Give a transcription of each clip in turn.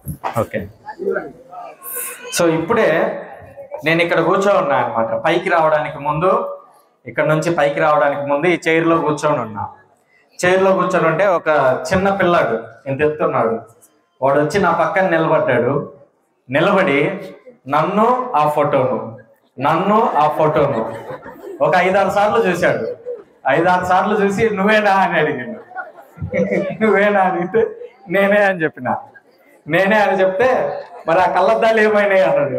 Okay so ఇప్పుడే నేను ఇక్కడ కూర్చొని ఉన్నా అనమాట పైకి రావడానికి ముందు ఇక్కడ నుంచి పైకి రావడానికి ముందు ఈ చైర్లో కూర్చొని ఉన్నా చైర్లో కూర్చొని ఉంటే ఒక చిన్న పిల్లాడు ఇంత ఎత్తున్నాడు వాడు వచ్చి నా పక్కన నిలబడ్డాడు నిలబడి నన్ను ఆ ఫోటోను నన్ను ఆ ఫోటోను ఒక ఐదారు సార్లు చూశాడు ఐదారు సార్లు చూసి నువ్వేనా అని అడిగాడు నువ్వేనా అడిగితే నేనే అని చెప్పిన నేనే అని చెప్తే మరి ఆ కళ్ళద్దాలు ఏమైనాయి అన్నాడు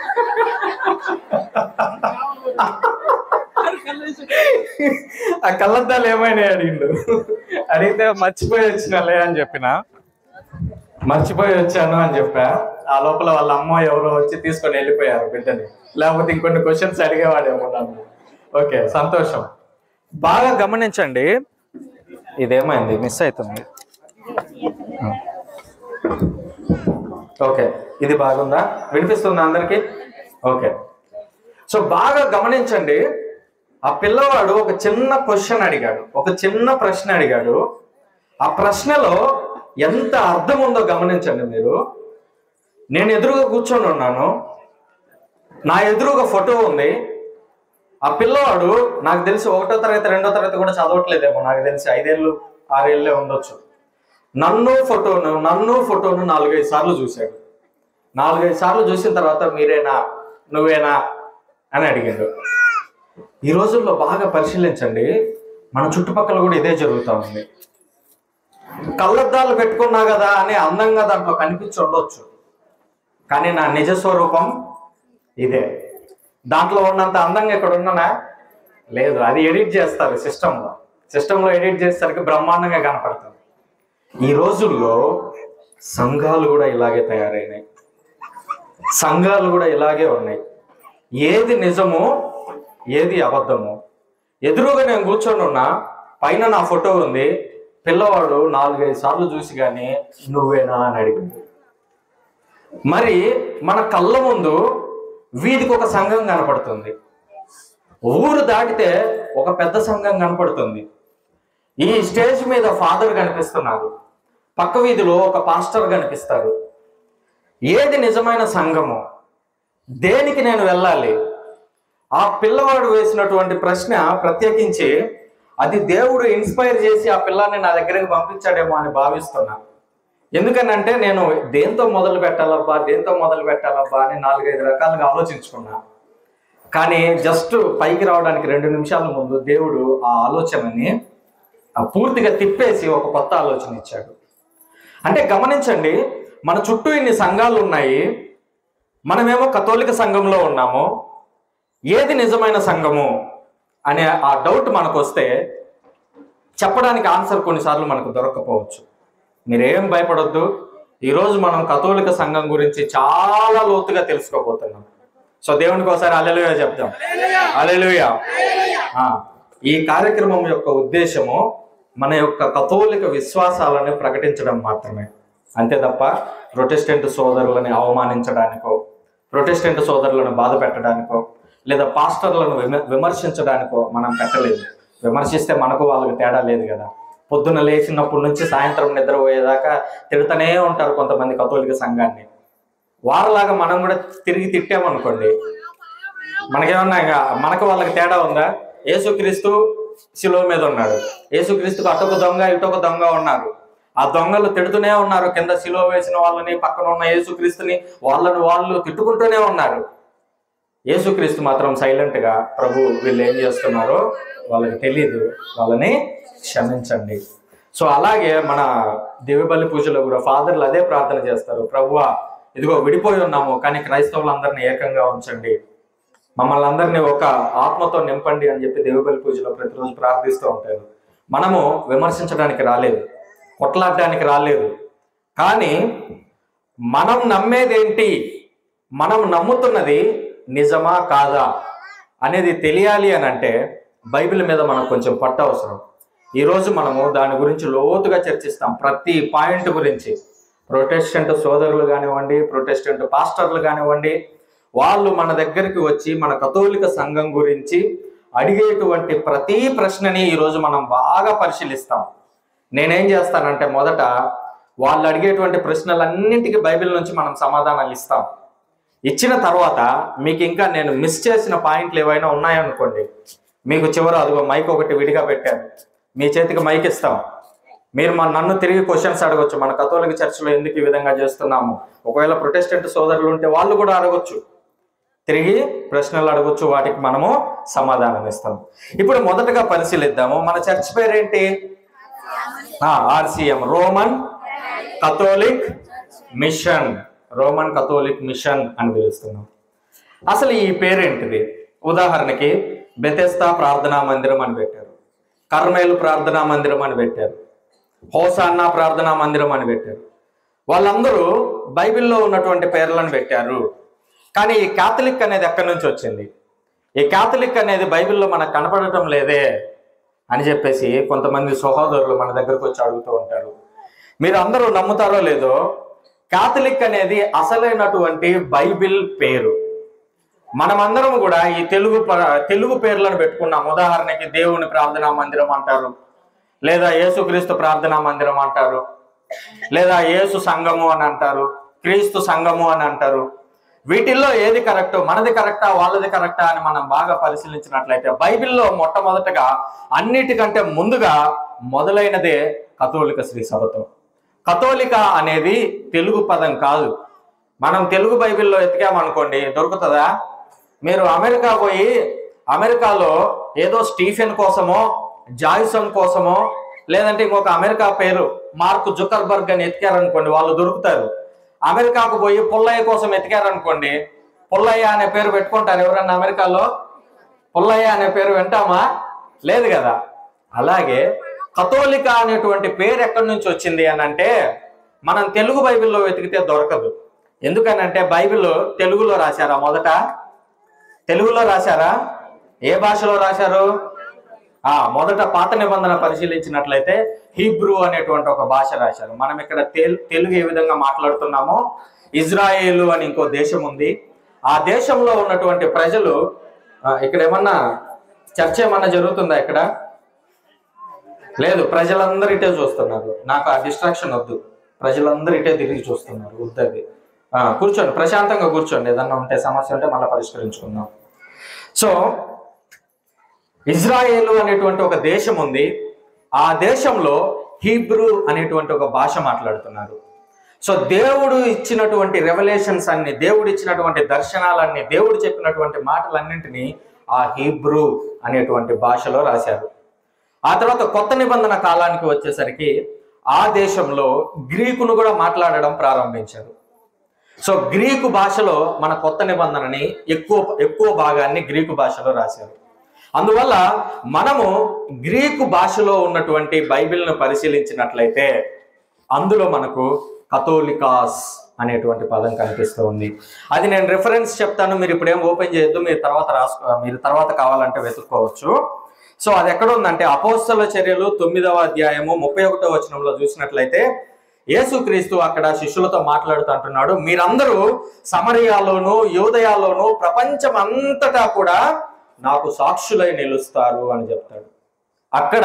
ఆ కళ్ళద్దాలు ఏమైనాయి అడిగిండు అడిగితే మర్చిపోయి వచ్చినలే అని చెప్పిన మర్చిపోయి వచ్చాను అని చెప్పా ఆ లోపల వాళ్ళ అమ్మ ఎవరో వచ్చి తీసుకొని వెళ్ళిపోయారు బిడ్డని లేకపోతే ఇంకొన్ని క్వశ్చన్స్ అడిగేవాడేమో నన్ను ఓకే సంతోషం బాగా గమనించండి ఇదేమైంది మిస్ అవుతుంది ఓకే ఇది బాగుందా వినిపిస్తుందా అందరికి ఓకే సో బాగా గమనించండి ఆ పిల్లవాడు ఒక చిన్న క్వశ్చన్ అడిగాడు ఒక చిన్న ప్రశ్న అడిగాడు ఆ ప్రశ్నలో ఎంత అర్థం ఉందో గమనించండి మీరు నేను ఎదురుగా కూర్చొని ఉన్నాను నా ఎదురుగా ఫోటో ఉంది ఆ పిల్లవాడు నాకు తెలిసి ఒకటో తరగతి రెండో తరగతి కూడా చదవట్లేదేమో నాకు తెలిసి ఐదేళ్ళు ఆరేళ్ళే ఉండొచ్చు నన్ను ఫోటోను నన్ను ఫోటోను నాలుగైదు సార్లు చూశాడు నాలుగైదు సార్లు చూసిన తర్వాత మీరేనా నువ్వేనా అని అడిగాడు ఈ రోజుల్లో బాగా పరిశీలించండి మన చుట్టుపక్కల కూడా ఇదే జరుగుతూ ఉంది కళ్ళద్దాలు పెట్టుకున్నా కదా అని అందంగా దాంట్లో కనిపించి ఉండొచ్చు కానీ నా నిజ స్వరూపం ఇదే దాంట్లో ఉన్నంత అందంగా ఇక్కడ ఉన్నానా లేదు అది ఎడిట్ చేస్తారు సిస్టంలో సిస్టంలో ఎడిట్ చేసేసరికి బ్రహ్మాండంగా కనపడుతుంది ఈ రోజుల్లో సంఘాలు కూడా ఇలాగే తయారైనాయి సంఘాలు కూడా ఇలాగే ఉన్నాయి ఏది నిజమో ఏది అబద్ధమో ఎదురుగా నేను కూర్చొని ఉన్నా పైన నా ఫోటో ఉంది పిల్లవాడు నాలుగైదు సార్లు చూసి కానీ నువ్వేనా అని అడిగింది మరి మన కళ్ళ ముందు వీధికి ఒక సంఘం కనపడుతుంది ఊరు దాటితే ఒక పెద్ద సంఘం కనపడుతుంది ఈ స్టేజ్ మీద ఫాదర్ కనిపిస్తున్నారు పక్క వీధిలో ఒక పాస్టర్ కనిపిస్తారు ఏది నిజమైన సంఘము దేనికి నేను వెళ్ళాలి ఆ పిల్లవాడు వేసినటువంటి ప్రశ్న ప్రత్యేకించి అది దేవుడు ఇన్స్పైర్ చేసి ఆ పిల్లాన్ని నా దగ్గరికి పంపించాడేమో అని భావిస్తున్నా ఎందుకనంటే నేను దేంతో మొదలు పెట్టాలబ్బా దేంతో మొదలు పెట్టాలబ్బా అని నాలుగైదు రకాలుగా ఆలోచించుకున్నా కానీ జస్ట్ పైకి రావడానికి రెండు నిమిషాల ముందు దేవుడు ఆ ఆలోచనని ఆ పూర్తిగా తిప్పేసి ఒక కొత్త ఆలోచన ఇచ్చాడు అంటే గమనించండి మన చుట్టూ ఇన్ని సంఘాలు ఉన్నాయి మనమేమో కథోలిక సంఘంలో ఉన్నాము ఏది నిజమైన సంఘము అనే ఆ డౌట్ మనకు వస్తే చెప్పడానికి ఆన్సర్ కొన్నిసార్లు మనకు దొరకకపోవచ్చు మీరేం భయపడొద్దు ఈరోజు మనం కథోలిక సంఘం గురించి చాలా లోతుగా తెలుసుకోబోతున్నాం సో దేవునికి ఒకసారి అలెలుయ చెప్తాం అలెలుయ ఈ కార్యక్రమం యొక్క ఉద్దేశము మన యొక్క కథోలిక విశ్వాసాలను ప్రకటించడం మాత్రమే అంతే తప్ప ప్రొటెస్టెంట్ సోదరులని అవమానించడానికో ప్రొటెస్టెంట్ సోదరులను బాధ పెట్టడానికో లేదా పాస్టర్లను విమ- విమర్శించడానికో మనం పెట్టలేదు విమర్శిస్తే మనకు వాళ్ళకి తేడా లేదు కదా పొద్దున్న లేచినప్పటి నుంచి సాయంత్రం నిద్రపోయేదాకా తిడుతూనే ఉంటారు కొంతమంది కథోలిక సంఘాన్ని వారిలాగా మనం కూడా తిరిగి తిట్టామనుకోండి మనకేమన్నా ఇంకా మనకు వాళ్ళకి తేడా ఉందా యేసుక్రీస్తు శిలువ మీద ఉన్నాడు యేసుక్రీస్తుకు అటొక దొంగ ఇటొక దొంగ ఉన్నారు ఆ దొంగలు తిడుతూనే ఉన్నారు కింద శిలువ వేసిన వాళ్ళని పక్కన ఉన్న యేసుక్రీస్తుని వాళ్ళని వాళ్ళు తిట్టుకుంటూనే ఉన్నారు యేసుక్రీస్తు మాత్రం సైలెంట్ గా ప్రభు వీళ్ళు ఏం చేస్తున్నారో వాళ్ళకి తెలియదు వాళ్ళని క్షమించండి సో అలాగే మన దేవిబలి పూజలో కూడా ఫాదర్లు అదే ప్రార్థన చేస్తారు ప్రభువా ఇదిగో విడిపోయి ఉన్నాము కానీ క్రైస్తవులందరినీ ఏకంగా ఉంచండి మమ్మల్ని అందరినీ ఒక ఆత్మతో నింపండి అని చెప్పి దేవబలి పూజలో ప్రతిరోజు ప్రార్థిస్తూ ఉంటారు మనము విమర్శించడానికి రాలేదు కొట్లాడడానికి రాలేదు కానీ మనం నమ్మేదేంటి మనం నమ్ముతున్నది నిజమా కాదా అనేది తెలియాలి అని అంటే బైబిల్ మీద మనకు కొంచెం పట్ట అవసరం ఈరోజు మనము దాని గురించి లోతుగా చర్చిస్తాం ప్రతి పాయింట్ గురించి ప్రొటెస్టెంట్ సోదరులు కానివ్వండి ప్రొటెస్టెంట్ పాస్టర్లు కానివ్వండి వాళ్ళు మన దగ్గరికి వచ్చి మన కథోలిక సంఘం గురించి అడిగేటువంటి ప్రతి ప్రశ్నని ఈరోజు మనం బాగా పరిశీలిస్తాం నేనేం చేస్తానంటే మొదట వాళ్ళు అడిగేటువంటి ప్రశ్నలన్నింటికి బైబిల్ నుంచి మనం సమాధానాలు ఇస్తాం ఇచ్చిన తర్వాత మీకు ఇంకా నేను మిస్ చేసిన పాయింట్లు ఏవైనా ఉన్నాయనుకోండి మీకు చివర అదిగో మైక్ ఒకటి విడిగా పెట్టాను మీ చేతికి మైక్ ఇస్తాం మీరు మన నన్ను తిరిగి క్వశ్చన్స్ అడగొచ్చు మన కథోలిక చర్చిలో ఎందుకు ఈ విధంగా చేస్తున్నాము ఒకవేళ ప్రొటెస్టెంట్ సోదరులు ఉంటే వాళ్ళు కూడా అడగొచ్చు తిరిగి ప్రశ్నలు అడగొచ్చు వాటికి మనము సమాధానం ఇస్తాం ఇప్పుడు మొదటగా పరిశీలిద్దాము మన చర్చ్ పేరేంటి RCM Roman Catholic mission Roman Catholic mission అని పిలుస్తున్నాం అసలు ఈ పేరేంటిది ఉదాహరణకి బెతెస్తా ప్రార్థనా మందిరం అని పెట్టారు కర్మేలు ప్రార్థనా మందిరం అని పెట్టారు హోసాన్నా ప్రార్థనా మందిరం అని పెట్టారు వాళ్ళందరూ బైబిల్లో ఉన్నటువంటి పేర్లను పెట్టారు కానీ ఈ కాథలిక్ అనేది ఎక్కడి నుంచి వచ్చింది ఈ కాథలిక్ అనేది బైబిల్లో మనకు కనపడటం లేదే అని చెప్పేసి కొంతమంది సహోదరులు మన దగ్గరకు వచ్చి అడుగుతూ ఉంటారు మీరు అందరూ నమ్ముతారో లేదో కాథలిక్ అనేది అసలైనటువంటి బైబిల్ పేరు మనమందరం కూడా ఈ తెలుగు ప- తెలుగు పేర్లను పెట్టుకున్నాం ఉదాహరణకి దేవుని ప్రార్థనా మందిరం అంటారు లేదా యేసుక్రీస్తు ప్రార్థనా మందిరం అంటారు లేదా యేసు సంఘము అని అంటారు క్రీస్తు సంఘము అని అంటారు వీటిల్లో ఏది కరెక్ట్ మనది కరెక్టా వాళ్ళది కరెక్టా అని మనం బాగా పరిశీలించినట్లయితే బైబిల్లో మొట్టమొదటగా అన్నిటికంటే ముందుగా మొదలైనదే కథోలిక శ్రీ సభతో కథోలిక అనేది తెలుగు పదం కాదు మనం తెలుగు బైబిల్లో ఎతికామనుకోండి దొరుకుతుందా మీరు అమెరికా పోయి అమెరికాలో ఏదో స్టీఫెన్ కోసమో జాయిసన్ కోసమో లేదంటే ఇంకొక అమెరికా పేరు మార్క్ జుకర్బర్గ్ అని ఎతికారనుకోండి వాళ్ళు దొరుకుతారు అమెరికాకు పోయి పుల్లయ్య కోసం ఎతికారనుకోండి పుల్లయ్య అనే పేరు పెట్టుకుంటారు ఎవరన్నా అమెరికాలో పుల్లయ్య అనే పేరు వింటామా లేదు కదా అలాగే కథోలిక అనేటువంటి పేరు ఎక్కడి నుంచి వచ్చింది అని అంటే మనం తెలుగు బైబిల్లో వెతికితే దొరకదు ఎందుకనంటే బైబిల్ తెలుగులో రాశారా మొదట తెలుగులో రాశారా ఏ భాషలో రాశారు ఆ మొదట పాత నిబంధన పరిశీలించినట్లయితే హీబ్రూ అనేటువంటి ఒక భాష రాశారు మనం ఇక్కడ తెల్- తెలుగు ఏ విధంగా మాట్లాడుతున్నామో ఇజ్రాయేలు అని ఇంకో దేశం ఉంది ఆ దేశంలో ఉన్నటువంటి ప్రజలు ఆ, ఇక్కడ ఏమన్నా చర్చ ఏమన్నా జరుగుతుందా ఇక్కడ లేదు ప్రజలందరూ ఇటే చూస్తున్నారు నాకు ఆ డిస్ట్రాక్షన్ వద్దు ప్రజలందరూ ఇటే తిరిగి చూస్తున్నారు వద్దది ఆ, కూర్చోండి ప్రశాంతంగా కూర్చోండి ఏదన్నా ఉంటే సమస్య ఉంటే మళ్ళీ పరిష్కరించుకుందాం సో ఇజ్రాయేలు అనేటువంటి ఒక దేశం ఉంది ఆ దేశంలో హీబ్రూ అనేటువంటి ఒక భాష మాట్లాడుతున్నారు సో దేవుడు ఇచ్చినటువంటి రెవల్యూషన్స్ అన్ని దేవుడు ఇచ్చినటువంటి దర్శనాలన్నీ దేవుడు చెప్పినటువంటి మాటలన్నింటినీ ఆ హీబ్రూ అనేటువంటి భాషలో రాశారు ఆ తర్వాత కొత్త నిబంధన కాలానికి వచ్చేసరికి ఆ దేశంలో గ్రీకును కూడా మాట్లాడడం ప్రారంభించారు సో గ్రీకు భాషలో మన కొత్త నిబంధనని ఎక్కువ ఎక్కువ భాగాన్ని గ్రీకు భాషలో రాశారు అందువల్ల మనము గ్రీకు భాషలో ఉన్నటువంటి బైబిల్ను పరిశీలించినట్లయితే అందులో మనకు కథోలికాస్ అనేటువంటి పదం కనిపిస్తూ ఉంది అది నేను రిఫరెన్స్ చెప్తాను మీరు ఇప్పుడు ఏం ఓపెన్ చేయొద్దు మీరు తర్వాత రాసుకో మీరు తర్వాత కావాలంటే వెతుక్కోవచ్చు సో అది ఎక్కడ ఉందంటే అపోస్తల చర్యలు తొమ్మిదవ అధ్యాయము ముప్పై ఒకటో వచనంలో చూసినట్లయితే యేసుక్రీస్తు అక్కడ శిష్యులతో మాట్లాడుతూ అంటున్నాడు మీరందరూ సమరయాలోను యోదయాలోను ప్రపంచం అంతటా కూడా నాకు సాక్షులై నిలుస్తారు అని చెప్తాడు అక్కడ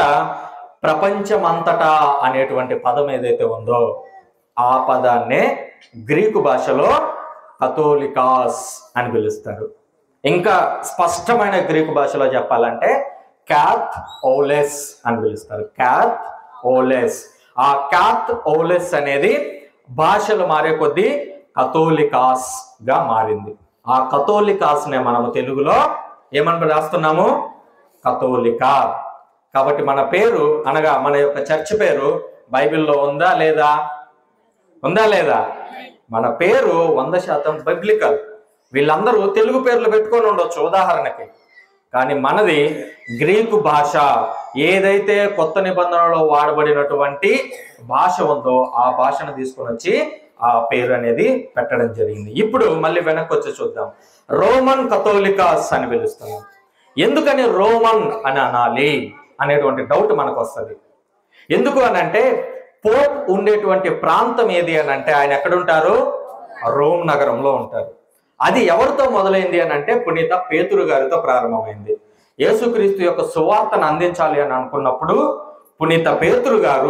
ప్రపంచమంతటా అనేటువంటి పదం ఏదైతే ఉందో ఆ పదాన్నే గ్రీకు భాషలో కథోలికాస్ అని పిలుస్తారు ఇంకా స్పష్టమైన గ్రీకు భాషలో చెప్పాలంటే క్యాత్ ఓలెస్ అని పిలుస్తారు క్యాత్ ఓలెస్ ఆ క్యాత్ ఓలెస్ అనేది భాషలు మారే కొద్దీ కథోలికాస్ గా మారింది ఆ కథోలికాస్ నే మనము తెలుగులో ఏమని రాస్తున్నాము కథోలిక కాబట్టి మన పేరు అనగా మన యొక్క చర్చ్ పేరు బైబిల్లో ఉందా లేదా ఉందా లేదా మన పేరు వంద శాతం బైబ్లికల్ వీళ్ళందరూ తెలుగు పేర్లు పెట్టుకొని ఉండొచ్చు ఉదాహరణకి కానీ మనది గ్రీకు భాష ఏదైతే కొత్త నిబంధనలో వాడబడినటువంటి భాష ఉందో ఆ భాషను తీసుకొని వచ్చి ఆ పేరు అనేది పెట్టడం జరిగింది ఇప్పుడు మళ్ళీ వెనక్కి వచ్చి చూద్దాం రోమన్ కథోలికాస్ అని పిలుస్తున్నాం ఎందుకని రోమన్ అని అనాలి అనేటువంటి డౌట్ మనకు వస్తుంది ఎందుకు అని అంటే పోప్ ఉండేటువంటి ప్రాంతం ఏది అని అంటే ఆయన ఎక్కడుంటారు రోమ్ నగరంలో ఉంటారు అది ఎవరితో మొదలైంది అని అంటే పునీత పేతురు గారితో ప్రారంభమైంది యేసుక్రీస్తు యొక్క సువార్తను అందించాలి అని అనుకున్నప్పుడు పునీత పేతురు గారు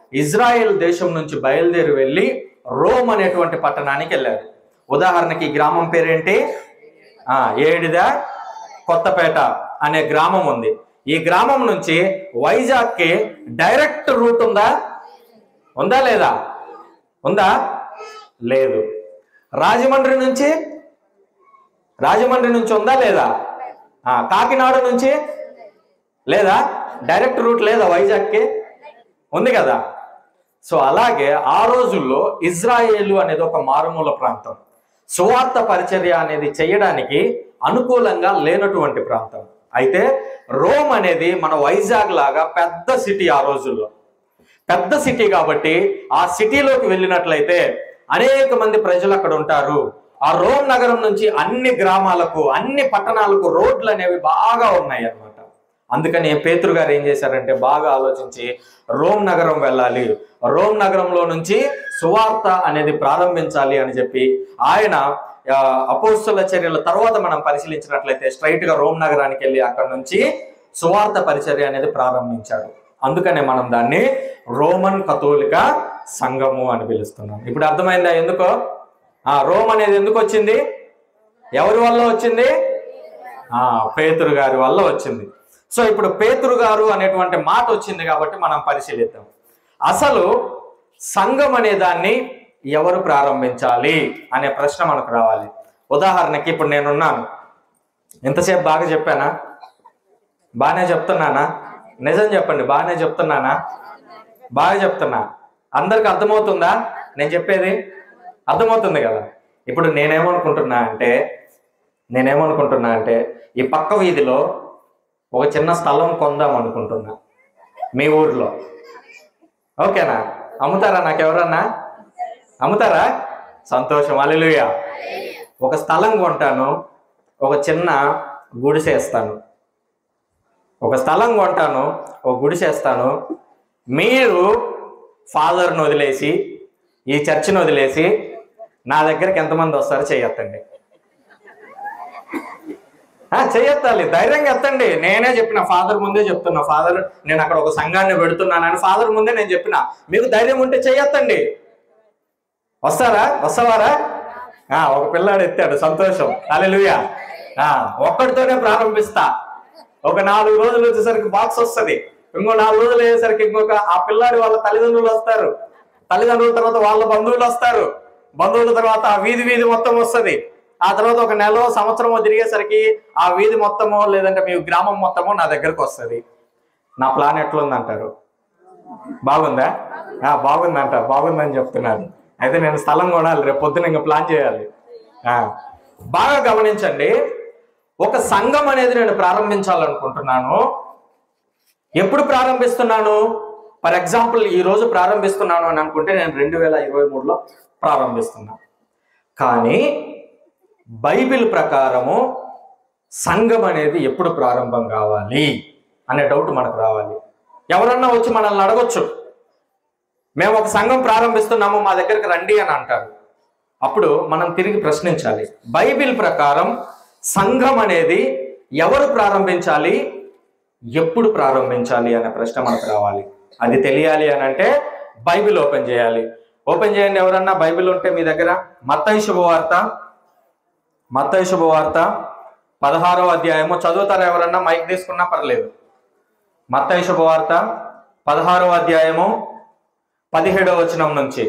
ఇజ్రాయెల్ దేశం నుంచి బయలుదేరి వెళ్ళి రోమ్ అనేటువంటి పట్టణానికి వెళ్ళారు ఉదాహరణకి ఈ గ్రామం పేరేంటి ఆ, ఏడిద కొత్తపేట అనే గ్రామం ఉంది ఈ గ్రామం నుంచి వైజాగ్కి డైరెక్ట్ రూట్ ఉందా ఉందా లేదా ఉందా లేదు రాజమండ్రి నుంచి రాజమండ్రి నుంచి ఉందా లేదా ఆ, కాకినాడ నుంచి లేదా డైరెక్ట్ రూట్ లేదా వైజాగ్కి ఉంది కదా సో అలాగే ఆ రోజుల్లో ఇజ్రాయేలు అనేది ఒక మారుమూల ప్రాంతం సువార్త పరిచర్య అనేది చేయడానికి అనుకూలంగా లేనటువంటి ప్రాంతం అయితే రోమ్ అనేది మన వైజాగ్ లాగా పెద్ద సిటీ ఆ రోజుల్లో పెద్ద సిటీ కాబట్టి ఆ సిటీలోకి వెళ్ళినట్లయితే అనేక మంది ప్రజలు అక్కడ ఉంటారు ఆ రోమ్ నగరం నుంచి అన్ని గ్రామాలకు అన్ని పట్టణాలకు రోడ్లు అనేవి బాగా ఉన్నాయి అన్నమాట అందుకని పేతురు గారు ఏం చేశారంటే బాగా ఆలోచించి రోమ్ నగరం వెళ్ళాలి రోమ్ నగరంలో నుంచి సువార్త అనేది ప్రారంభించాలి అని చెప్పి ఆయన ఆ, అపోస్తుల చర్యల తర్వాత మనం పరిశీలించినట్లయితే స్ట్రైట్ గా రోమ్ నగరానికి వెళ్ళి అక్కడ నుంచి సువార్త పరిచర్య అనేది ప్రారంభించాడు అందుకనే మనం దాన్ని రోమన్ కథోలిక సంఘము అని పిలుస్తున్నాం ఇప్పుడు అర్థమైందా ఎందుకో ఆ రోమ్ అనేది ఎందుకు వచ్చింది ఎవరి వల్ల వచ్చింది ఆ పేతురు గారి వల్ల వచ్చింది సో ఇప్పుడు పేతురు గారు అనేటువంటి మాట వచ్చింది కాబట్టి మనం పరిశీలిద్దాం అసలు సంఘం అనే దాన్ని ఎవరు ప్రారంభించాలి అనే ప్రశ్న మనకు రావాలి ఉదాహరణకి ఇప్పుడు నేనున్నాను ఎంతసేపు బాగా చెప్పానా బాగానే చెప్తున్నానా నిజం చెప్పండి బాగానే చెప్తున్నానా బాగా చెప్తున్నా అందరికి అర్థమవుతుందా నేను చెప్పేది అర్థమవుతుంది కదా ఇప్పుడు నేనేమనుకుంటున్నా అంటే నేనేమనుకుంటున్నా అంటే ఈ పక్క వీధిలో ఒక చిన్న స్థలం కొందాం అనుకుంటున్నా మీ ఊర్లో ఓకేనా అమ్ముతారా నాకు ఎవరన్నా అమ్ముతారా సంతోషం అలెలుయ ఒక స్థలం కొంటాను ఒక చిన్న గుడిసేస్తాను ఒక స్థలం కొంటాను ఒక గుడిసేస్తాను మీరు ఫాదర్ని వదిలేసి ఈ చర్చిని వదిలేసి నా దగ్గరికి ఎంతమంది వస్తారో చేయొత్తండి ఆ, చెయ్యొత్తాలి ధైర్యంగా ఎత్తండి నేనే చెప్పిన ఫాదర్ ముందే చెప్తున్నా ఫాదర్ నేను అక్కడ ఒక సంఘాన్ని పెడుతున్నానని ఫాదర్ ముందే నేను చెప్పిన మీకు ధైర్యం ఉంటే చెయ్యొత్తండి వస్తారా వస్తావారా ఆ, ఒక పిల్లాడు ఎత్తాడు సంతోషం అలెలుయా ఒక్కడితోనే ప్రారంభిస్తా ఒక నాలుగు రోజులు వచ్చేసరికి బాక్స్ వస్తది ఇంకో నాలుగు రోజులు అయ్యేసరికి ఇంకొక ఆ పిల్లాడి వాళ్ళ తల్లిదండ్రులు వస్తారు తల్లిదండ్రుల తర్వాత వాళ్ళ బంధువులు వస్తారు బంధువుల తర్వాత ఆ వీధి వీధి మొత్తం వస్తది ఆ తర్వాత ఒక నెల సంవత్సరమో తిరిగేసరికి ఆ వీధి మొత్తమో లేదంటే మీ గ్రామం మొత్తమో నా దగ్గరకు వస్తది నా ప్లాన్ ఎట్లుందంటారు బాగుందా ఆ, బాగుందంట బాగుందని చెప్తున్నారు అయితే నేను స్థలం కొనాలి రేపు పొద్దున ఇంకా ప్లాన్ చేయాలి ఆ, బాగా గమనించండి ఒక సంఘం అనేది నేను ప్రారంభించాలనుకుంటున్నాను ఎప్పుడు ప్రారంభిస్తున్నాను ఫర్ ఎగ్జాంపుల్ ఈ రోజు ప్రారంభిస్తున్నాను అని అనుకుంటే నేను రెండు వేల ఇరవై మూడులో ప్రారంభిస్తున్నాను కానీ బైబిల్ ప్రకారము సంఘం అనేది ఎప్పుడు ప్రారంభం కావాలి అనే డౌట్ మనకు రావాలి ఎవరన్నా వచ్చి మనల్ని అడగొచ్చు మేము ఒక సంఘం ప్రారంభిస్తున్నాము మా దగ్గరికి రండి అని అంటారు అప్పుడు మనం తిరిగి ప్రశ్నించాలి బైబిల్ ప్రకారం సంఘం అనేది ఎవరు ప్రారంభించాలి ఎప్పుడు ప్రారంభించాలి అనే ప్రశ్న మనకు రావాలి అది తెలియాలి అని అంటే బైబిల్ ఓపెన్ చేయాలి ఓపెన్ చేయండి ఎవరన్నా బైబిల్ ఉంటే మీ దగ్గర మత్తయి శుభవార్త మత్తయి శుభవార్త పదహారవ అధ్యాయము చదువుతారా ఎవరన్నా మైక్ తీసుకున్నా పర్లేదు మత్తయి శుభవార్త పదహారవ అధ్యాయము పదిహేడవ వచనం నుంచి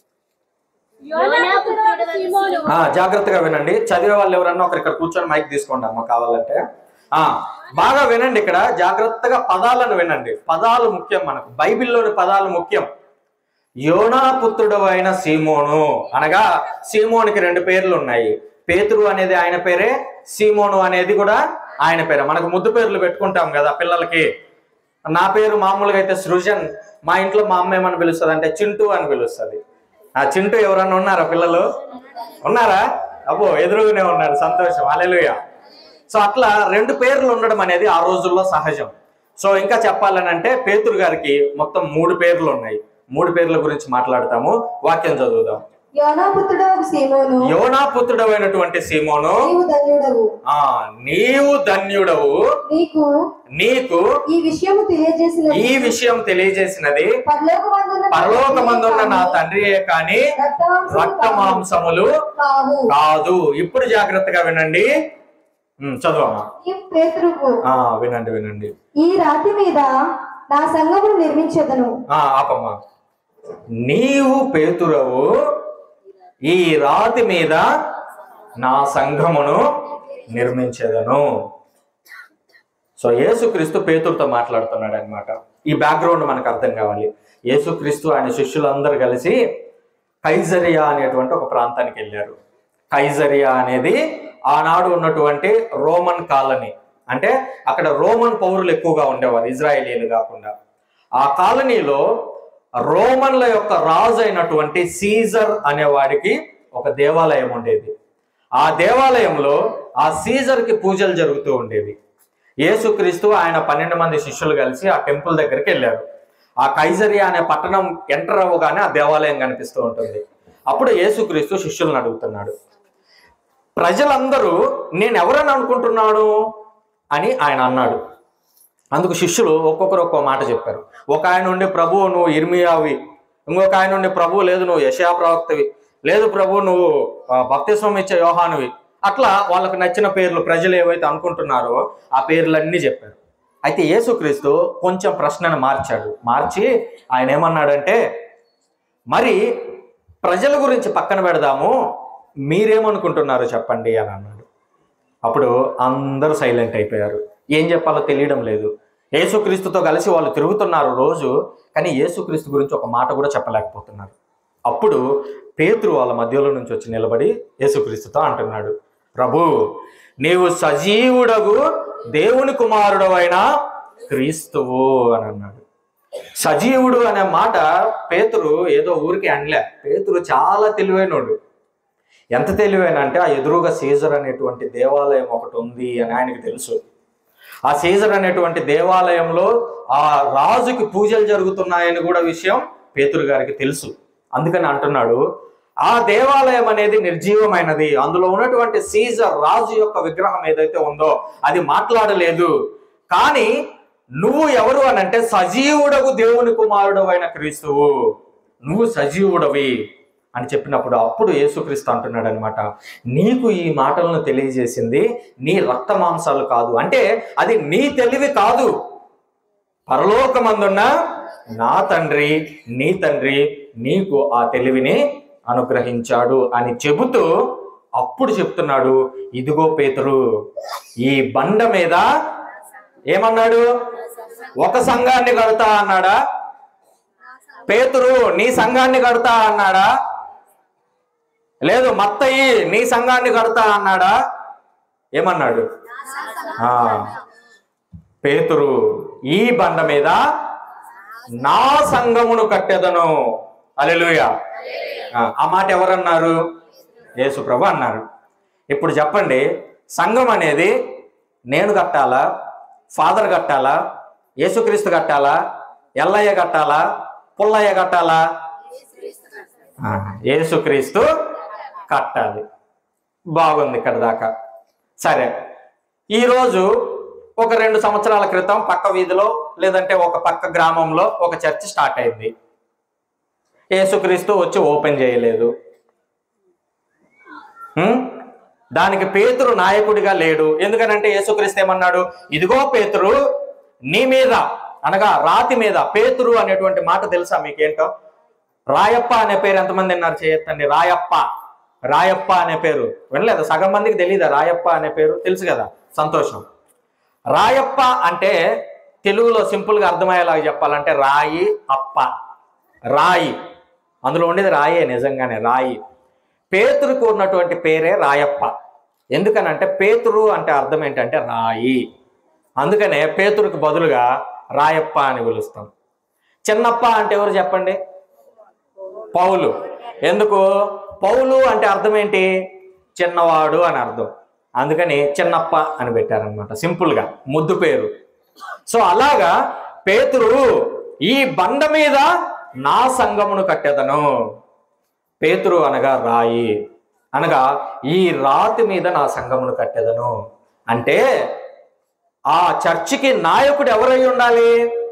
యోనా పుత్రుడు సీమోను ఆ జాగ్రత్తగా వినండి చదివే వాళ్ళు ఎవరన్నా ఒకరు ఇక్కడ కూర్చొని మైక్ తీసుకోండి అమ్మ కావాలంటే ఆ బాగా వినండి ఇక్కడ జాగ్రత్తగా పదాలను వినండి పదాలు ముఖ్యం మనకు బైబిల్లోని పదాలు ముఖ్యం యోనా పుత్రుడు అయిన సీమోను అనగా సీమోనికి రెండు పేర్లు ఉన్నాయి పేతురు అనేది ఆయన పేరే సీమోను అనేది కూడా ఆయన పేరే మనకు ముద్దు పేర్లు పెట్టుకుంటాం కదా పిల్లలకి నా పేరు మామూలుగా అయితే సృజన్ మా ఇంట్లో మా అమ్మ ఏమని పిలుస్తుంది అంటే చింటూ అని పిలుస్తుంది ఆ చింటూ ఎవరన్నా ఉన్నారా పిల్లలు ఉన్నారా అబ్బో ఎదురుగునే ఉన్నాడు సంతోషం అలెలుయ సో అట్లా రెండు పేర్లు ఉండడం అనేది ఆ రోజుల్లో సహజం సో ఇంకా చెప్పాలని అంటే పేతురు గారికి మొత్తం మూడు పేర్లు ఉన్నాయి మూడు పేర్ల గురించి మాట్లాడతాము వాక్యం చదువుదాం యోనాపుత్రుడు సీమోను యోనా పుత్రుడమైనటువంటి సీమోను నీవు ధన్యుడవు ఆ నీవు ధన్యుడవు నీకు నీకు ఈ విషయము తెలియజేసిన ఈ విషయం తెలియజేసినది పరలోకమందున్న పరలోకమందున్న నా తండ్రియే కాని రక్తమాంసము రక్త మాంసములు కావు కాదు ఇప్పుడు జాగ్రత్తగా వినండి ఉమ్, చదవమ్మా ఈ పేతురుకు ఆ, వినండి వినండి ఈ రాతి మీద నా సంఘమును నిర్మించదను ఆ ఆపమ్మా నీవు పేతురవు ఈ రాతి మీద నా సంఘమును నిర్మించేదను సో యేసుక్రీస్తు పేతురుతో మాట్లాడుతున్నాడు అనమాట ఈ బ్యాక్గ్రౌండ్ మనకు అర్థం కావాలి యేసుక్రీస్తు ఆయన శిష్యులందరూ కలిసి కైజరియా అనేటువంటి ఒక ప్రాంతానికి వెళ్ళారు కైజరియా అనేది ఆనాడు ఉన్నటువంటి రోమన్ కాలనీ అంటే అక్కడ రోమన్ పౌరులు ఎక్కువగా ఉండేవారు ఇజ్రాయేలీలు కాకుండా ఆ కాలనీలో రోమన్ల యొక్క రాజు అయినటువంటి సీజర్ అనేవాడికి ఒక దేవాలయం ఉండేది ఆ దేవాలయంలో ఆ సీజర్కి పూజలు జరుగుతూ ఉండేవి యేసుక్రీస్తు ఆయన పన్నెండు మంది శిష్యులు కలిసి ఆ టెంపుల్ దగ్గరికి వెళ్ళారు ఆ కైజరియా అనే పట్టణం ఎంటర్ అవ్వగానే ఆ దేవాలయం కనిపిస్తూ ఉంటుంది అప్పుడు యేసుక్రీస్తు శిష్యులను అడుగుతున్నాడు ప్రజలందరూ నేను ఎవరని అనుకుంటున్నాను అని ఆయన అన్నాడు అందుకు శిష్యులు ఒక్కొక్కరు ఒక్కో మాట చెప్పారు ఒక ఆయన ఉండి ప్రభువు నువ్వు ఇర్మియావి ఇంకొక ఆయన ఉండి ప్రభువు లేదు నువ్వు యశయా ప్రవక్తవి లేదు ప్రభు నువ్వు ఆ, బప్తిస్మం ఇచ్చే యోహానువి అట్లా వాళ్ళకు నచ్చిన పేర్లు ప్రజలు ఏవైతే అనుకుంటున్నారో ఆ పేర్లన్నీ చెప్పారు అయితే యేసుక్రీస్తు కొంచెం ప్రశ్నను మార్చాడు మార్చి ఆయన ఏమన్నాడంటే మరి ప్రజల గురించి పక్కన పెడదాము మీరేమనుకుంటున్నారో చెప్పండి అని అన్నాడు అప్పుడు అందరూ సైలెంట్ అయిపోయారు ఏం చెప్పాలో తెలియడం లేదు యేసుక్రీస్తుతో కలిసి వాళ్ళు తిరుగుతున్నారు రోజు కానీ యేసుక్రీస్తు గురించి ఒక మాట కూడా చెప్పలేకపోతున్నారు అప్పుడు పేతురు వాళ్ళ మధ్యలో నుంచి వచ్చి నిలబడి యేసుక్రీస్తుతో అంటున్నాడు ప్రభు నీవు సజీవుడగు దేవుని కుమారుడవైన క్రీస్తువు అని అన్నాడు సజీవుడు అనే మాట పేతురు ఏదో ఊరికి అనలే పేతురు చాలా తెలివైనోడు ఎంత తెలివైన అంటే ఆ ఎదురుగా సీజర్ అనేటువంటి దేవాలయం ఒకటి ఉంది అని ఆయనకి తెలుసు ఆ సీజర్ అనేటువంటి దేవాలయంలో ఆ రాజుకి పూజలు జరుగుతున్నాయని కూడా విషయం పేతురు గారికి తెలుసు అందుకని అంటున్నాడు ఆ దేవాలయం అనేది నిర్జీవమైనది అందులో ఉన్నటువంటి సీజర్ రాజు యొక్క విగ్రహం ఏదైతే ఉందో అది మాట్లాడలేదు కానీ నువ్వు ఎవరు అని అంటే సజీవుడగు దేవుని కుమారుడు అయిన క్రీస్తువు నువ్వు సజీవుడవి అని చెప్పినప్పుడు అప్పుడు యేసుక్రీస్తు అంటున్నాడు అనమాట నీకు ఈ మాటలను తెలియజేసింది నీ రక్త మాంసాలు కాదు అంటే అది నీ తెలివి కాదు పరలోకమందున్న నా తండ్రి నీ తండ్రి నీకు ఆ తెలివిని అనుగ్రహించాడు అని చెబుతూ అప్పుడు చెప్తున్నాడు ఇదిగో పేతురు ఈ బండ మీద ఏమన్నాడు ఒక సంఘాన్ని కడతా అన్నాడా పేతురు నీ సంఘాన్ని కడతా అన్నాడా లేదు మత్తయి నీ సంఘాన్ని కడతా అన్నాడా ఏమన్నాడు ఆ, పేతురు ఈ బండ మీద నా సంఘమును కట్టెదను అలెలుయ ఆ మాట ఎవరన్నారు యేసు ప్రభు అన్నారు ఇప్పుడు చెప్పండి సంఘం అనేది నేను కట్టాలా ఫాదర్ కట్టాలా యేసుక్రీస్తు కట్టాలా ఎల్లయ్య కట్టాలా పుల్లయ్య కట్టాలా ఆ, యేసుక్రీస్తు కట్టాలి బాగుంది ఇక్కడ దాకా సరే ఈరోజు ఒక రెండు సంవత్సరాల క్రితం పక్క వీధిలో లేదంటే ఒక పక్క గ్రామంలో ఒక చర్చ్ స్టార్ట్ అయింది యేసుక్రీస్తు వచ్చి ఓపెన్ చేయలేదు హ్మ్? దానికి పేతురు నాయకుడిగా లేడు ఎందుకనంటే యేసుక్రీస్తు ఏమన్నాడు ఇదిగో పేతురు నీ మీద అనగా రాతి మీద పేతురు అనేటువంటి మాట తెలుసా మీకేంటో రాయప్ప అనే పేరు ఎంతమంది విన్నారు చేయొద్దండి రాయప్ప రాయప్ప అనే పేరు వినలేదా సగం మందికి తెలియదా రాయప్ప అనే పేరు తెలుసు కదా సంతోషం రాయప్ప అంటే తెలుగులో సింపుల్గా అర్థమయ్యేలాగా చెప్పాలంటే రాయి అప్ప రాయి అందులో ఉండేది రాయే నిజంగానే రాయి పేతురుకు ఉన్నటువంటి పేరే రాయప్ప ఎందుకనంటే పేతురు అంటే అర్థం ఏంటంటే రాయి అందుకనే పేతురుకు బదులుగా రాయప్ప అని పిలుస్తాం చిన్నప్ప అంటే ఎవరు చెప్పండి పౌలు ఎందుకు పౌలు అంటే అర్థం ఏంటి చిన్నవాడు అని అర్థం అందుకని చిన్నప్ప అని పెట్టారనమాట సింపుల్గా ముద్దు పేరు సో అలాగా పేతురు ఈ బండ మీద నా సంఘమును కట్టెదను పేతురు అనగా రాయి అనగా ఈ రాతి మీద నా సంఘమును కట్టెదను అంటే ఆ చర్చికి నాయకుడు ఎవరై ఉండాలి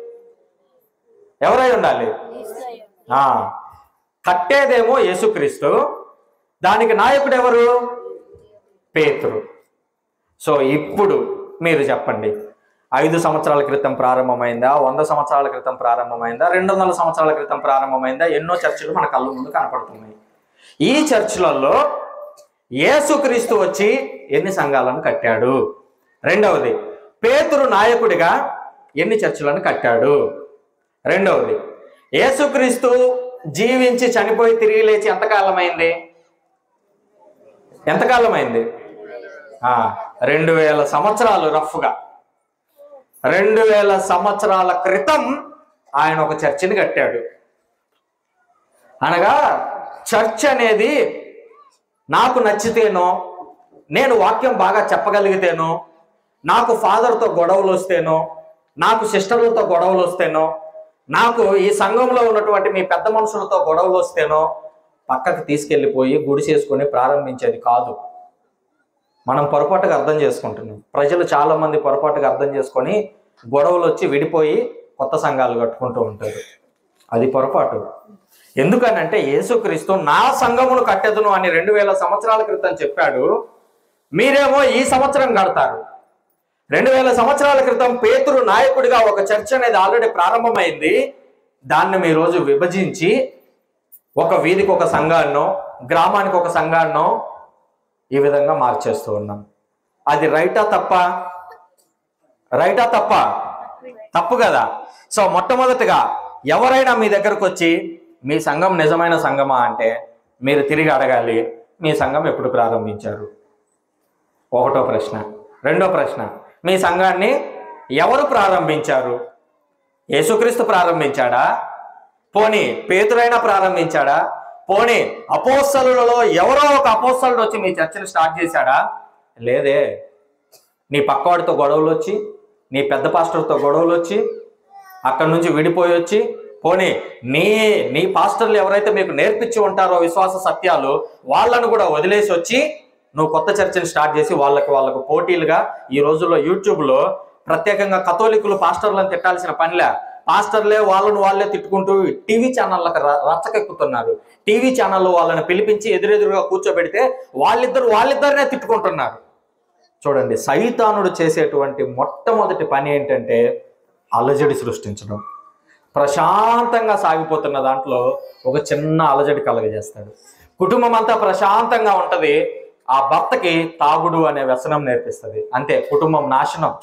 ఎవరై ఉండాలి ఆ కట్టేదేమో యేసుక్రీస్తు దానికి నాయకుడు ఎవరు పేతురు సో ఇప్పుడు మీరు చెప్పండి ఐదు సంవత్సరాల క్రితం ప్రారంభమైందా వంద సంవత్సరాల క్రితం ప్రారంభమైందా రెండు వందల సంవత్సరాల క్రితం ప్రారంభమైందా ఎన్నో చర్చిలు మన కళ్ళ ముందు కనపడుతున్నాయి ఈ చర్చిలలో యేసుక్రీస్తు వచ్చి ఎన్ని సంఘాలను కట్టాడు రెండవది పేతురు నాయకుడిగా ఎన్ని చర్చిలను కట్టాడు రెండవది యేసుక్రీస్తు జీవించి చనిపోయి తిరిగి లేచి ఎంతకాలమైంది ఎంతకాలమైంది ఆ, రెండు వేల సంవత్సరాలు రఫ్గా రెండు వేల సంవత్సరాల క్రితం ఆయన ఒక చర్చిని కట్టాడు అనగా చర్చ్ అనేది నాకు నచ్చితేనో నేను వాక్యం బాగా చెప్పగలిగితేనో నాకు ఫాదర్తో గొడవలు వస్తేనో నాకు సిస్టర్లతో గొడవలు వస్తేనో నాకు ఈ సంఘంలో ఉన్నటువంటి మీ పెద్ద మనుషులతో గొడవలు వస్తేనో పక్కకి తీసుకెళ్ళిపోయి గుడి చేసుకొని ప్రారంభించేది కాదు మనం పొరపాటుగా అర్థం చేసుకుంటున్నాం ప్రజలు చాలా మంది పొరపాటుగా అర్థం చేసుకొని గొడవలు వచ్చి విడిపోయి కొత్త సంఘాలు కట్టుకుంటూ ఉంటారు అది పొరపాటు ఎందుకనంటే యేసుక్రీస్తు నా సంఘమును కట్టెదును అని రెండు వేల సంవత్సరాల క్రితం చెప్పాడు మీరేమో ఈ సంవత్సరం కడతారు రెండు వేల సంవత్సరాల క్రితం పేతురు నాయకుడిగా ఒక చర్చ్ అనేది ఆల్రెడీ ప్రారంభమైంది దాన్ని మీ రోజు విభజించి ఒక వీధికి ఒక సంఘాన్నో గ్రామానికి ఒక సంఘాన్నో ఈ విధంగా మార్చేస్తూ ఉన్నాం అది రైటా తప్ప రైటా తప్ప తప్పు కదా సో మొట్టమొదటిగా ఎవరైనా మీ దగ్గరకు వచ్చి మీ సంఘం నిజమైన సంఘమా అంటే మీరు తిరిగి అడగాలి మీ సంఘం ఎప్పుడు ప్రారంభించారు ఒకటో ప్రశ్న రెండో ప్రశ్న మీ సంఘాన్ని ఎవరు ప్రారంభించారు యేసుక్రీస్తు ప్రారంభించాడా పోనీ పేతురైనా ప్రారంభించాడా పోనీ అపోస్తలులలో ఎవరో ఒక అపోస్తలుడు వచ్చి మీ చర్చను స్టార్ట్ చేశాడా లేదే నీ పక్కవాడితో గొడవలు వచ్చి నీ పెద్ద పాస్టర్తో గొడవలు వచ్చి అక్కడి నుంచి విడిపోయి వచ్చి పోనీ నీ నీ పాస్టర్లు ఎవరైతే మీకు నేర్పించి ఉంటారో విశ్వాస సత్యాలు వాళ్ళను కూడా వదిలేసి వచ్చి నువ్వు కొత్త చర్చని స్టార్ట్ చేసి వాళ్ళకి వాళ్ళకు పోటీలుగా ఈ రోజుల్లో యూట్యూబ్లో ప్రత్యేకంగా కథోలికులు పాస్టర్లను తిట్టాల్సిన పనిలే పాస్టర్లే వాళ్ళను వాళ్ళే తిట్టుకుంటూ టీవీ ఛానళ్ళకి ర- రచ్చకెక్కుతున్నారు టీవీ ఛానల్లో వాళ్ళని పిలిపించి ఎదురెదురుగా కూర్చోబెడితే వాళ్ళిద్దరు వాళ్ళిద్దరినే తిట్టుకుంటున్నారు చూడండి సైతానుడు చేసేటువంటి మొట్టమొదటి పని ఏంటంటే అలజడి సృష్టించడం ప్రశాంతంగా సాగిపోతున్న దాంట్లో ఒక చిన్న అలజడి కలగజేస్తాడు కుటుంబం అంతా ప్రశాంతంగా ఉంటది ఆ భర్తకి తాగుడు అనే వ్యసనం నేర్పిస్తుంది అంతే కుటుంబం నాశనం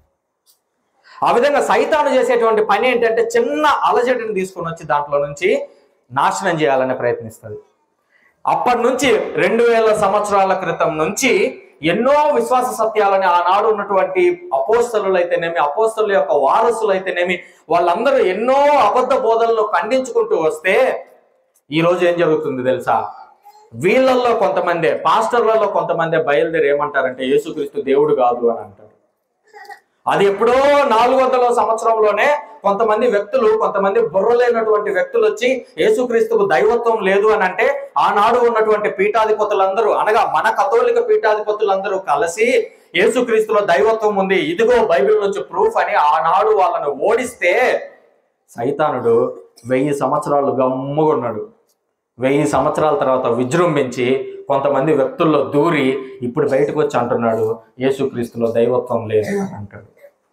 ఆ విధంగా సైతాను చేసేటువంటి పని ఏంటంటే చిన్న అలజడిని తీసుకొని వచ్చి దాంట్లో నుంచి నాశనం చేయాలని ప్రయత్నిస్తుంది అప్పటి నుంచి రెండు వేల సంవత్సరాల క్రితం నుంచి ఎన్నో విశ్వాస సత్యాలని ఆనాడు ఉన్నటువంటి అపోస్తలు అయితేనేమి అపోస్తల యొక్క వారసులు అయితేనేమి వాళ్ళందరూ ఎన్నో అబద్ధ బోధనలు ఖండించుకుంటూ వస్తే ఈ రోజు ఏం జరుగుతుంది తెలుసా వీళ్ళల్లో కొంతమంది పాస్టర్లలో కొంతమంది బయలుదేరి ఏమంటారంటే యేసుక్రీస్తు దేవుడు కాదు అని అంటారు అది ఎప్పుడో నాలుగు వందల సంవత్సరంలోనే కొంతమంది వ్యక్తులు కొంతమంది బుర్రలేనటువంటి వ్యక్తులు వచ్చి యేసుక్రీస్తుకు దైవత్వం లేదు అని అంటే ఆనాడు ఉన్నటువంటి పీఠాధిపతులందరూ అనగా మన కథోలిక పీఠాధిపతులందరూ కలిసి యేసుక్రీస్తులో దైవత్వం ఉంది ఇదిగో బైబిల్ నుంచి ప్రూఫ్ అని ఆనాడు వాళ్ళను ఓడిస్తే సైతానుడు వెయ్యి సంవత్సరాలు గమ్ముగున్నాడు వెయ్యి సంవత్సరాల తర్వాత విజృంభించి కొంతమంది వ్యక్తుల్లో దూరి ఇప్పుడు బయటకు వచ్చి అంటున్నాడు యేసుక్రీస్తులో దైవత్వం లేదు అని అంటాడు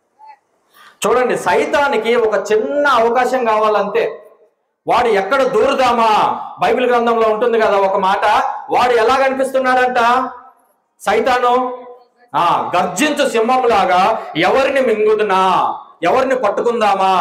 చూడండి సైతానికి ఒక చిన్న అవకాశం కావాలంతే వాడు ఎక్కడ దూరుదామా బైబిల్ గ్రంథంలో ఉంటుంది కదా ఒక మాట వాడు ఎలా కనిపిస్తున్నాడంట సైతాను ఆ గర్జించు సింహంలాగా ఎవరిని మింగుదునా ఎవరిని పట్టుకుందామా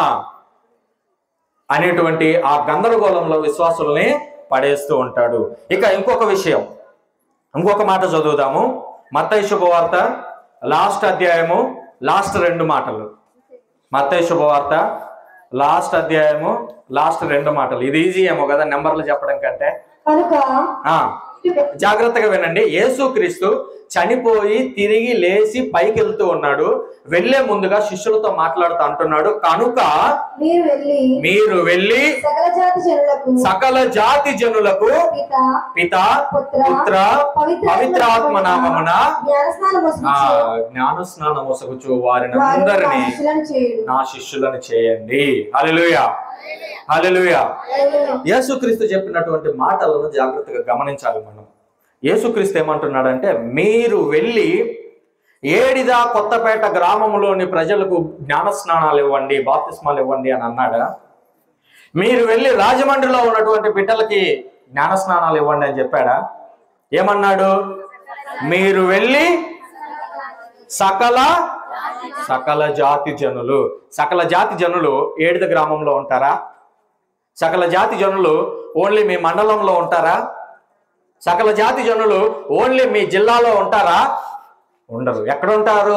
అనేటువంటి ఆ గందరగోళంలో విశ్వాసుల్ని పడేస్తూ ఉంటాడు ఇక ఇంకొక విషయం ఇంకొక మాట చదువుదాము మత్తయి శుభవార్త లాస్ట్ అధ్యాయము లాస్ట్ రెండు మాటలు మత్తయి శుభవార్త లాస్ట్ అధ్యాయము లాస్ట్ రెండు మాటలు ఇది ఈజీ ఏమో కదా నెంబర్లు చెప్పడం కంటే కనుక ఆ జాగ్రత్తగా వినండి యేసుక్రీస్తు చనిపోయి తిరిగి లేచి పైకి వెళ్తూ ఉన్నాడు వెళ్లే ముందుగా శిష్యులతో మాట్లాడుతూ అంటున్నాడు కనుక మీరు వెళ్ళి మీరు వెళ్ళి సకల జాతి జనులకు సకల జాతి జనులకు పిత పిత పుత్ర పుత్ర పవిత్రాత్మ నామమున జ్ఞానస్నానం ఆ వస్తుంది జ్ఞాన స్నానం మొసగుచు వారిని వారిని నా అందరినీ శిష్యులను చేయుడు నా శిష్యులను చేయండి హల్లెలూయా హల్లెలూయా యేసుక్రీస్తు చెప్పినటువంటి మాటలను జాగ్రత్తగా గమనించాలి మనం యేసుక్రీస్తు ఏమంటున్నాడంటే మీరు వెళ్ళి ఏడిదా కొత్తపేట గ్రామంలోని ప్రజలకు జ్ఞాన స్నానాలు ఇవ్వండి బాప్తిస్మాలు ఇవ్వండి అని అన్నాడా మీరు వెళ్ళి రాజమండ్రిలో ఉన్నటువంటి బిడ్డలకి జ్ఞాన స్నానాలు ఇవ్వండి అని చెప్పాడా ఏమన్నాడు మీరు వెళ్ళి సకల సకల జాతి జనులు సకల జాతి జనులు ఏడిద గ్రామంలో ఉంటారా సకల జాతి జనులు ఓన్లీ మీ మండలంలో ఉంటారా సకల జాతి జనులు ఓన్లీ మీ జిల్లాలో ఉంటారా ఉండరు ఎక్కడ ఉంటారు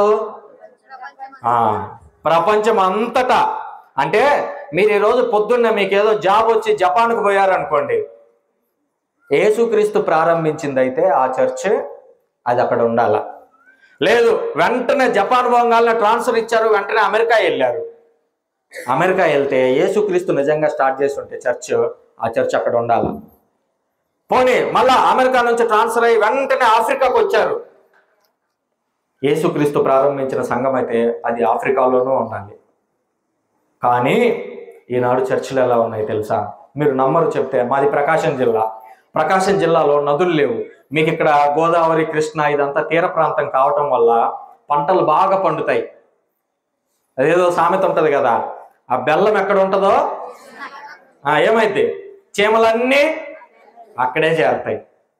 ఆ, ప్రపంచం అంతటా అంటే మీరు ఈరోజు పొద్దున్న మీకు ఏదో జాబ్ వచ్చి జపాన్కు పోయారనుకోండి యేసుక్రీస్తు ప్రారంభించింది అయితే ఆ చర్చ్ అది అక్కడ ఉండాల లేదు వెంటనే జపాన్ పోగానే ట్రాన్స్ఫర్ ఇచ్చారు వెంటనే అమెరికా వెళ్ళారు అమెరికా వెళ్తే యేసుక్రీస్తు నిజంగా స్టార్ట్ చేసి ఉంటే చర్చ్ ఆ చర్చ్ అక్కడ ఉండాల పోనీ మళ్ళా అమెరికా నుంచి ట్రాన్స్ఫర్ అయ్యి వెంటనే ఆఫ్రికాకు వచ్చారు యేసుక్రీస్తు ప్రారంభించిన సంఘం అయితే అది ఆఫ్రికాలోనూ ఉండాలి కానీ ఈనాడు చర్చిలు ఎలా ఉన్నాయి తెలుసా మీరు నమ్మరు చెప్తే మాది ప్రకాశం జిల్లా ప్రకాశం జిల్లాలో నదులు లేవు మీకు ఇక్కడ గోదావరి కృష్ణ ఇదంతా తీర ప్రాంతం కావటం వల్ల పంటలు బాగా పండుతాయి అదేదో సామెత ఉంటది కదా ఆ బెల్లం ఎక్కడ ఉంటుందో ఆ, ఏమైంది చీమలన్నీ అక్కడే చేరతాయి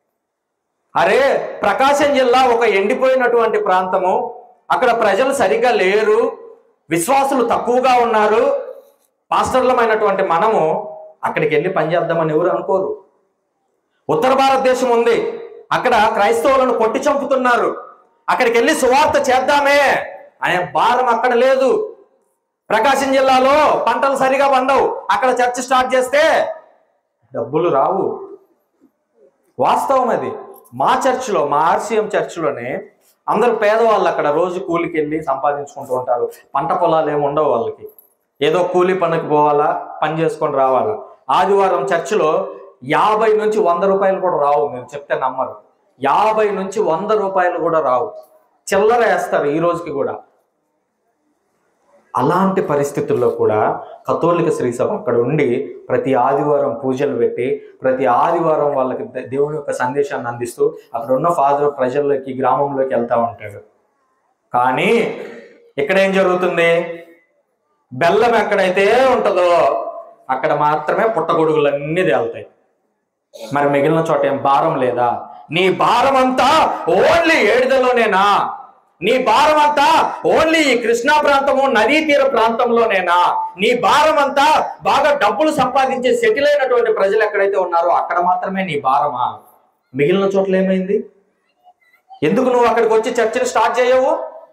అరే ప్రకాశం జిల్లా ఒక ఎండిపోయినటువంటి ప్రాంతము అక్కడ ప్రజలు సరిగ్గా లేరు విశ్వాసులు తక్కువగా ఉన్నారు పాస్టర్లమైనటువంటి మనము అక్కడికి వెళ్ళి పనిచేద్దామని ఎవరు అనుకోరు ఉత్తర భారతదేశం ఉంది అక్కడ క్రైస్తవులను కొట్టి చంపుతున్నారు అక్కడికి వెళ్ళి సువార్త చేద్దామే అనే భారం అక్కడ లేదు ప్రకాశం జిల్లాలో పంటలు సరిగా పండవు అక్కడ చర్చ్ స్టార్ట్ చేస్తే డబ్బులు రావు వాస్తవం అది మా చర్చిలో మా ఆర్సీఎం చర్చిలోనే అందరు పేదవాళ్ళు అక్కడ రోజు కూలికి వెళ్ళి సంపాదించుకుంటూ ఉంటారు పంట పొలాలు ఏమి ఉండవు వాళ్ళకి ఏదో కూలి పనికి పోవాలా పని చేసుకొని రావాలా ఆదివారం చర్చిలో యాభై నుంచి వంద రూపాయలు కూడా రావు మీరు చెప్తే నమ్మరు యాభై నుంచి వంద రూపాయలు కూడా రావు చిల్లర వేస్తారు ఈ రోజుకి కూడా అలాంటి పరిస్థితుల్లో కూడా కథోలిక శ్రీసభ అక్కడ ఉండి ప్రతి ఆదివారం పూజలు పెట్టి ప్రతి ఆదివారం వాళ్ళకి ద- దేవుని యొక్క సందేశాన్ని అందిస్తూ అక్కడ ఉన్న ఫాదర్ ప్రజల్లోకి గ్రామంలోకి వెళ్తా ఉంటాడు కానీ ఇక్కడ ఏం జరుగుతుంది బెల్లం ఎక్కడైతే ఉంటుందో అక్కడ మాత్రమే పుట్టగొడుగులన్నీ తేలుతాయి మరి మిగిలిన చోట ఏం భారం లేదా నీ భారం అంతా ఓన్లీ ఏడుదలోనేనా నీ భారం అంతా ఓన్లీ ఈ కృష్ణా ప్రాంతము నదీ తీర ప్రాంతంలోనేనా నీ భారం అంతా బాగా డబ్బులు సంపాదించి సెటిల్ అయినటువంటి ప్రజలు ఎక్కడైతే ఉన్నారో అక్కడ మాత్రమే నీ భారమా మిగిలిన చోట్ల ఏమైంది ఎందుకు నువ్వు అక్కడికి వచ్చి చర్చలు స్టార్ట్ చేయవు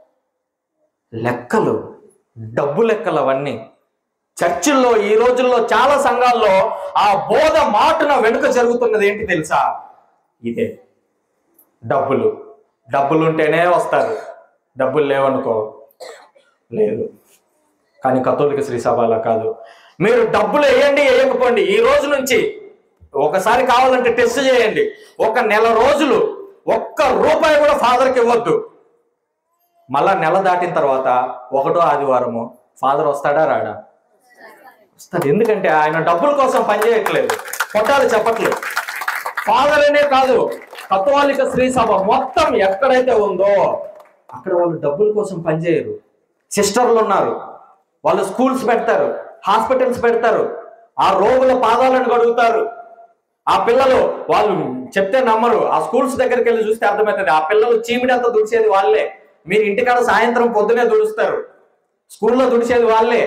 లెక్కలు డబ్బు లెక్కలు అవన్నీ చర్చిల్లో ఈ రోజుల్లో చాలా సంఘాల్లో ఆ బోధ మాటున వెనుక జరుగుతున్నది ఏంటి తెలుసా ఇదే డబ్బులు డబ్బులు ఉంటేనే వస్తారు డబ్బులు లేవనుకో లేదు కానీ కథోలిక శ్రీ సభ అలా కాదు మీరు డబ్బులు వేయండి వేయకపోండి ఈ రోజు నుంచి ఒకసారి కావాలంటే టెస్ట్ చేయండి ఒక నెల రోజులు ఒక్క రూపాయి కూడా ఫాదర్కి ఇవ్వద్దు మళ్ళా నెల దాటిన తర్వాత ఒకటో ఆదివారము ఫాదర్ వస్తాడా రాడా వస్తాడు ఎందుకంటే ఆయన డబ్బుల కోసం పనిచేయట్లేదు కొట్టాలి చెప్పట్లేదు ఫాదర్ అనే కాదు కథోలిక శ్రీ సభ మొత్తం ఎక్కడైతే ఉందో అక్కడ వాళ్ళు డబ్బుల కోసం పనిచేయరు సిస్టర్లు ఉన్నారు వాళ్ళు స్కూల్స్ పెడతారు హాస్పిటల్స్ పెడతారు ఆ రోగుల పాదాలను కడుగుతారు ఆ పిల్లలు వాళ్ళు చెప్తే నమ్మరు ఆ స్కూల్స్ దగ్గరికి వెళ్ళి చూస్తే అర్థమవుతుంది ఆ పిల్లలు చీమిడి అంతా దుడిచేది వాళ్ళే మీరు ఇంటికాడ సాయంత్రం పొద్దునే దుడుస్తారు స్కూల్లో దుడిచేది వాళ్ళే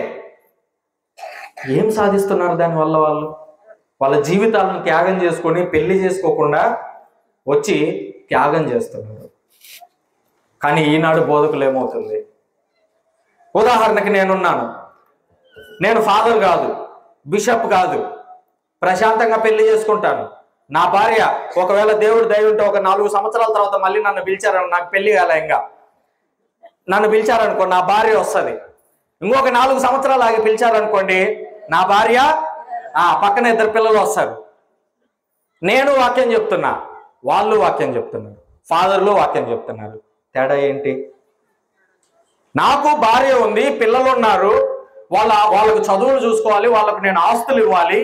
ఏం సాధిస్తున్నారు దానివల్ల వాళ్ళు వాళ్ళ జీవితాలను త్యాగం చేసుకొని పెళ్లి చేసుకోకుండా వచ్చి త్యాగం చేస్తున్నారు కానీ ఈనాడు బోధకులు ఏమవుతుంది ఉదాహరణకి నేనున్నాను నేను ఫాదర్ కాదు బిషప్ కాదు ప్రశాంతంగా పెళ్లి చేసుకుంటాను నా భార్య ఒకవేళ దేవుడు దయ ఉంటే ఒక నాలుగు సంవత్సరాల తర్వాత మళ్ళీ నన్ను పిలిచారని నాకు పెళ్లి కాలే ఇంకా నన్ను పిలిచారనుకో నా భార్య వస్తుంది ఇంకొక నాలుగు సంవత్సరాలు ఆగి పిలిచారనుకోండి నా భార్య ఆ పక్కన ఇద్దరు పిల్లలు వస్తారు నేను వాక్యం చెప్తున్నా వాళ్ళు వాక్యం చెప్తున్నారు ఫాదర్లు వాక్యం చెప్తున్నారు తేడా ఏంటి నాకు భార్య ఉంది పిల్లలు ఉన్నారు వాళ్ళ వాళ్ళకు చదువులు చూసుకోవాలి వాళ్ళకు నేను ఆస్తులు ఇవ్వాలి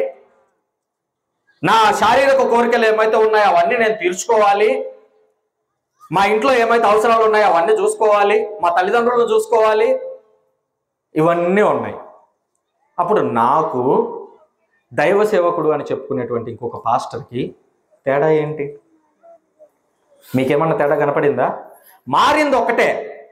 నా శారీరక కోరికలు ఏమైతే ఉన్నాయో అవన్నీ నేను తీర్చుకోవాలి మా ఇంట్లో ఏమైతే అవసరాలు ఉన్నాయో అవన్నీ చూసుకోవాలి మా తల్లిదండ్రులను చూసుకోవాలి ఇవన్నీ ఉన్నాయి అప్పుడు నాకు దైవ సేవకుడు అని చెప్పుకునేటువంటి ఇంకొక పాస్టర్కి తేడా ఏంటి మీకేమన్నా తేడా కనపడిందా మారింది ఒకటే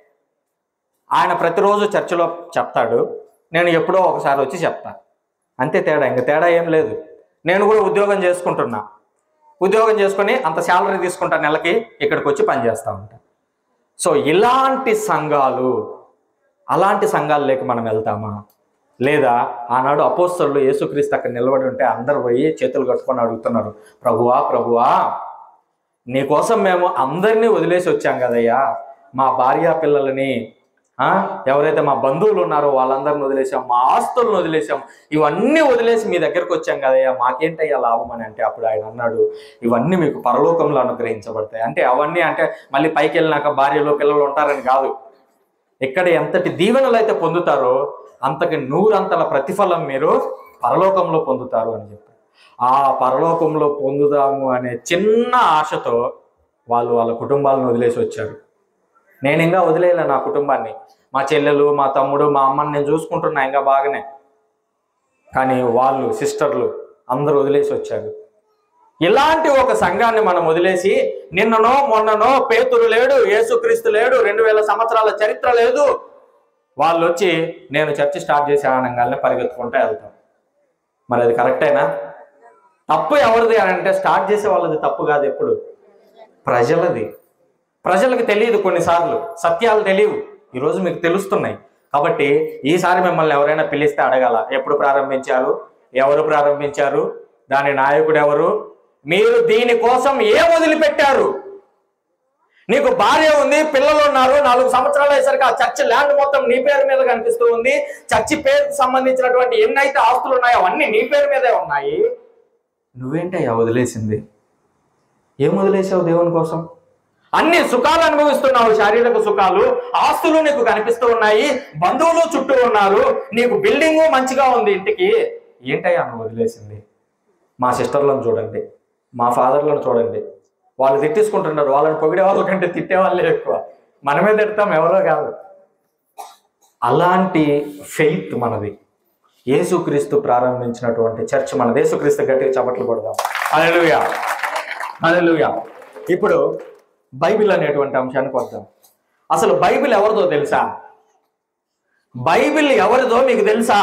ఆయన ప్రతిరోజు చర్చిలో చెప్తాడు నేను ఎప్పుడో ఒకసారి వచ్చి చెప్తా అంతే తేడా ఇంకా తేడా ఏం లేదు నేను కూడా ఉద్యోగం చేసుకుంటున్నా ఉద్యోగం చేసుకొని అంత శాలరీ తీసుకుంటా నెలకి ఇక్కడికి వచ్చి పని చేస్తూ ఉంటా సో ఇలాంటి సంఘాలు అలాంటి సంఘాల్లోకి మనం వెళ్తామా లేదా ఆనాడు అపోస్తలు యేసుక్రీస్తు అక్కడ నిలబడి ఉంటే అందరు పోయి చేతులు కట్టుకొని అడుగుతున్నారు ప్రభువా ప్రభువా నీకోసం మేము అందరినీ వదిలేసి వచ్చాం కదయ్యా మా భార్య పిల్లలని ఆ, ఎవరైతే మా బంధువులు ఉన్నారో వాళ్ళందరిని వదిలేసాం మా ఆస్తులను వదిలేసాం ఇవన్నీ వదిలేసి మీ దగ్గరకు వచ్చాం కదయ్యా మాకేంటయ్యా లాభం అని అంటే అప్పుడు ఆయన అన్నాడు ఇవన్నీ మీకు పరలోకంలో అనుగ్రహించబడతాయి అంటే అవన్నీ అంటే మళ్ళీ పైకి వెళ్ళినాక భార్యలో పిల్లలు ఉంటారని కాదు ఇక్కడ ఎంతటి దీవెనలు అయితే పొందుతారో అంతకి నూరంతల ప్రతిఫలం మీరు పరలోకంలో పొందుతారు అని చెప్పారు ఆ పరలోకంలో పొందుదాము అనే చిన్న ఆశతో వాళ్ళు వాళ్ళ కుటుంబాలను వదిలేసి వచ్చారు నేను ఇంకా వదిలేయలే నా కుటుంబాన్ని మా చెల్లెలు మా తమ్ముడు మా అమ్మని నేను చూసుకుంటున్నా ఇంకా బాగానే కానీ వాళ్ళు సిస్టర్లు అందరూ వదిలేసి వచ్చారు ఇలాంటి ఒక సంఘాన్ని మనం వదిలేసి నిన్ననో మొన్ననో పేతురు లేడు యేసుక్రీస్తు లేడు రెండు వేల సంవత్సరాల చరిత్ర లేదు వాళ్ళు వచ్చి నేను చర్చి స్టార్ట్ చేసే ఆనంగాల్ని పరిగెత్తుకుంటూ వెళ్తాం మరి అది కరెక్టేనా తప్పు ఎవరిది అని అంటే స్టార్ట్ చేసే వాళ్ళది తప్పు కాదు ఎప్పుడు ప్రజలది ప్రజలకు తెలియదు కొన్నిసార్లు సత్యాలు తెలియవు ఈరోజు మీకు తెలుస్తున్నాయి కాబట్టి ఈసారి మిమ్మల్ని ఎవరైనా పిలిస్తే అడగాల ఎప్పుడు ప్రారంభించారు ఎవరు ప్రారంభించారు దాని నాయకుడు ఎవరు మీరు దీనికోసం ఏం వదిలిపెట్టారు నీకు భార్య ఉంది పిల్లలు ఉన్నారు నాలుగు సంవత్సరాలు అయ్యేసరికి ఆ చర్చ్ ల్యాండ్ మొత్తం నీ పేరు మీద కనిపిస్తూ ఉంది చర్చి పేరుకు సంబంధించినటువంటి ఎన్నైతే ఆస్తులు ఉన్నాయో అవన్నీ నీ పేరు మీదే ఉన్నాయి నువ్వేంటయ్యా వదిలేసింది ఏం వదిలేసావు దేవుని కోసం అన్ని సుఖాలు అనుభవిస్తున్నావు శారీరక సుఖాలు ఆస్తులు నీకు కనిపిస్తూ ఉన్నాయి బంధువులు చుట్టూ ఉన్నారు నీకు బిల్డింగు మంచిగా ఉంది ఇంటికి ఏంటయ్యా నువ్వు వదిలేసింది మా సిస్టర్లను చూడండి మా ఫాదర్లను చూడండి వాళ్ళు తిట్టేసుకుంటున్నారు వాళ్ళని పొగిడే వాళ్ళకంటే తిట్టే వాళ్ళే ఎక్కువ మనమే తిడతాం ఎవరో కాదు అలాంటి ఫెయిత్ మనది యేసుక్రీస్తు ప్రారంభించినటువంటి చర్చ్ మనది యేసుక్రీస్తు గట్టిగా చప్పట్లు కొడదాం అలెలుయా అలెలుయా ఇప్పుడు బైబిల్ అనేటువంటి అంశానికి వద్దాం అసలు బైబిల్ ఎవరిదో తెలుసా బైబిల్ ఎవరిదో మీకు తెలుసా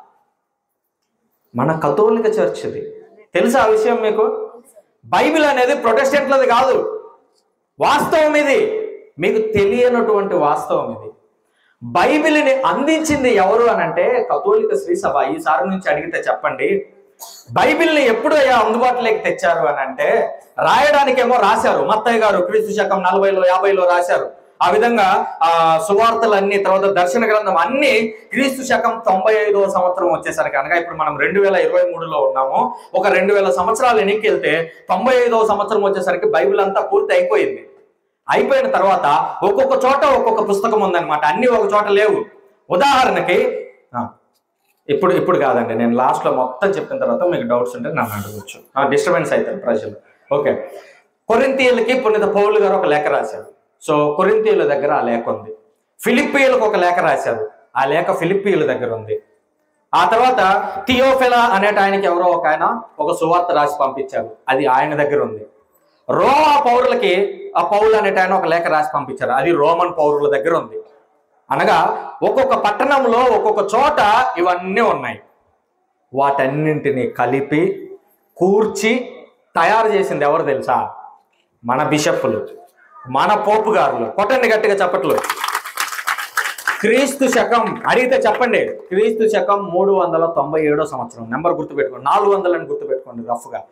మన కథోలిక చర్చ్ది తెలుసా ఆ విషయం మీకు బైబిల్ అనేది ప్రొటెస్టెంట్లది కాదు వాస్తవం ఇది మీకు తెలియనటువంటి వాస్తవం ఇది బైబిల్ని అందించింది ఎవరు అని అంటే కథోలిక శ్రీ సభ ఈసారి నుంచి అడిగితే చెప్పండి బైబిల్ని ఎప్పుడు అయ్యా అందుబాటులోకి తెచ్చారు అని అంటే రాయడానికేమో రాశారు మత్తయ్య గారు క్రీస్తు శకం నలభైలో యాభైలో రాశారు ఆ విధంగా ఆ సువార్తలు అన్ని తర్వాత దర్శన గ్రంథం అన్ని క్రీస్తు శకం తొంభై ఐదవ సంవత్సరం వచ్చేసరికి అనగా ఇప్పుడు మనం రెండు వేల ఇరవై మూడులో ఉన్నాము ఒక రెండు వేల సంవత్సరాలు వెనక్కి వెళ్తే తొంభై ఐదవ సంవత్సరం వచ్చేసరికి బైబిల్ అంతా పూర్తి అయిపోయింది అయిపోయిన తర్వాత ఒక్కొక్క చోట ఒక్కొక్క పుస్తకం ఉందన్నమాట అన్ని ఒక చోట లేవు ఉదాహరణకి ఆ, ఇప్పుడు ఇప్పుడు కాదండి నేను లాస్ట్లో మొత్తం చెప్పిన తర్వాత మీకు డౌట్స్ ఉంటే నన్ను అడగచ్చు డిస్టర్బెన్స్ అవుతారు ప్రజలు ఓకే కొరింతీయులకి పునీత పౌలు గారు ఒక లేఖ రాశారు సో కొరింతీయుల దగ్గర ఆ లేఖ ఉంది ఫిలిప్పీయులకు ఒక లేఖ రాశారు ఆ లేఖ ఫిలిప్పీయుల దగ్గర ఉంది ఆ తర్వాత థియోఫెలా అనేట ఆయనకి ఎవరో ఒక ఆయన ఒక సువార్త రాసి పంపించారు అది ఆయన దగ్గర ఉంది రోమా పౌరులకి ఆ పౌరులు అనేట ఆయన ఒక లేఖ రాసి పంపించారు అది రోమన్ పౌరుల దగ్గర ఉంది అనగా ఒక్కొక్క పట్టణంలో ఒక్కొక్క చోట ఇవన్నీ ఉన్నాయి వాటన్నింటినీ కలిపి కూర్చి తయారు చేసింది ఎవరు తెలుసా మన బిషప్పులు మన పోపు గారులు కొట్టండి గట్టిగా చప్పట్లు క్రీస్తు శకం అడిగితే చెప్పండి క్రీస్తు శకం మూడు వందల తొంభై ఏడో సంవత్సరం నెంబర్ గుర్తుపెట్టుకోండి నాలుగు వందలని గుర్తుపెట్టుకోండి రఫ్గా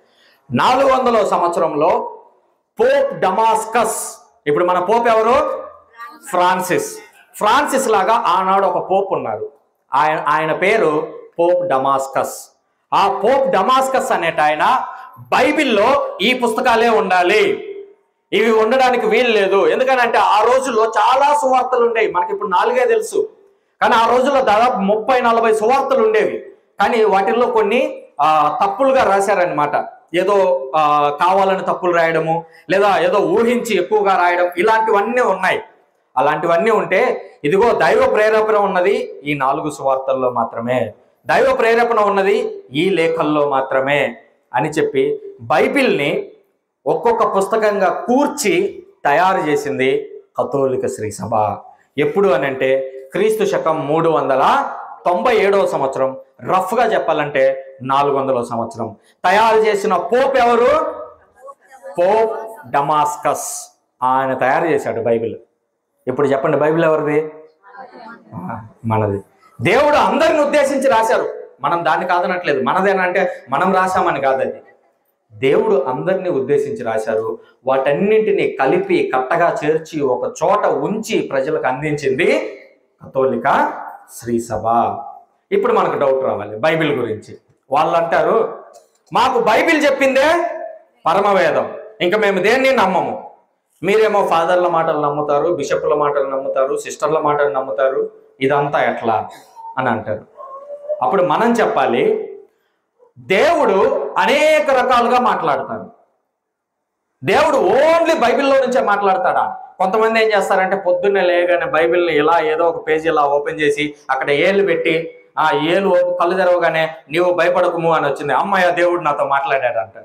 నాలుగు వందల సంవత్సరంలో పోప్ సంవత్సరంలో పోప్ డమాస్కస్ ఇప్పుడు మన పోప్ ఎవరు ఫ్రాన్సిస్ ఫ్రాన్సిస్ లాగా ఆనాడు ఒక పోప్ ఉన్నారు ఆయన ఆయన పేరు పోప్ డమాస్కస్ ఆ పోప్ డమాస్కస్ అనేట ఆయన బైబిల్లో ఈ పుస్తకాలే ఉండాలి ఇవి ఉండడానికి వీలు లేదు ఎందుకనంటే ఆ రోజుల్లో చాలా సువార్తలు ఉండేవి మనకి ఇప్పుడు నాలుగే తెలుసు కానీ ఆ రోజుల్లో దాదాపు ముప్పై నలభై సువార్తలు ఉండేవి కానీ వాటిల్లో కొన్ని ఆ, తప్పులుగా రాశారనమాట ఏదో ఆ, కావాలని తప్పులు రాయడము లేదా ఏదో ఊహించి ఎక్కువగా రాయడం ఇలాంటివన్నీ ఉన్నాయి అలాంటివన్నీ ఉంటే ఇదిగో దైవ ప్రేరేపణ ఉన్నది ఈ నాలుగు సువార్తల్లో మాత్రమే దైవ ప్రేరేపణ ఉన్నది ఈ లేఖల్లో మాత్రమే అని చెప్పి బైబిల్ని ఒక్కొక్క పుస్తకంగా కూర్చి తయారు చేసింది కథోలిక శ్రీ సభ ఎప్పుడు అని అంటే క్రీస్తు శకం మూడు వందల తొంభై ఏడవ సంవత్సరం రఫ్గా చెప్పాలంటే నాలుగు వందల సంవత్సరం తయారు చేసిన పోప్ ఎవరు పోప్ డమాస్కస్ ఆయన తయారు చేశాడు బైబిల్ ఇప్పుడు చెప్పండి బైబిల్ ఎవరిది ఆ, మనది దేవుడు అందరిని ఉద్దేశించి రాశారు మనం దాన్ని కాదనట్లేదు మనదేనంటే మనం రాశామని కాదు అది దేవుడు అందరినీ ఉద్దేశించి రాశారు వాటన్నింటినీ కలిపి కట్టగా చేర్చి ఒక చోట ఉంచి ప్రజలకు అందించింది కథోలిక శ్రీ సభ ఇప్పుడు మనకు డౌట్ రావాలి బైబిల్ గురించి వాళ్ళు అంటారు మాకు బైబిల్ చెప్పిందే పరమవేదం ఇంకా మేము దేన్ని నమ్మము మీరేమో ఫాదర్ల మాటలు నమ్ముతారు బిషప్ల మాటలు నమ్ముతారు సిస్టర్ల మాటలు నమ్ముతారు ఇదంతా ఎట్లా అని అంటారు అప్పుడు మనం చెప్పాలి దేవుడు అనేక రకాలుగా మాట్లాడతాడు దేవుడు ఓన్లీ బైబిల్లో నుంచే మాట్లాడతాడా కొంతమంది ఏం చేస్తారంటే పొద్దున్నే లేగానే బైబిల్ని ఇలా ఏదో ఒక పేజీ ఇలా ఓపెన్ చేసి అక్కడ ఏళ్ళు పెట్టి ఆ ఏలు ఓ- కళ్ళు తెరవగానే నీవు భయపడకుము అని వచ్చింది అమ్మాయ దేవుడు నాతో మాట్లాడాడు అంటారు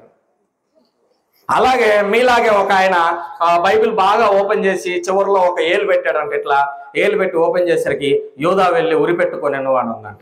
అలాగే మీలాగే ఒక ఆయన ఆ, బైబిల్ బాగా ఓపెన్ చేసి చివరిలో ఒక ఏలు పెట్టాడంట ఇట్లా ఏలు పెట్టి ఓపెన్ చేసరికి యోధా వెళ్ళి ఉరి పెట్టుకొనెను అని ఉందంట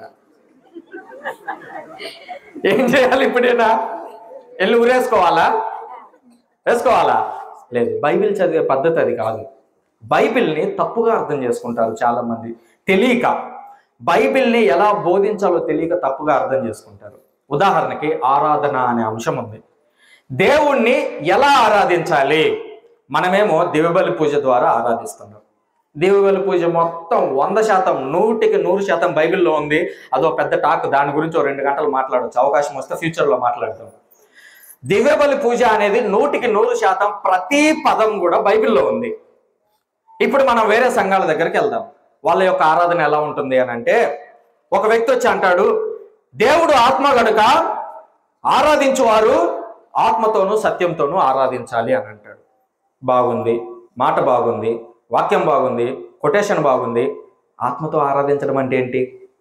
ఏం చేయాలి ఇప్పుడేనా వెళ్ళి ఉరేసుకోవాలా వేసుకోవాలా లేదు బైబిల్ చదివే పద్ధతి అది కాదు బైబిల్ని తప్పుగా అర్థం చేసుకుంటారు చాలా మంది తెలియక బైబిల్ని ఎలా బోధించాలో తెలియక తప్పుగా అర్థం చేసుకుంటారు ఉదాహరణకి ఆరాధన అనే అంశం ఉంది దేవుణ్ణి ఎలా ఆరాధించాలి మనమేమో దివ్యబలి పూజ ద్వారా ఆరాధిస్తున్నాం దివ్యబలి పూజ మొత్తం వంద శాతం నూటికి నూరు శాతం బైబిల్లో ఉంది అదో పెద్ద టాక్ దాని గురించి ఓ రెండు గంటలు మాట్లాడవచ్చు అవకాశం వస్తే ఫ్యూచర్లో మాట్లాడతాం దివ్యబలి పూజ అనేది నూటికి నూరు శాతం ప్రతి పదం కూడా బైబిల్లో ఉంది ఇప్పుడు మనం వేరే సంఘాల దగ్గరికి వెళ్దాం వాళ్ళ యొక్క ఆరాధన ఎలా ఉంటుంది అని అంటే ఒక వ్యక్తి వచ్చి అంటాడు దేవుడు ఆత్మ గనుక ఆరాధించువారు ఆత్మతోనూ సత్యంతోనూ ఆరాధించాలి అని అంటాడు బాగుంది మాట బాగుంది వాక్యం బాగుంది కొటేషన్ బాగుంది ఆత్మతో ఆరాధించడం అంటే ఏంటి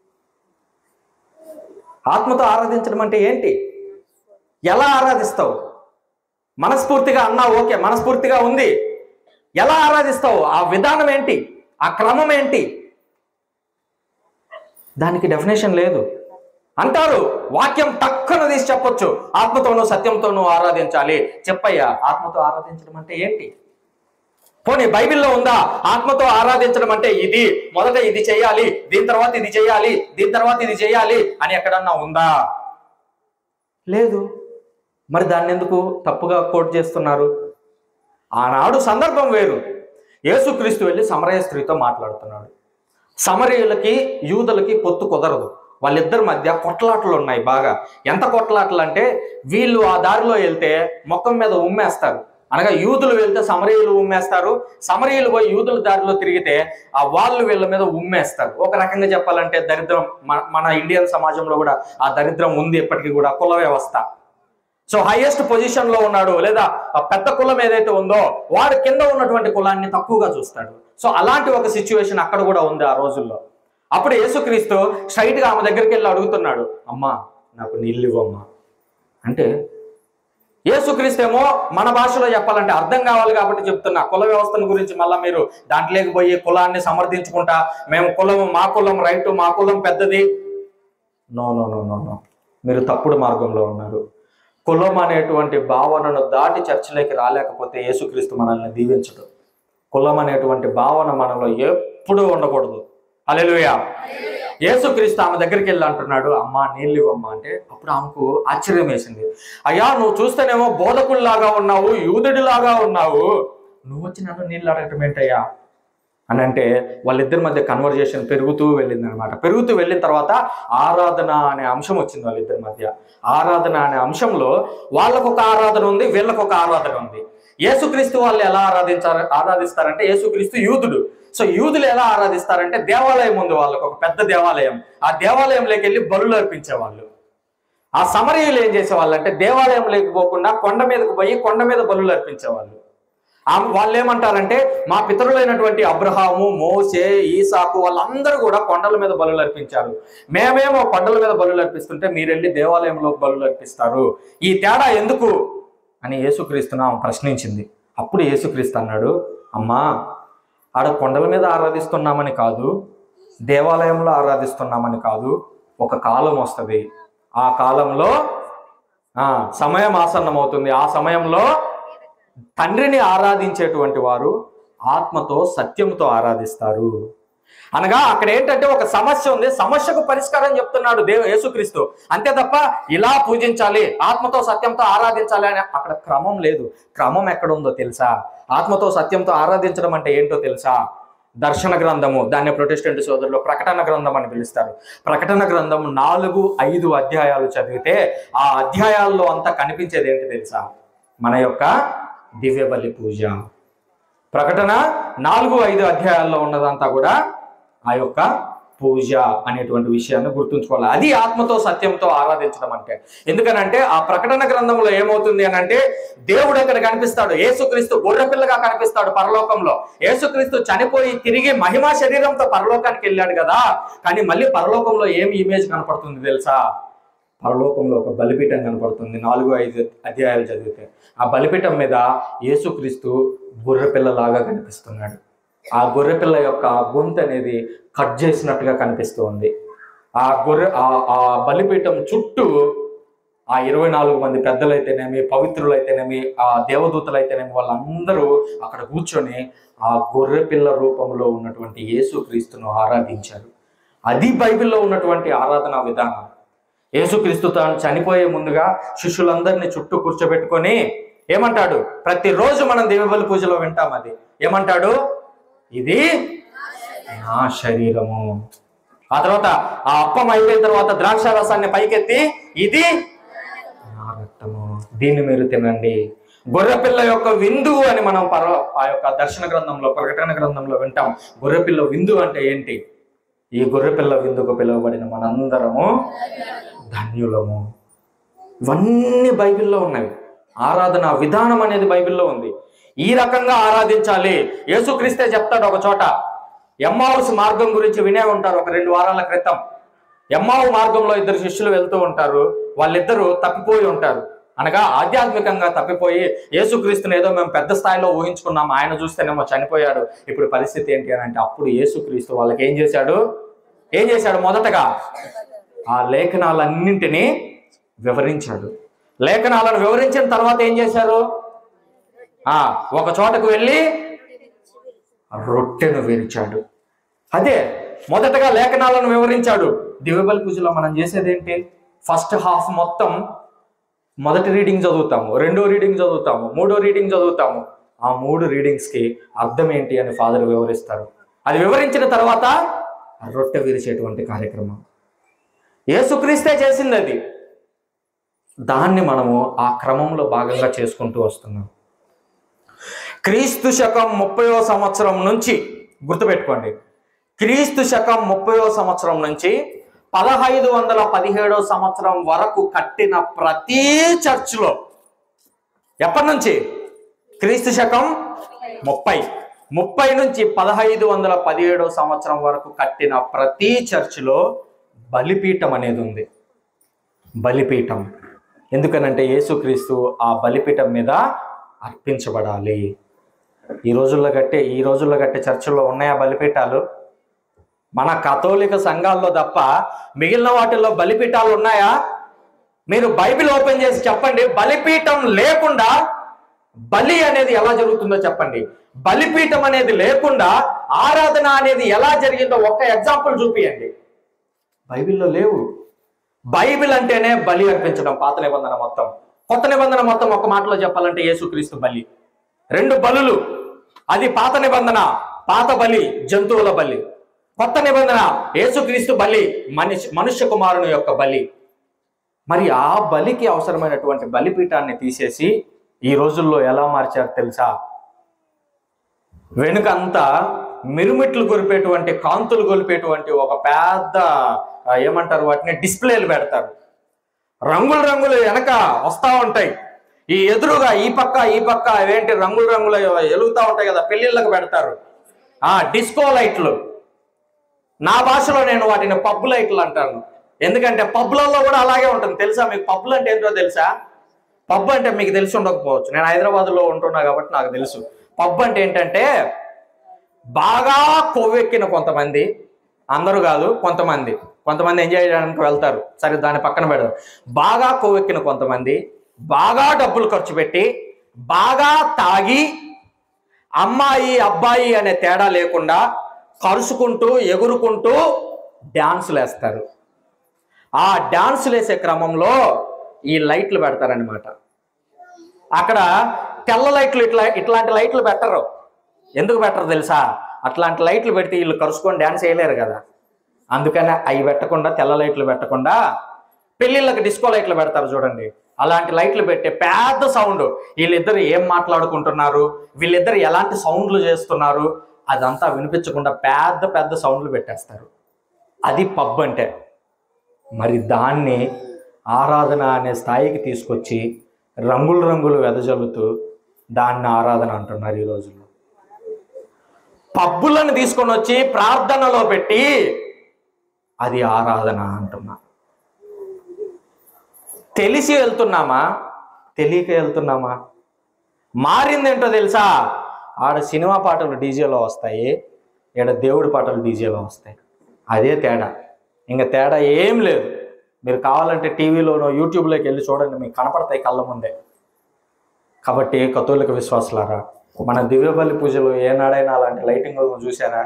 ఆత్మతో ఆరాధించడం అంటే ఏంటి ఎలా ఆరాధిస్తావు మనస్ఫూర్తిగా అన్నా ఓకే మనస్ఫూర్తిగా ఉంది ఎలా ఆరాధిస్తావు ఆ విధానం ఏంటి ఆ క్రమం ఏంటి దానికి డెఫినేషన్ లేదు అంటారు వాక్యం టక్కున తీసి చెప్పొచ్చు ఆత్మతోనూ సత్యంతోనూ ఆరాధించాలి చెప్పయ్యా ఆత్మతో ఆరాధించడం అంటే ఏంటి పోనీ బైబిల్లో ఉందా ఆత్మతో ఆరాధించడం అంటే ఇది మొదట ఇది చేయాలి దీని తర్వాత ఇది చేయాలి దీని తర్వాత ఇది చేయాలి అని ఎక్కడన్నా ఉందా లేదు మరి దాన్ని ఎందుకు తప్పుగా కోట్ చేస్తున్నారు ఆనాడు సందర్భం వేరు యేసుక్రీస్తు వెళ్ళి సమరయ స్త్రీతో మాట్లాడుతున్నాడు సమరయులకి యూదులకి పొత్తు కుదరదు వాళ్ళిద్దరి మధ్య కొట్లాటలు ఉన్నాయి బాగా ఎంత కొట్లాటలు అంటే వీళ్ళు ఆ దారిలో వెళ్తే మొక్కం మీద ఉమ్మేస్తారు అనగా యూదులు వెళ్తే సమరయులు ఉమ్మేస్తారు సమరయులు పోయి యూదుల దారిలో తిరిగితే ఆ వాళ్ళు వీళ్ళ మీద ఉమ్మేస్తారు ఒక రకంగా చెప్పాలంటే దరిద్రం మన మన ఇండియన్ సమాజంలో కూడా ఆ దరిద్రం ఉంది ఇప్పటికీ కూడా కుల వ్యవస్థ సో హైయెస్ట్ పొజిషన్ లో ఉన్నాడు లేదా ఆ పెద్ద కులం ఏదైతే ఉందో వాడు కింద ఉన్నటువంటి కులాన్ని తక్కువగా చూస్తాడు సో అలాంటి ఒక సిచ్యువేషన్ అక్కడ కూడా ఉంది ఆ రోజుల్లో అప్పుడు యేసుక్రీస్తు స్ట్రైట్ గా ఆమె దగ్గరికి వెళ్ళి అడుగుతున్నాడు అమ్మా నాకు నీళ్ళు ఇవ్వమ్మా అంటే యేసుక్రీస్తు ఏమో మన భాషలో చెప్పాలంటే అర్థం కావాలి కాబట్టి చెప్తున్నా కుల వ్యవస్థను గురించి మళ్ళీ మీరు దాంట్లోకి పోయి కులాన్ని సమర్థించుకుంటా మేము కులం మా కులం రైట్ మా కులం పెద్దది no no no no no మీరు తప్పుడు మార్గంలో ఉన్నారు కులం అనేటువంటి భావనను దాటి చర్చలోకి రాలేకపోతే యేసుక్రీస్తు మనల్ని దీవించడు కులం అనేటువంటి భావన మనలో ఎప్పుడూ ఉండకూడదు అలెలుయా యేసుక్రీస్తు ఆమె దగ్గరికి వెళ్ళి అంటున్నాడు అమ్మా నీళ్ళు ఇవ్వమ్మా అంటే అప్పుడు ఆమెకు ఆశ్చర్యం వేసింది అయ్యా నువ్వు చూస్తేనేమో బోధకుల్లాగా ఉన్నావు యూదుడిలాగా ఉన్నావు నువ్వు వచ్చి నన్ను నీళ్ళు అడగటం ఏంటయ్యా అని అంటే వాళ్ళిద్దరి మధ్య కన్వర్జేషన్ పెరుగుతూ వెళ్ళింది అనమాట పెరుగుతూ వెళ్ళిన తర్వాత ఆరాధన అనే అంశం వచ్చింది వాళ్ళిద్దరి మధ్య ఆరాధన అనే అంశంలో వాళ్ళకు ఒక ఆరాధన ఉంది వీళ్ళకు ఒక ఆరాధన ఉంది యేసుక్రీస్తు వాళ్ళు ఎలా ఆరాధించారు ఆరాధిస్తారంటే యేసుక్రీస్తు యూదుడు సో యూదులు ఎలా ఆరాధిస్తారంటే దేవాలయం ఉంది వాళ్ళకు ఒక పెద్ద దేవాలయం ఆ దేవాలయంలోకి వెళ్ళి బలులు అర్పించేవాళ్ళు ఆ సమరయులు ఏం చేసేవాళ్ళు అంటే దేవాలయం లేకపోకుండా కొండ మీదకు పోయి కొండ మీద బలులు అర్పించేవాళ్ళు ఆ వాళ్ళు ఏమంటారంటే మా పితరులైనటువంటి అబ్రహాము మోసే ఈసాకు వాళ్ళందరూ కూడా కొండల మీద బలులు అర్పించారు మేమేమో కొండల మీద బలులు అర్పిస్తుంటే మీరు వెళ్ళి దేవాలయంలో బలులు అర్పిస్తారు ఈ తేడా ఎందుకు అని యేసుక్రీస్తును ఆమె ప్రశ్నించింది అప్పుడు యేసుక్రీస్తు అన్నాడు అమ్మా ఆడ కొండల మీద ఆరాధిస్తున్నామని కాదు దేవాలయంలో ఆరాధిస్తున్నామని కాదు ఒక కాలం వస్తుంది ఆ కాలంలో ఆ, సమయం ఆసన్నమవుతుంది ఆ సమయంలో తండ్రిని ఆరాధించేటువంటి వారు ఆత్మతో సత్యంతో ఆరాధిస్తారు అనగా అక్కడ ఏంటంటే ఒక సమస్య ఉంది సమస్యకు పరిష్కారం చెప్తున్నాడు దేవు యేసుక్రీస్తు అంతే తప్ప ఇలా పూజించాలి ఆత్మతో సత్యంతో ఆరాధించాలి అని అక్కడ క్రమం లేదు క్రమం ఎక్కడ ఉందో తెలుసా ఆత్మతో సత్యంతో ఆరాధించడం అంటే ఏంటో తెలుసా దర్శన గ్రంథము దాన్ని ప్రొటెస్టెంట్ సోదరులు ప్రకటన గ్రంథం అని పిలుస్తారు ప్రకటన గ్రంథం నాలుగు ఐదు అధ్యాయాలు చదివితే ఆ అధ్యాయాల్లో అంతా కనిపించేది ఏంటి తెలుసా మన యొక్క దివ్య బలి పూజ ప్రకటన నాలుగు ఐదు అధ్యాయాల్లో ఉన్నదంతా కూడా ఆ యొక్క పూజ అనేటువంటి విషయాన్ని గుర్తుంచుకోవాలి అది ఆత్మతో సత్యంతో ఆరాధించడం అంటే ఎందుకనంటే ఆ ప్రకటన గ్రంథంలో ఏమవుతుంది అని అంటే దేవుడు అక్కడ కనిపిస్తాడు యేసుక్రీస్తు గొర్రెపిల్లగా కనిపిస్తాడు పరలోకంలో యేసుక్రీస్తు చనిపోయి తిరిగి మహిమా శరీరంతో పరలోకానికి వెళ్ళాడు కదా కానీ మళ్ళీ పరలోకంలో ఏం ఇమేజ్ కనపడుతుంది తెలుసా పరలోకంలో ఒక బలిపీఠం కనపడుతుంది నాలుగు ఐదు అధ్యాయాలు చదివితే ఆ బలిపీఠం మీద యేసుక్రీస్తు గొర్రెపిల్లలాగా కనిపిస్తున్నాడు ఆ గొర్రెపిల్ల యొక్క గొంతు అనేది కట్ చేసినట్టుగా కనిపిస్తూ ఉంది ఆ గొర్రె ఆ ఆ బలిపీఠం చుట్టూ ఆ ఇరవై నాలుగు మంది పెద్దలైతేనేమి పవిత్రులైతేనేమి ఆ దేవదూతలైతేనేమి వాళ్ళందరూ అక్కడ కూర్చొని ఆ గొర్రెపిల్ల రూపంలో ఉన్నటువంటి యేసుక్రీస్తును ఆరాధించారు అది బైబిల్లో ఉన్నటువంటి ఆరాధన విధానం యేసుక్రీస్తు తాను చనిపోయే ముందుగా శిష్యులందరినీ చుట్టూ కూర్చోబెట్టుకొని ఏమంటాడు ప్రతిరోజు మనం దేవబలి పూజలో వింటాం అది ఏమంటాడు ఇది నా శరీరము ఆ తర్వాత ఆ అప్పం అయిపోయిన తర్వాత ద్రాక్ష రసాన్ని పైకెత్తి ఇది నా రక్తము దీన్ని మీరు తినండి గొర్రెపిల్ల యొక్క విందు అని మనం పర ఆ యొక్క దర్శన గ్రంథంలో ప్రకటన గ్రంథంలో వింటాం గొర్రెపిల్ల విందు అంటే ఏంటి ఈ గొర్రెపిల్ల విందుకు పిలువబడిన మనందరము ధన్యులము ఇవన్నీ బైబిల్లో ఉన్నవి ఆరాధన విధానం అనేది బైబిల్లో ఉంది ఈ రకంగా ఆరాధించాలి యేసుక్రీస్తే చెప్తాడు ఒక చోట ఎమ్మావుస్ మార్గం గురించి వినే ఉంటారు ఒక రెండు వారాల క్రితం ఎమ్మావు మార్గంలో ఇద్దరు శిష్యులు వెళ్తూ ఉంటారు వాళ్ళిద్దరూ తప్పిపోయి ఉంటారు అనగా ఆధ్యాత్మికంగా తప్పిపోయి యేసుక్రీస్తుని ఏదో మేము పెద్ద స్థాయిలో ఊహించుకున్నాం ఆయన చూస్తేనేమో చనిపోయాడు ఇప్పుడు పరిస్థితి ఏంటి అని అంటే అప్పుడు యేసుక్రీస్తు వాళ్ళకి ఏం చేశాడు ఏం చేశాడు మొదటగా ఆ లేఖనాలన్నింటినీ వివరించాడు లేఖనాలను వివరించిన తర్వాత ఏం చేశారు ఆ ఒక చోటకు వెళ్ళి రొట్టెను విరిచాడు అదే మొదటగా లేఖనాలను వివరించాడు దివ్యబలి పూజలో మనం చేసేది ఏంటి ఫస్ట్ హాఫ్ మొత్తం మొదటి రీడింగ్ చదువుతాము రెండో రీడింగ్ చదువుతాము మూడో రీడింగ్ చదువుతాము ఆ మూడు రీడింగ్స్ కి అర్థం ఏంటి అని ఫాదర్ వివరిస్తారు అది వివరించిన తర్వాత రొట్టె విరిచేటువంటి కార్యక్రమం యేసుక్రీస్తే చేసింది అది దాన్ని మనము ఆ క్రమంలో భాగంగా చేసుకుంటూ వస్తున్నాం క్రీస్తు శకం ముప్పయో సంవత్సరం నుంచి గుర్తుపెట్టుకోండి క్రీస్తు శకం ముప్పయో సంవత్సరం నుంచి పదహైదు వందల పదిహేడో సంవత్సరం వరకు కట్టిన ప్రతి చర్చ్లో ఎప్పటి నుంచి క్రీస్తు శకం ముప్పై ముప్పై నుంచి పదహైదు వందల పదిహేడో సంవత్సరం వరకు కట్టిన ప్రతి చర్చిలో బలిపీఠం అనేది ఉంది బలిపీఠం ఎందుకనంటే యేసుక్రీస్తు ఆ బలిపీఠం మీద అర్పించబడాలి ఈ రోజుల్లో కట్టే ఈ రోజుల్లో కట్టే చర్చిల్లో ఉన్నాయా బలిపీఠాలు మన కథోలిక సంఘాల్లో తప్ప మిగిలిన వాటిల్లో బలిపీఠాలు ఉన్నాయా మీరు బైబిల్ ఓపెన్ చేసి చెప్పండి బలిపీఠం లేకుండా బలి అనేది ఎలా జరుగుతుందో చెప్పండి బలిపీఠం అనేది లేకుండా ఆరాధన అనేది ఎలా జరిగిందో ఒక్క ఎగ్జాంపుల్ చూపియండి బైబిల్లో లేవు బైబిల్ అంటేనే బలి అర్పించడం పాత నిబంధన మొత్తం కొత్త నిబంధన మొత్తం ఒక మాటలో చెప్పాలంటే యేసుక్రీస్తు బలి రెండు బలులు అది పాత నిబంధన పాత బలి జంతువుల బలి కొత్త నిబంధన యేసుక్రీస్తు బలి మనిషి మనుష్య కుమారుని యొక్క బలి మరి ఆ బలికి అవసరమైనటువంటి బలిపీఠాన్ని తీసేసి ఈ రోజుల్లో ఎలా మార్చారు తెలుసా వెనుకంతా మిరుమిట్లు కొలిపేటువంటి కాంతులు కొలిపేటువంటి ఒక పెద్ద ఆ, ఏమంటారు వాటిని డిస్ప్లేలు పెడతారు రంగులు రంగులు వెనక వస్తా ఉంటాయి ఈ ఎదురుగా ఈ పక్క ఈ పక్క అవేంటి రంగులు రంగులు ఎలుగుతా ఉంటాయి కదా పెళ్ళిళ్ళకు పెడతారు ఆ డిస్కో లైట్లు నా భాషలో నేను వాటిని పబ్ లైట్లు అంటాను ఎందుకంటే పబ్లలో కూడా అలాగే ఉంటుంది తెలుసా మీకు పబ్లు అంటే ఏంటో తెలుసా పబ్ అంటే మీకు తెలిసి ఉండకపోవచ్చు నేను హైదరాబాద్లో ఉంటున్నా కాబట్టి నాకు తెలుసు పబ్ అంటే ఏంటంటే బాగా కొవ్వెక్కిన కొంతమంది అందరూ కాదు కొంతమంది కొంతమంది ఎంజాయ్ చేయడానికి వెళ్తారు సరే దాన్ని పక్కన పెడదాం బాగా కొవ్వెక్కిన కొంతమంది బాగా డబ్బులు ఖర్చు పెట్టి బాగా తాగి అమ్మాయి అబ్బాయి అనే తేడా లేకుండా కరుచుకుంటూ ఎగురుకుంటూ డ్యాన్సులు వేస్తారు ఆ డ్యాన్సులు వేసే క్రమంలో ఈ లైట్లు పెడతారనమాట అక్కడ తెల్ల లైట్లు ఇట్లా ఇట్లాంటి లైట్లు పెట్టరు ఎందుకు పెట్టరు తెలుసా అట్లాంటి లైట్లు పెడితే వీళ్ళు కరుచుకొని డ్యాన్స్ వేయలేరు కదా అందుకని అవి పెట్టకుండా తెల్ల లైట్లు పెట్టకుండా పెళ్ళిళ్ళకి డిస్కో లైట్లు పెడతారు చూడండి అలాంటి లైట్లు పెట్టే పెద్ద సౌండ్ వీళ్ళిద్దరు ఏం మాట్లాడుకుంటున్నారు వీళ్ళిద్దరు ఎలాంటి సౌండ్లు చేస్తున్నారు అదంతా వినిపించకుండా పెద్ద పెద్ద సౌండ్లు పెట్టేస్తారు అది పబ్ అంటే మరి దాన్ని ఆరాధన అనే స్థాయికి తీసుకొచ్చి రంగులు రంగులు వెదజల్లుతూ దాన్ని ఆరాధన అంటున్నారు ఈ రోజుల్లో పబ్బులను తీసుకొని వచ్చి ప్రార్థనలో పెట్టి అది ఆరాధన అంటున్నా తెలిసి వెళ్తున్నామా తెలియక వెళ్తున్నామా మారిందేంటో తెలుసా ఆడ సినిమా పాటలు డీజేలో వస్తాయి ఈడ దేవుడి పాటలు డీజేలో వస్తాయి అదే తేడా ఇంకా తేడా ఏం లేదు మీరు కావాలంటే టీవీలోనో యూట్యూబ్లోకి వెళ్ళి చూడండి మీకు కనపడతాయి కళ్ళ ముందే కాబట్టి కథోలిక విశ్వాసులారా మన దివ్యబలి పూజలు ఏనాడైనా అలాంటి లైటింగ్ చూసారా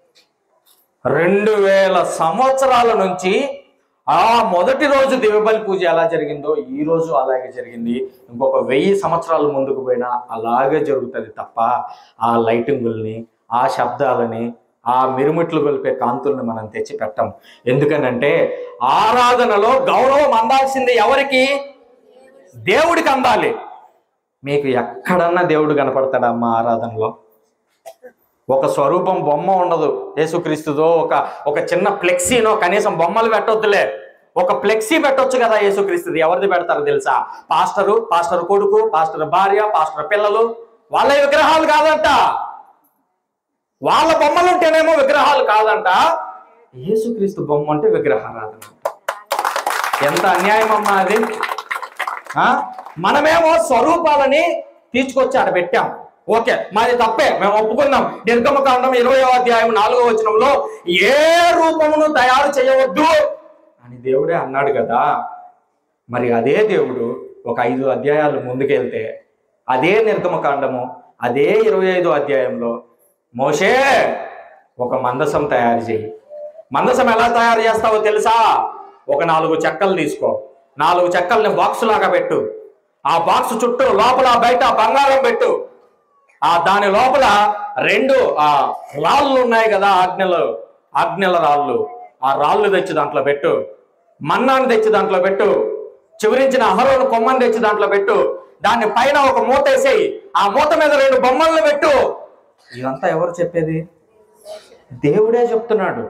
రెండు వేల సంవత్సరాల నుంచి ఆ మొదటి రోజు దివ్యబలి పూజ ఎలా జరిగిందో ఈ రోజు అలాగే జరిగింది ఇంకొక వెయ్యి సంవత్సరాల ముందుకు పోయినా అలాగే జరుగుతుంది తప్ప ఆ లైటింగుల్ని ఆ శబ్దాలని ఆ మిరుమిట్లు గొలిపే కాంతుల్ని మనం తెచ్చి పెట్టం ఎందుకనంటే ఆరాధనలో గౌరవం అందాల్సింది ఎవరికి దేవుడికి అందాలి మీకు ఎక్కడన్నా దేవుడు కనపడతాడా అమ్మ ఆరాధనలో ఒక స్వరూపం బొమ్మ ఉండదు యేసుక్రీస్తుదో ఒక ఒక చిన్న ఫ్లెక్సీనో కనీసం బొమ్మలు పెట్టొద్దులే ఒక ఫ్లెక్సీ పెట్టొచ్చు కదా యేసుక్రీస్తుది ఎవరిది పెడతారో తెలుసా పాస్టరు పాస్టర్ కొడుకు పాస్టర్ భార్య పాస్టర్ పిల్లలు వాళ్ళ విగ్రహాలు కాదంట వాళ్ళ బొమ్మలు ఉంటేనేమో విగ్రహాలు కాదంట యేసుక్రీస్తు బొమ్మ అంటే విగ్రహారాధన అంట. ఎంత అన్యాయం అమ్మా అది ఆ? మనమేమో స్వరూపాలని తీసుకొచ్చి ఆడ పెట్టాం ఓకే మాది తప్పే మేము ఒప్పుకున్నాం నిర్గమకాండం ఇరవై అధ్యాయం నాలుగో వచనంలో ఏ రూపమును తయారు చేయవద్దు అని దేవుడే అన్నాడు కదా మరి అదే దేవుడు ఒక ఐదు అధ్యాయాలు ముందుకెళ్తే అదే నిర్గమకాండము అదే ఇరవై ఐదో అధ్యాయంలో మోషే ఒక మందసం తయారు చేయి మందసం ఎలా తయారు చేస్తావో తెలుసా ఒక నాలుగు చెక్కలు తీసుకో నాలుగు చెక్కల్ని బాక్స్ లాగా పెట్టు ఆ బాక్స్ చుట్టూ లోపల బయట బంగారం పెట్టు ఆ దాని లోపల రెండు ఆ రాళ్ళు ఉన్నాయి కదా ఆజ్ఞలు ఆజ్ఞల రాళ్ళు ఆ రాళ్ళు తెచ్చి దాంట్లో పెట్టు మన్నాన్ని తెచ్చి దాంట్లో పెట్టు చివరించిన అహరోను కొమ్మని తెచ్చి దాంట్లో పెట్టు దాని పైన ఒక మూత వేసేయి ఆ మూత మీద రెండు బొమ్మలను పెట్టు ఇదంతా ఎవరు చెప్పేది దేవుడే చెప్తున్నాడు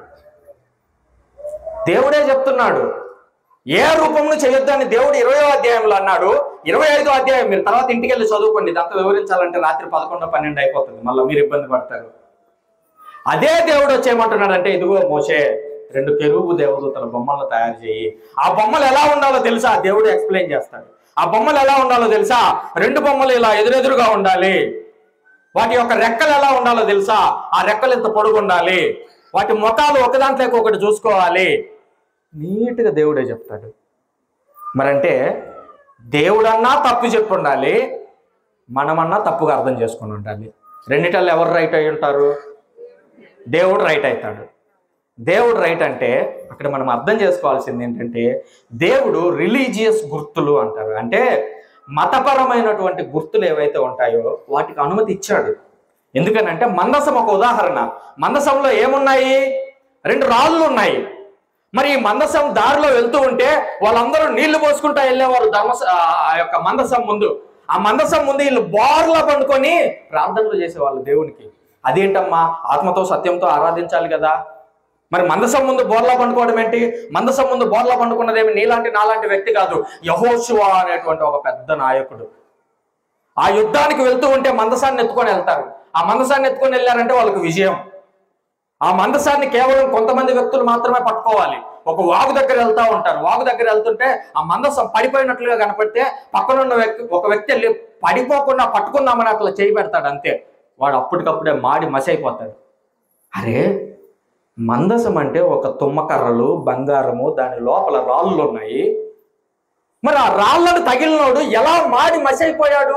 దేవుడే చెప్తున్నాడు ఏ రూపంలో చేయొద్దని దేవుడు ఇరవై అధ్యాయంలో అన్నాడు ఇరవై ఐదో అధ్యాయం మీరు తర్వాత ఇంటికి వెళ్ళి చదువుకోండి ఇదంతా వివరించాలంటే రాత్రి పదకొండు పన్నెండు అయిపోతుంది మళ్ళీ మీరు ఇబ్బంది పడతారు అదే దేవుడు వచ్చేయమంటున్నాడంటే ఇదిగో మోసే రెండు కెరూబు దేవదూతల బొమ్మలను తయారు చేయి ఆ బొమ్మలు ఎలా ఉండాలో తెలుసా దేవుడు ఎక్స్ప్లెయిన్ చేస్తాడు ఆ బొమ్మలు ఎలా ఉండాలో తెలుసా రెండు బొమ్మలు ఇలా ఎదురెదురుగా ఉండాలి వాటి యొక్క రెక్కలు ఎలా ఉండాలో తెలుసా ఆ రెక్కలు ఇంత పొడుగు ఉండాలి వాటి ముఖాలు ఒకదాంట్లోకి ఒకటి చూసుకోవాలి నీట్గా దేవుడే చెప్తాడు మరంటే దేవుడన్నా తప్పు చెప్పి ఉండాలి మనమన్నా తప్పుగా అర్థం చేసుకుని ఉండాలి రెండిటల్లో ఎవరు రైట్ అయి ఉంటారు దేవుడు రైట్ అవుతాడు దేవుడు రైట్ అంటే అక్కడ మనం అర్థం చేసుకోవాల్సింది ఏంటంటే దేవుడు రిలీజియస్ గుర్తులు అంటారు అంటే మతపరమైనటువంటి గుర్తులు ఏవైతే ఉంటాయో వాటికి అనుమతి ఇచ్చాడు ఎందుకనంటే మందసం ఒక ఉదాహరణ మందసంలో ఏమున్నాయి రెండు రాళ్ళు ఉన్నాయి మరి ఈ మందసం దారిలో వెళ్తూ ఉంటే వాళ్ళందరూ నీళ్లు పోసుకుంటా వెళ్ళేవారు ధర్మ ఆ యొక్క మందసం ముందు ఆ మందసం ముందు వీళ్ళు బోర్లా పండుకొని ప్రార్థనలు చేసేవాళ్ళు దేవునికి అదేంటమ్మా ఆత్మతో సత్యంతో ఆరాధించాలి కదా మరి మందసం ముందు బోర్లా పండుకోవడం ఏంటి మందసం ముందు బోర్లా పండుకున్నదేమి నీలాంటి నాలాంటి వ్యక్తి కాదు యహోశువా అనేటువంటి ఒక పెద్ద నాయకుడు ఆ యుద్ధానికి వెళ్తూ ఉంటే మందసాన్ని ఎత్తుకొని వెళ్తారు ఆ మందసాన్ని ఎత్తుకొని వెళ్ళారంటే వాళ్ళకి విజయం ఆ మందసాన్ని కేవలం కొంతమంది వ్యక్తులు మాత్రమే పట్టుకోవాలి ఒక వాగు దగ్గర వెళ్తా ఉంటారు వాగు దగ్గర వెళ్తుంటే ఆ మందసం పడిపోయినట్లుగా కనపడితే పక్కనున్న వ్యక్తి ఒక వ్యక్తి వెళ్ళి పడిపోకుండా పట్టుకుందామని అట్లా చేయి పెడతాడు అంతే వాడు అప్పటికప్పుడే మాడి మసైపోతాడు అరే మందసం అంటే ఒక తుమ్మకర్రలు బంగారము దాని లోపల రాళ్ళు ఉన్నాయి మరి ఆ రాళ్ళను తగిలినోడు ఎలా మాడి మసైపోయాడు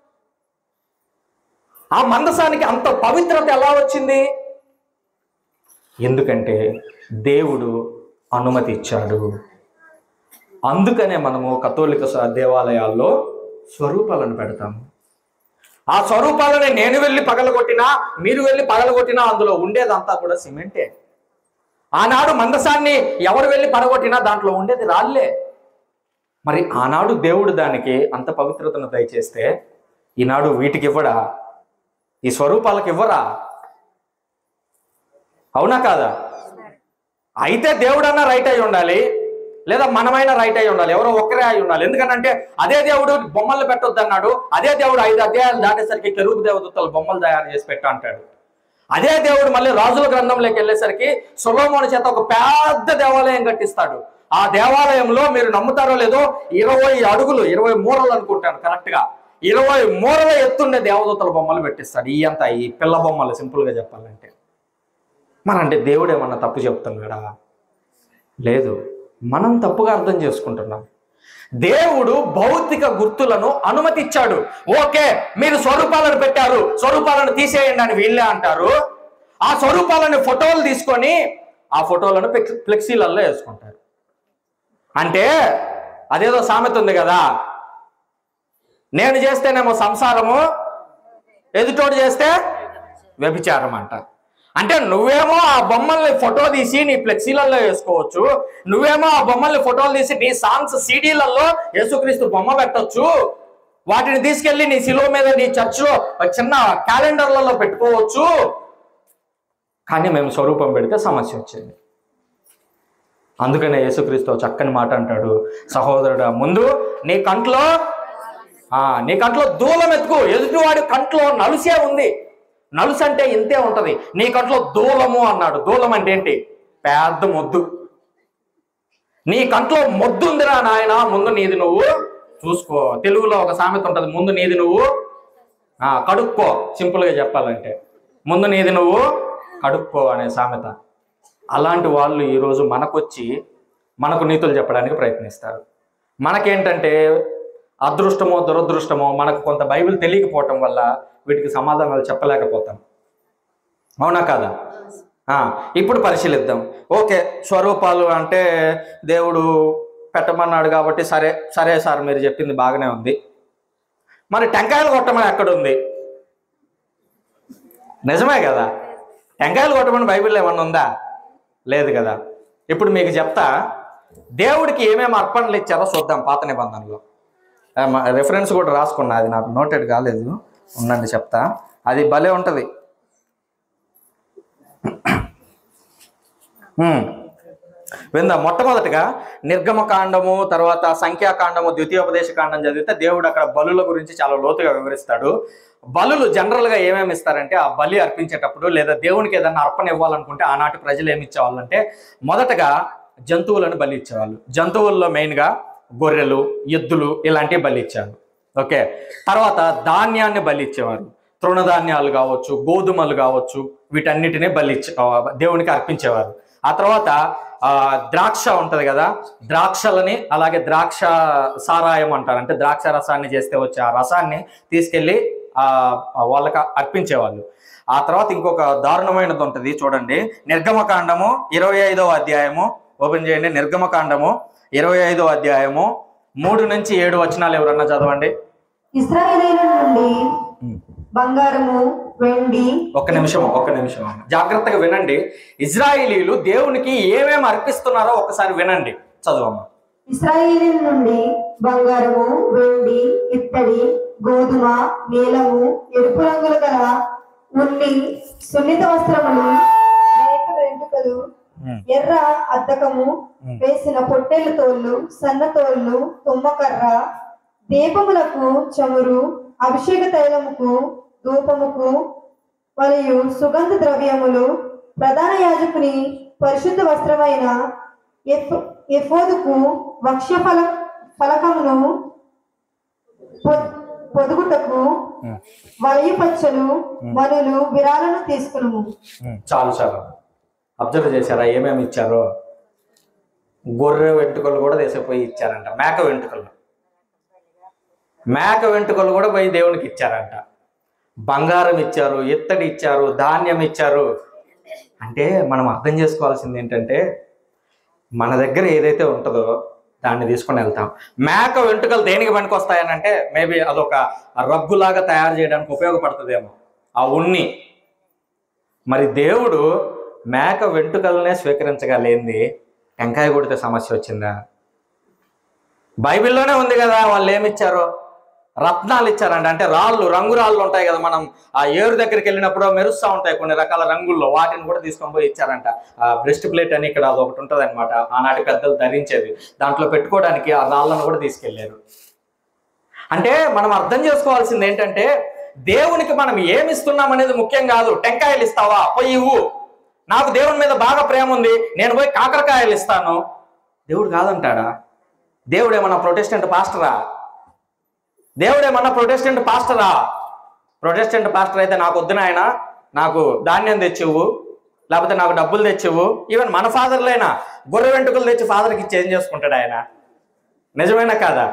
ఆ మందసానికి అంత పవిత్రత ఎలా వచ్చింది ఎందుకంటే దేవుడు అనుమతి ఇచ్చాడు అందుకనే మనము కథోలిక స- దేవాలయాల్లో స్వరూపాలను పెడతాము ఆ స్వరూపాలని నేను వెళ్ళి పగలగొట్టినా మీరు వెళ్ళి పగలగొట్టినా అందులో ఉండేదంతా కూడా సిమెంటే ఆనాడు మందసాన్ని ఎవరు వెళ్ళి పడగొట్టినా దాంట్లో ఉండేది రాళ్ళే మరి ఆనాడు దేవుడు దానికి అంత పవిత్రతను దయచేస్తే ఈనాడు వీటికి ఇవ్వడా ఈ స్వరూపాలకు ఇవ్వరా అవునా కాదా అయితే దేవుడన్నా రైట్ అయి ఉండాలి లేదా మనమైనా రైట్ అయి ఉండాలి ఎవరో ఒక్కరే అయి ఉండాలి ఎందుకంటే అదే దేవుడు బొమ్మలు పెట్టొద్దు అన్నాడు అదే దేవుడు ఐదు అధ్యాయాలు దాటేసరికి కెరూపు దేవదూతలు బొమ్మలు తయారు చేసి పెట్టు అంటాడు అదే దేవుడు మళ్ళీ రాజుల గ్రంథంలోకి వెళ్ళేసరికి సొలోమోని చేత ఒక పెద్ద దేవాలయం కట్టిస్తాడు ఆ దేవాలయంలో మీరు నమ్ముతారో లేదో ఇరవై అడుగులు ఇరవై మూరలు అనుకుంటాను కరెక్ట్ గా ఇరవై మూరల ఎత్తుండే దేవదూతల బొమ్మలు పెట్టిస్తాడు ఈ అంతా ఈ పిల్ల బొమ్మలు సింపుల్ గా చెప్పాలంటే మన అంటే దేవుడు ఏమన్నా తప్పు చెప్తున్నాడా లేదు మనం తప్పుగా అర్థం చేసుకుంటున్నాం దేవుడు భౌతిక గుర్తులను అనుమతిచ్చాడు ఓకే మీరు స్వరూపాలను పెట్టారు స్వరూపాలను తీసేయండి అని వీళ్ళే అంటారు ఆ స్వరూపాలను ఫోటోలు తీసుకొని ఆ ఫోటోలను ఫ్లెక్స్- ఫ్లెక్సీలలో వేసుకుంటారు అంటే అదేదో సామెత ఉంది కదా నేను చేస్తేనేమో సంసారము ఎదుటోడు చేస్తే వ్యభిచారం అంట అంటే నువ్వేమో ఆ బొమ్మల్ని ఫోటో తీసి నీ ఫ్లెక్సీలలో వేసుకోవచ్చు నువ్వేమో ఆ బొమ్మల్ని ఫోటోలు తీసి నీ సాంగ్స్ సీడీలలో యేసుక్రీస్తు బొమ్మ పెట్టొచ్చు వాటిని తీసుకెళ్లి నీ శిలువ మీద నీ చర్చిలో ఒక చిన్న క్యాలెండర్లలో పెట్టుకోవచ్చు కానీ మేము స్వరూపం పెడితే సమస్య వచ్చింది అందుకనే యేసుక్రీస్తు ఒక చక్కని మాట అంటాడు సహోదరుడా ముందు నీ కంట్లో ఆ, నీ కంట్లో దూలం ఎత్తుకు ఎదుటివాడి కంట్లో నలుసే ఉంది నలుసు అంటే ఇంతే ఉంటది నీ కంట్లో దూలము అన్నాడు దూలం అంటే ఏంటి పెద్ద మొద్దు నీ కంట్లో మొద్దు ఉందిరా నాయన ముందు నీది నువ్వు చూసుకో తెలుగులో ఒక సామెత ఉంటది ముందు నీది నువ్వు ఆ, కడుక్కో సింపుల్గా చెప్పాలంటే ముందు నీది నువ్వు కడుక్కో అనే సామెత అలాంటి వాళ్ళు ఈరోజు మనకొచ్చి మనకు నీతులు చెప్పడానికి ప్రయత్నిస్తారు మనకేంటంటే అదృష్టమో దురదృష్టమో మనకు కొంత బైబిల్ తెలియకపోవటం వల్ల వీటికి సమాధానాలు చెప్పలేకపోతాం అవునా కాదా ఆ, ఇప్పుడు పరిశీలిద్దాం ఓకే స్వరూపాలు అంటే దేవుడు పెట్టమన్నాడు కాబట్టి సరే సరే సార్ మీరు చెప్పింది బాగానే ఉంది మరి టెంకాయలు కొట్టమని ఎక్కడుంది నిజమే కదా టెంకాయలు కొట్టమని బైబిల్లో ఏమన్నా ఉందా లేదు కదా ఇప్పుడు మీకు చెప్తా దేవుడికి ఏమేమి అర్పణలు ఇచ్చారో చూద్దాం పాత నిబంధనలో రెఫరెన్స్ కూడా రాసుకున్నా అది నాకు నోటెడ్ కాలేదు ఉండండి చెప్తా అది భలే ఉంటుంది విందా మొట్టమొదటిగా నిర్గమకాండము తర్వాత సంఖ్యాకాండము ద్వితీయోపదేశ కాండం చదివితే దేవుడు అక్కడ బలుల గురించి చాలా లోతుగా వివరిస్తాడు బలులు జనరల్ గా ఏమేమి ఇస్తారంటే ఆ బలి అర్పించేటప్పుడు లేదా దేవునికి ఏదైనా అర్పణ ఇవ్వాలనుకుంటే ఆనాటి ప్రజలు ఏమి ఇచ్చేవాళ్ళంటే మొదటగా జంతువులను బలి ఇచ్చేవాళ్ళు జంతువుల్లో మెయిన్ గా గొర్రెలు ఎద్దులు ఇలాంటివి బలి ఇచ్చారు ఓకే తర్వాత ధాన్యాన్ని బలి ఇచ్చేవారు తృణధాన్యాలు కావచ్చు గోధుమలు కావచ్చు వీటన్నిటిని బలి ఇచ్చే ఆ, దేవునికి అర్పించేవారు ఆ తర్వాత ఆ, ద్రాక్ష ఉంటది కదా ద్రాక్షలని అలాగే ద్రాక్ష సారాయం అంటారు అంటే ద్రాక్ష రసాన్ని చేస్తే వచ్చే ఆ రసాన్ని తీసుకెళ్లి ఆ ఆ వాళ్ళకి అర్పించేవాళ్ళు ఆ తర్వాత ఇంకొక దారుణమైనది ఉంటుంది చూడండి నిర్గమకాండము ఇరవై ఐదవ అధ్యాయము ఓపెన్ చేయండి నిర్గమకాండము ఇరవై ఐదవ అధ్యాయము మూడు నుంచి ఏడు వచనాలు ఎవరన్నా చదవండి ఇస్రాయేలీల నుండి బంగారము వెండి ఒక్క నిమిషం ఒక్క నిమిషం జాగ్రత్తగా వినండి ఇజ్రాయిలీలు దేవునికి ఏమేమి అర్పిస్తున్నారో ఒకసారి వినండి చదవమ్మా ఇస్రాయేలీల నుండి బంగారము వెండి ఇత్తడి గోధుమ నీలము ఎరుపు రంగులు గల ఉన్ని సున్నిత వస్త్రములు మేక వెంట్రుకలు ఎర్ర అద్దకము వేసిన పొట్టేలు తోళ్ళు సన్న తోళ్ళు తుమ్మకర్ర దీపములకు చమురు అభిషేక తైలముకు ధూపముకు మరియు సుగంధ ద్రవ్యములు ప్రధాన యాజకుని పరిశుద్ధ వస్త్రమైన ఎఫ్- ఎఫోదుకు వక్ష ఫల ఫలకమును పొ- పొదుగుటకు వలయ పచ్చలు మనులు విరాలను తీసుకును చాలు చాలు అబ్జర్వ్ చేశారా ఏమేమి ఇచ్చారో గొర్రె వెంట్రుకలు కూడా తీసుకుపోయి ఇచ్చారంట మేక వెంట్రుకలు మేక వెంట్రుకలు కూడా పోయి దేవునికి ఇచ్చారంట బంగారం ఇచ్చారు ఇత్తడి ఇచ్చారు ధాన్యం ఇచ్చారు అంటే మనం అర్థం చేసుకోవాల్సింది ఏంటంటే మన దగ్గర ఏదైతే ఉంటుందో దాన్ని తీసుకొని వెళ్తాం మేక వెంట్రుకలు దేనికి పనికొస్తాయనంటే మేబీ అదొక రగ్గులాగా తయారు చేయడానికి ఉపయోగపడుతుందేమో ఆ ఉన్ని మరి దేవుడు మేక వెంట్రుకలనే స్వీకరించగలేంది టెంకాయ కొడితే సమస్య వచ్చిందా బైబిల్లోనే ఉంది కదా వాళ్ళు ఏమి ఇచ్చారు రత్నాలు ఇచ్చారంట అంటే రాళ్ళు రంగు రాళ్ళు ఉంటాయి కదా మనం ఆ ఏరు దగ్గరికి వెళ్ళినప్పుడు మెరుస్తూ ఉంటాయి కొన్ని రకాల రంగుల్లో వాటిని కూడా తీసుకొని పోయి ఇచ్చారంట ఆ బ్రెస్ట్ ప్లేట్ అని ఇక్కడ అది ఒకటి ఉంటుంది అనమాట ఆనాటి పెద్దలు ధరించేది దాంట్లో పెట్టుకోవడానికి ఆ రాళ్ళను కూడా తీసుకెళ్లారు అంటే మనం అర్థం చేసుకోవాల్సింది ఏంటంటే దేవునికి మనం ఏమి ఇస్తున్నాం అనేది ముఖ్యం కాదు టెంకాయలు ఇస్తావా పోయి ఇవ్వు నాకు దేవుని మీద బాగా ప్రేమ ఉంది నేను పోయి కాకరకాయలు ఇస్తాను దేవుడు కాదంటాడా దేవుడు ఏమన్నా ప్రొటెస్టెంట్ పాస్టరా దేవుడు ఏమన్నా ప్రొటెస్టెంట్ పాస్టరా ప్రొటెస్టెంట్ పాస్టర్ అయితే నాకు వద్దు నాయన నాకు ధాన్యం తెచ్చివ్వు లేకపోతే నాకు డబ్బులు తెచ్చివ్వు ఈవెన్ మన ఫాదర్లైనా గొర్రె వెంట్రుకలు తెచ్చి ఫాదర్కి చేంజ్ చేసుకుంటాడు ఆయన నిజమేనా కాదా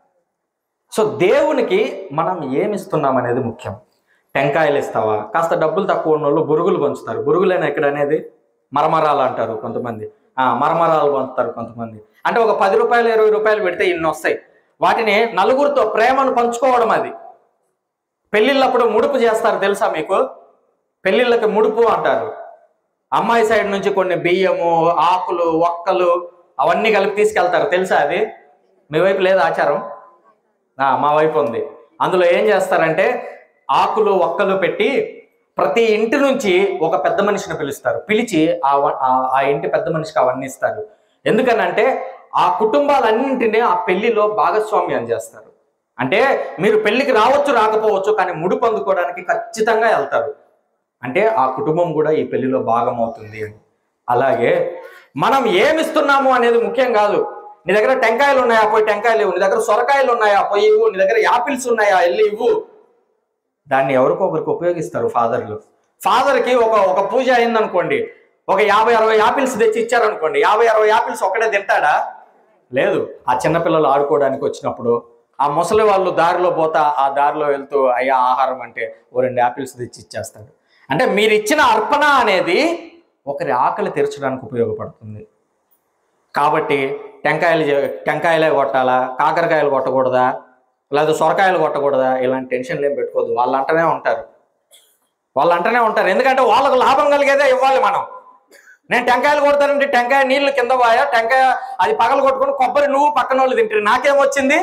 సో దేవునికి మనం ఏమి ఇస్తున్నాం అనేది ముఖ్యం టెంకాయలు ఇస్తావా కాస్త డబ్బులు తక్కువ ఉన్న వాళ్ళు బురుగులు పంచుతారు బురుగులేనా ఇక్కడ అనేది మరమరాలు అంటారు కొంతమంది ఆ, మరమరాలు పంచుతారు కొంతమంది అంటే ఒక పది రూపాయలు ఇరవై రూపాయలు పెడితే ఇన్ని వస్తాయి వాటిని నలుగురితో ప్రేమను పంచుకోవడం అది పెళ్ళిళ్ళప్పుడు ముడుపు చేస్తారు తెలుసా మీకు పెళ్ళిళ్ళకి ముడుపు అంటారు అమ్మాయి సైడ్ నుంచి కొన్ని బియ్యము ఆకులు ఒక్కలు అవన్నీ కలిపి తీసుకెళ్తారు తెలుసా అది మీ వైపు లేదు ఆచారం ఆ, మా వైపు ఉంది అందులో ఏం చేస్తారంటే ఆకులు ఒక్కలు పెట్టి ప్రతి ఇంటి నుంచి ఒక పెద్ద మనిషిని పిలుస్తారు పిలిచి ఆ వ- ఆ- ఆ ఇంటి పెద్ద మనిషికి అవన్నీ ఇస్తారు ఎందుకనంటే ఆ కుటుంబాలన్నింటినీ ఆ పెళ్లిలో భాగస్వామ్యం చేస్తారు అంటే మీరు పెళ్లికి రావచ్చు రాకపోవచ్చు కానీ ముడి పొందుకోవడానికి ఖచ్చితంగా వెళ్తారు అంటే ఆ కుటుంబం కూడా ఈ పెళ్లిలో భాగం అవుతుంది అని అలాగే మనం ఏమిస్తున్నాము అనేది ముఖ్యం కాదు నీ దగ్గర టెంకాయలు ఉన్నాయా పోయి టెంకాయలు ఇవ్వు నీ దగ్గర సొరకాయలు ఉన్నాయా పోయి ఇవ్వు నీ దగ్గర యాపిల్స్ ఉన్నాయా వెళ్ళి ఇవ్వు దాన్ని ఎవరికో ఒకరికి ఉపయోగిస్తారు ఫాదర్లు ఫాదర్కి ఒక ఒక పూజ అయిందనుకోండి ఒక యాభై అరవై యాపిల్స్ తెచ్చి ఇచ్చారనుకోండి యాభై అరవై యాపిల్స్ ఒక్కడే తింటాడా లేదు ఆ చిన్నపిల్లలు ఆడుకోవడానికి వచ్చినప్పుడు ఆ ముసలి వాళ్ళు దారిలో పోతా ఆ దారిలో వెళ్తూ అయ్యా ఆహారం అంటే ఓ రెండు యాపిల్స్ తెచ్చి ఇచ్చేస్తాడు అంటే మీరు ఇచ్చిన అర్పణ అనేది ఒకరి ఆకలి తీర్చడానికి ఉపయోగపడుతుంది కాబట్టి టెంకాయలు చే- టెంకాయలే కొట్టాలా కాకరకాయలు కొట్టకూడదా లేదా సొరకాయలు కొట్టకూడదా ఇలాంటి టెన్షన్లు ఏం పెట్టుకోవద్దు వాళ్ళు అంటనే ఉంటారు వాళ్ళు అంటనే ఉంటారు ఎందుకంటే వాళ్ళకు లాభం కలిగేదే ఇవ్వాలి మనం నేను టెంకాయలు కొడతానంటే టెంకాయ నీళ్లు కింద పోయా టెంకాయ అది పగలు కొట్టుకొని కొబ్బరి నువ్వు పక్కన వాళ్ళు తింటారు నాకేమొచ్చింది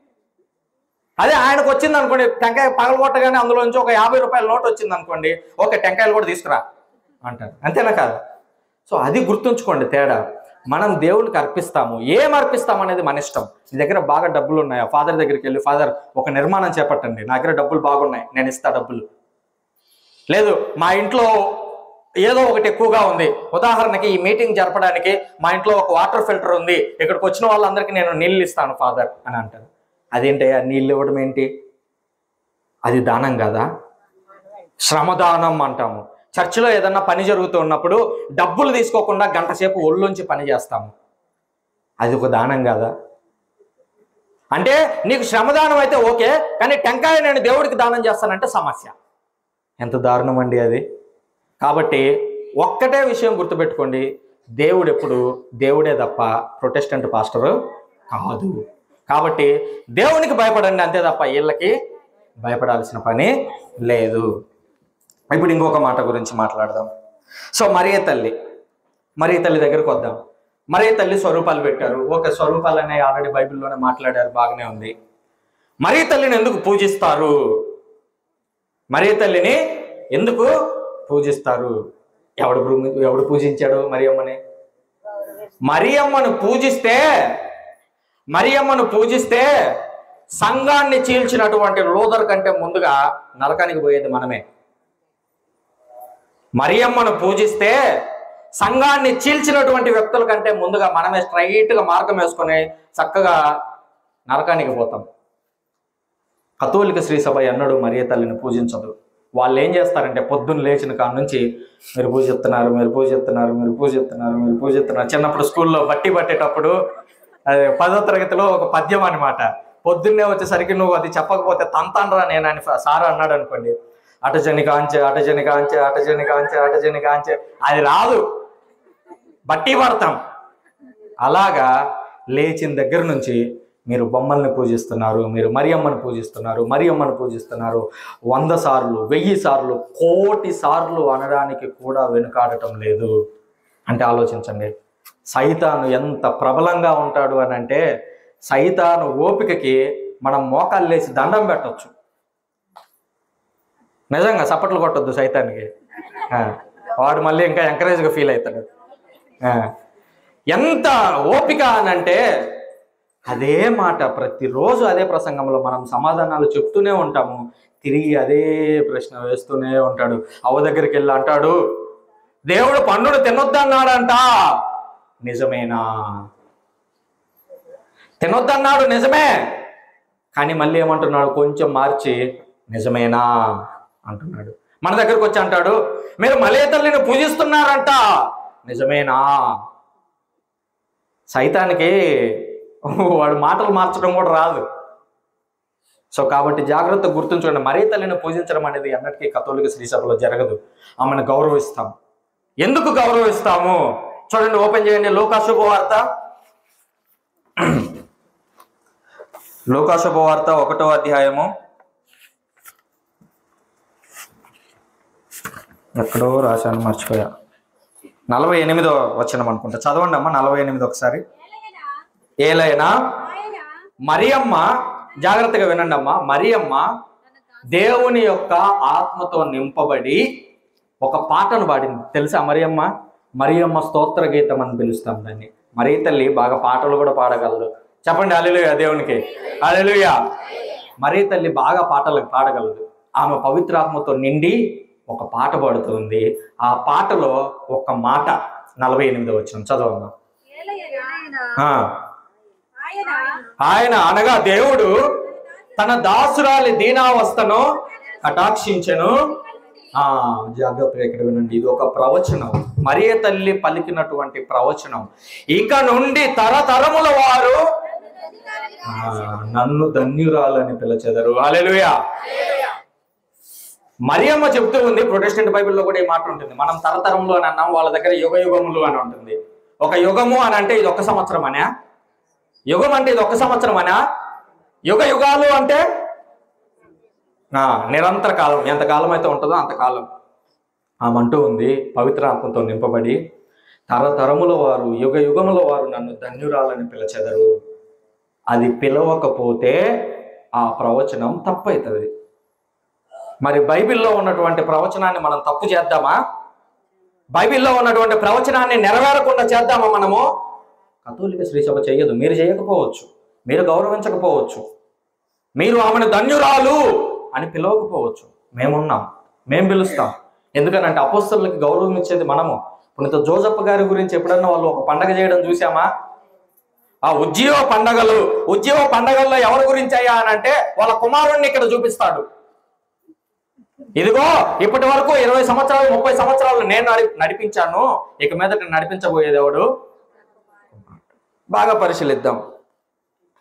అదే ఆయనకు వచ్చింది అనుకోండి టెంకాయ పగలు కొట్టగానే అందులో నుంచి ఒక యాభై రూపాయల నోట్ వచ్చింది అనుకోండి ఓకే టెంకాయలు కూడా తీసుకురా అంటారు అంతేనా కాదు సో అది గుర్తుంచుకోండి తేడా మనం దేవునికి అర్పిస్తాము ఏం అర్పిస్తాం అనేది మన ఇష్టం నీ దగ్గర బాగా డబ్బులు ఉన్నాయా ఫాదర్ దగ్గరికి వెళ్ళి ఫాదర్ ఒక నిర్మాణం చేపట్టండి నా దగ్గర డబ్బులు బాగున్నాయి నేను ఇస్తా డబ్బులు లేదు మా ఇంట్లో ఏదో ఒకటి ఎక్కువగా ఉంది ఉదాహరణకి ఈ మీటింగ్ జరపడానికి మా ఇంట్లో ఒక వాటర్ ఫిల్టర్ ఉంది ఇక్కడికి వచ్చిన వాళ్ళందరికీ నేను నీళ్ళు ఇస్తాను ఫాదర్ అని అంటారు అదేంటయ్యా నీళ్ళు ఇవ్వడం ఏంటి అది దానం కదా శ్రమదానం అంటాము చర్చిలో ఏదన్నా పని జరుగుతూ ఉన్నప్పుడు డబ్బులు తీసుకోకుండా గంట సేపు ఒళ్ళుంచి పని చేస్తాము అది ఒక దానం కాదా అంటే నీకు శ్రమదానం అయితే ఓకే కానీ టెంకాయ నేను దేవుడికి దానం చేస్తానంటే సమస్య ఎంత దారుణం అండి అది కాబట్టి ఒక్కటే విషయం గుర్తుపెట్టుకోండి దేవుడు ఎప్పుడు దేవుడే తప్ప ప్రొటెస్టెంట్ పాస్టరు కాదు కాబట్టి దేవునికి భయపడండి అంతే తప్ప వీళ్ళకి భయపడాల్సిన పని లేదు ఇప్పుడు ఇంకొక మాట గురించి మాట్లాడదాం సో మరియ తల్లి మరియ తల్లి దగ్గరకు వద్దాం మరియ తల్లి స్వరూపాలు పెట్టారు ఓకే స్వరూపాలు అనేవి ఆల్రెడీ బైబిల్లోనే మాట్లాడారు బాగానే ఉంది మరియ తల్లిని ఎందుకు పూజిస్తారు మరియ తల్లిని ఎందుకు పూజిస్తారు ఎవడు భూమి- ఎవడు పూజించాడు మరియమ్మని మరియమ్మను పూజిస్తే మరియమ్మను పూజిస్తే సంఘాన్ని చీల్చినటువంటి లోదర్ కంటే ముందుగా నరకానికి పోయేది మనమే మరియమ్మను పూజిస్తే సంఘాన్ని చీల్చినటువంటి వ్యక్తుల కంటే ముందుగా మనమే స్ట్రైట్ గా మార్గం వేసుకొని చక్కగా నరకానికి పోతాం కథోలిక శ్రీ సభ ఎన్నడూ మరియ తల్లిని పూజించదు వాళ్ళు ఏం చేస్తారంటే పొద్దున్న లేచిన కాడ నుంచి మీరు పూజిస్తున్నారు మీరు పూజిస్తున్నారు మీరు పూజిస్తున్నారు మీరు పూజిస్తున్నారు చిన్నప్పుడు స్కూల్లో బట్టి పట్టేటప్పుడు అదే పదో తరగతిలో ఒక పద్యం అనమాట పొద్దున్నే వచ్చేసరికి నువ్వు అది చెప్పకపోతే తంతానరా నేను అని సార్ అన్నాడు అనుకోండి అటజని కాంచె అటజని కాంచె అటజని కాంచె అటజని కాంచె అది రాదు బట్టి పడతాం అలాగా లేచిన దగ్గర నుంచి మీరు బొమ్మల్ని పూజిస్తున్నారు మీరు మరియమ్మను పూజిస్తున్నారు మరియమ్మను పూజిస్తున్నారు వంద సార్లు వెయ్యి సార్లు కోటి సార్లు అనడానికి కూడా వెనుకాడటం లేదు అంటే ఆలోచించండి సైతాను ఎంత ప్రబలంగా ఉంటాడు అని అంటే సైతాను ఓపికకి మనం మోకాలు లేచి దండం పెట్టొచ్చు నిజంగా చప్పట్లు కొట్టొద్దు సైతానికి ఆ, వాడు మళ్ళీ ఇంకా ఎంకరేజ్గా ఫీల్ అవుతాడు ఆ, ఎంత ఓపిక అని అంటే అదే మాట ప్రతిరోజు అదే ప్రసంగంలో మనం సమాధానాలు చెప్తూనే ఉంటాము తిరిగి అదే ప్రశ్న వేస్తూనే ఉంటాడు అవ దగ్గరికి వెళ్ళి అంటాడు దేవుడు పండును తినొద్దన్నాడంట నిజమేనా తినొద్దన్నాడు నిజమే కానీ మళ్ళీ ఏమంటున్నాడు కొంచెం మార్చి నిజమేనా అంటున్నాడు మన దగ్గరకు వచ్చి అంటాడు మీరు మలే తల్లిని పూజిస్తున్నారంట నిజమేనా సైతానికి వాడు మాటలు మార్చడం కూడా రాదు సో కాబట్టి జాగ్రత్త గుర్తుంచుకోండి మరీ తల్లిని పూజించడం అనేది అన్నటికీ కథోలిక శ్రీసభలో జరగదు ఆమెను గౌరవిస్తాం ఎందుకు గౌరవిస్తాము చూడండి ఓపెన్ చేయండి లోకాశుభవార్త లోకాశుభవార్త ఒకటో అధ్యాయము ఎక్కడో రాశాను మర్చిపోయా నలభై ఎనిమిదో వచ్చిన అనుకుంటా చదవండి అమ్మా నలభై ఎనిమిది ఒకసారి ఏలైనా ఆయన మరియమ్మ జాగ్రత్తగా వినండి అమ్మా మరియమ్మ దేవుని యొక్క ఆత్మతో నింపబడి ఒక పాటను పాడింది తెలుసా మరియమ్మ మరియమ్మ స్తోత్ర గీతం అని పిలుస్తాం దాన్ని మరీ తల్లి బాగా పాటలు కూడా పాడగలదు చెప్పండి అలెలుయ దేవునికి అలెలుయ మరీ తల్లి బాగా పాటలు పాడగలదు ఆమె పవిత్రాత్మతో నిండి ఒక పాట పాడుతుంది ఆ పాటలో ఒక మాట నలభై ఎనిమిది వచ్చిన చదవమ్మా ఆ. ఆయన ఆయన అనగా దేవుడు తన దాసురాలి దీనావస్థను కటాక్షించెను ఆ జాగ్రత్తగా ఇక్కడ వినండి ఇది ఒక ప్రవచనం మరియ తల్లి పలికినటువంటి ప్రవచనం ఇక నుండి తరతరముల వారు ఆ, నన్ను ధన్యురాలని పిలచెదరు హల్లెలూయా మరియమ్మ చెప్తూ ఉంది ప్రొటెస్టెంట్ బైబిల్లో కూడా ఈ మాట ఉంటుంది మనం తరతరంలో అని అన్నాం వాళ్ళ దగ్గర యుగ యుగములు అని ఉంటుంది ఒక యుగము అని అంటే ఇది ఒక సంవత్సరం అనే యుగం అంటే ఇది ఒక సంవత్సరం అనా యుగ యుగాలు అంటే ఆ, నిరంతర కాలం ఎంతకాలం అయితే ఉంటుందో అంతకాలం ఆమె అంటూ ఉంది పవిత్ర ఆత్మతో నింపబడి తరతరముల వారు యుగ యుగముల వారు నన్ను ధన్యురాలని పిలచెదరు అది పిలవకపోతే ఆ ప్రవచనం తప్పవుతుంది మరి బైబిల్లో ఉన్నటువంటి ప్రవచనాన్ని మనం తప్పు చేద్దామా బైబిల్లో ఉన్నటువంటి ప్రవచనాన్ని నెరవేరకుండా చేద్దామా మనము కథోలిక శ్రీసభ చేయదు మీరు చేయకపోవచ్చు మీరు గౌరవించకపోవచ్చు మీరు ఆమెను ధన్యురాలు అని పిలవకపోవచ్చు మేమున్నాం మేము పిలుస్తాం ఎందుకనంటే అపోస్తలకి గౌరవం ఇచ్చేది మనము పునీత జోజప్ప గారి గురించి ఎప్పుడన్నా వాళ్ళు ఒక పండగ చేయడం చూసామా ఆ ఉజ్జీవ పండగలు ఉజ్జీవ పండగల్లో ఎవరి గురించి అయ్యా అని అంటే వాళ్ళ కుమారుణ్ణి ఇక్కడ చూపిస్తాడు ఇదిగో ఇప్పటి వరకు ఇరవై సంవత్సరాలు ముప్పై సంవత్సరాలు నేను నడి నడిపించాను ఇక మీదట నడిపించబోయేది ఎవడు బాగా పరిశీలిద్దాం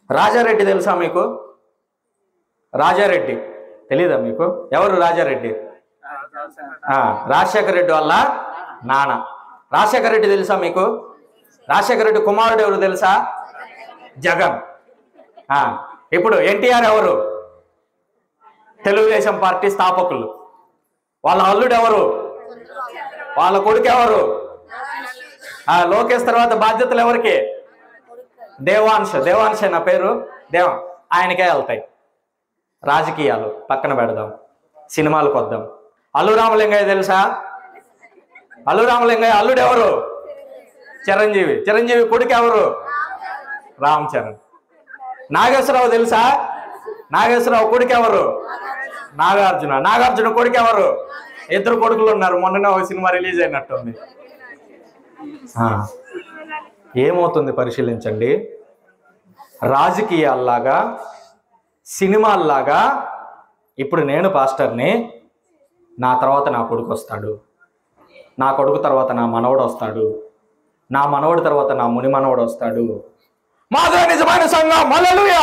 రాజారెడ్డి తెలుసా మీకు రాజారెడ్డి తెలీదా మీకు ఎవరు రాజారెడ్డి ఆ, రాజశేఖర రెడ్డి వల్ల నాన్న రాజశేఖర రెడ్డి తెలుసా మీకు రాజశేఖర రెడ్డి కుమారుడు ఎవరు తెలుసా జగన్ ఆ, ఇప్పుడు ఎన్టీఆర్ ఎవరు తెలుగుదేశం పార్టీ స్థాపకులు వాళ్ళ అల్లుడు ఎవరు వాళ్ళ కొడుకు ఎవరు ఆ లోకేష్ తర్వాత బాధ్యతలు ఎవరికి దేవాంశ దేవాంశ నా పేరు దేవ ఆయనకే వెళ్తాయి రాజకీయాలు పక్కన పెడదాం సినిమాలకు వద్దాం అల్లు రామలింగయ్య తెలుసా అల్లు రామలింగయ్య అల్లుడు ఎవరు చిరంజీవి చిరంజీవి కొడుకు ఎవరు రామ్ చరణ్ నాగేశ్వరరావు తెలుసా నాగేశ్వరరావు కొడుకు ఎవరు నాగార్జున నాగార్జున కొడుకు ఎవరు ఇద్దరు కొడుకులు ఉన్నారు మొన్ననే ఒక సినిమా రిలీజ్ అయినట్టుంది ఆ, ఏమవుతుంది పరిశీలించండి రాజకీయాల్లాగా సినిమాల్లాగా ఇప్పుడు నేను పాస్టర్ని నా తర్వాత నా కొడుకు వస్తాడు నా కొడుకు తర్వాత నా మనవడు వస్తాడు నా మనవడి తర్వాత నా ముని మనవడు వస్తాడు మాదే నిజమైన సంఘం హల్లెలూయా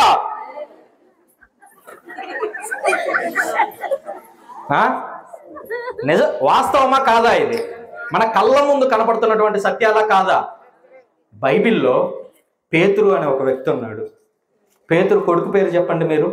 ఆ? నిజ వాస్తవమా కాదా ఇది మన కళ్ళ ముందు కనపడుతున్నటువంటి సత్యాలా కాదా బైబిల్లో పేతురు అనే ఒక వ్యక్తి ఉన్నాడు పేతురు కొడుకు పేరు చెప్పండి మీరు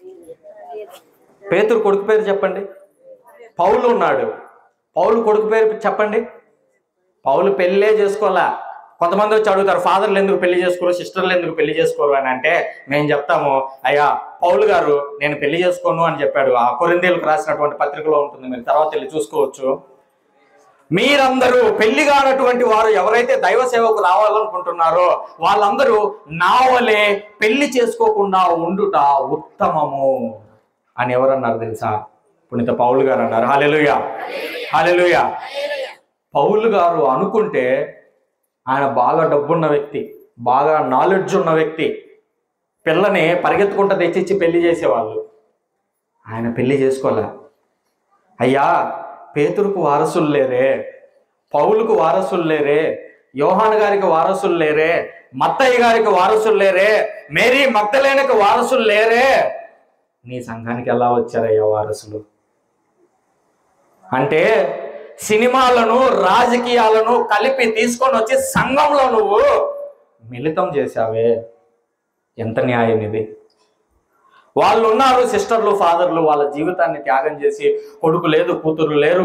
పేతురు కొడుకు పేరు చెప్పండి పౌలు ఉన్నాడు పౌలు కొడుకు పేరు చెప్పండి పౌలు పెళ్ళే చేసుకోవాలా కొంతమంది వచ్చి అడుగుతారు ఫాదర్లు ఎందుకు పెళ్లి చేసుకోరు సిస్టర్లు ఎందుకు పెళ్లి చేసుకోరు అని అంటే మేము చెప్తాము అయ్యా పౌలు గారు నేను పెళ్లి చేసుకోను అని చెప్పాడు ఆ కొరిందేలకు రాసినటువంటి పత్రికలో ఉంటుంది మీరు తర్వాత వెళ్ళి చూసుకోవచ్చు మీరందరూ పెళ్లి కానటువంటి వారు ఎవరైతే దైవ సేవకు రావాలనుకుంటున్నారో వాళ్ళందరూ నా వలే పెళ్లి చేసుకోకుండా ఉండుట ఉత్తమము అని ఎవరన్నారు తెలుసా పుణిత పౌలు గారు అన్నారు హాలెలుయా హాలెలుయా పౌలు గారు అనుకుంటే ఆయన బాగా డబ్బున్న వ్యక్తి బాగా నాలెడ్జ్ ఉన్న వ్యక్తి పిల్లని పరిగెత్తుకుంటూ తెచ్చిచ్చి పెళ్లి చేసేవాళ్ళు ఆయన పెళ్లి చేసుకోలే అయ్యా పేతురుకు వారసులు లేరే పౌలుకు వారసులు లేరే యోహాన్ గారికి వారసులు లేరే మత్తయ్య గారికి వారసులు లేరే మేరీ మక్తలేనకి వారసులు లేరే నీ సంఘానికి ఎలా వచ్చారయ్యా వారసులు అంటే సినిమాలను రాజకీయాలను కలిపి తీసుకొని వచ్చి సంఘంలో నువ్వు మిళితం చేశావే ఎంత న్యాయం ఇది వాళ్ళు ఉన్నారు సిస్టర్లు ఫాదర్లు వాళ్ళ జీవితాన్ని త్యాగం చేసి కొడుకు లేదు కూతురు లేరు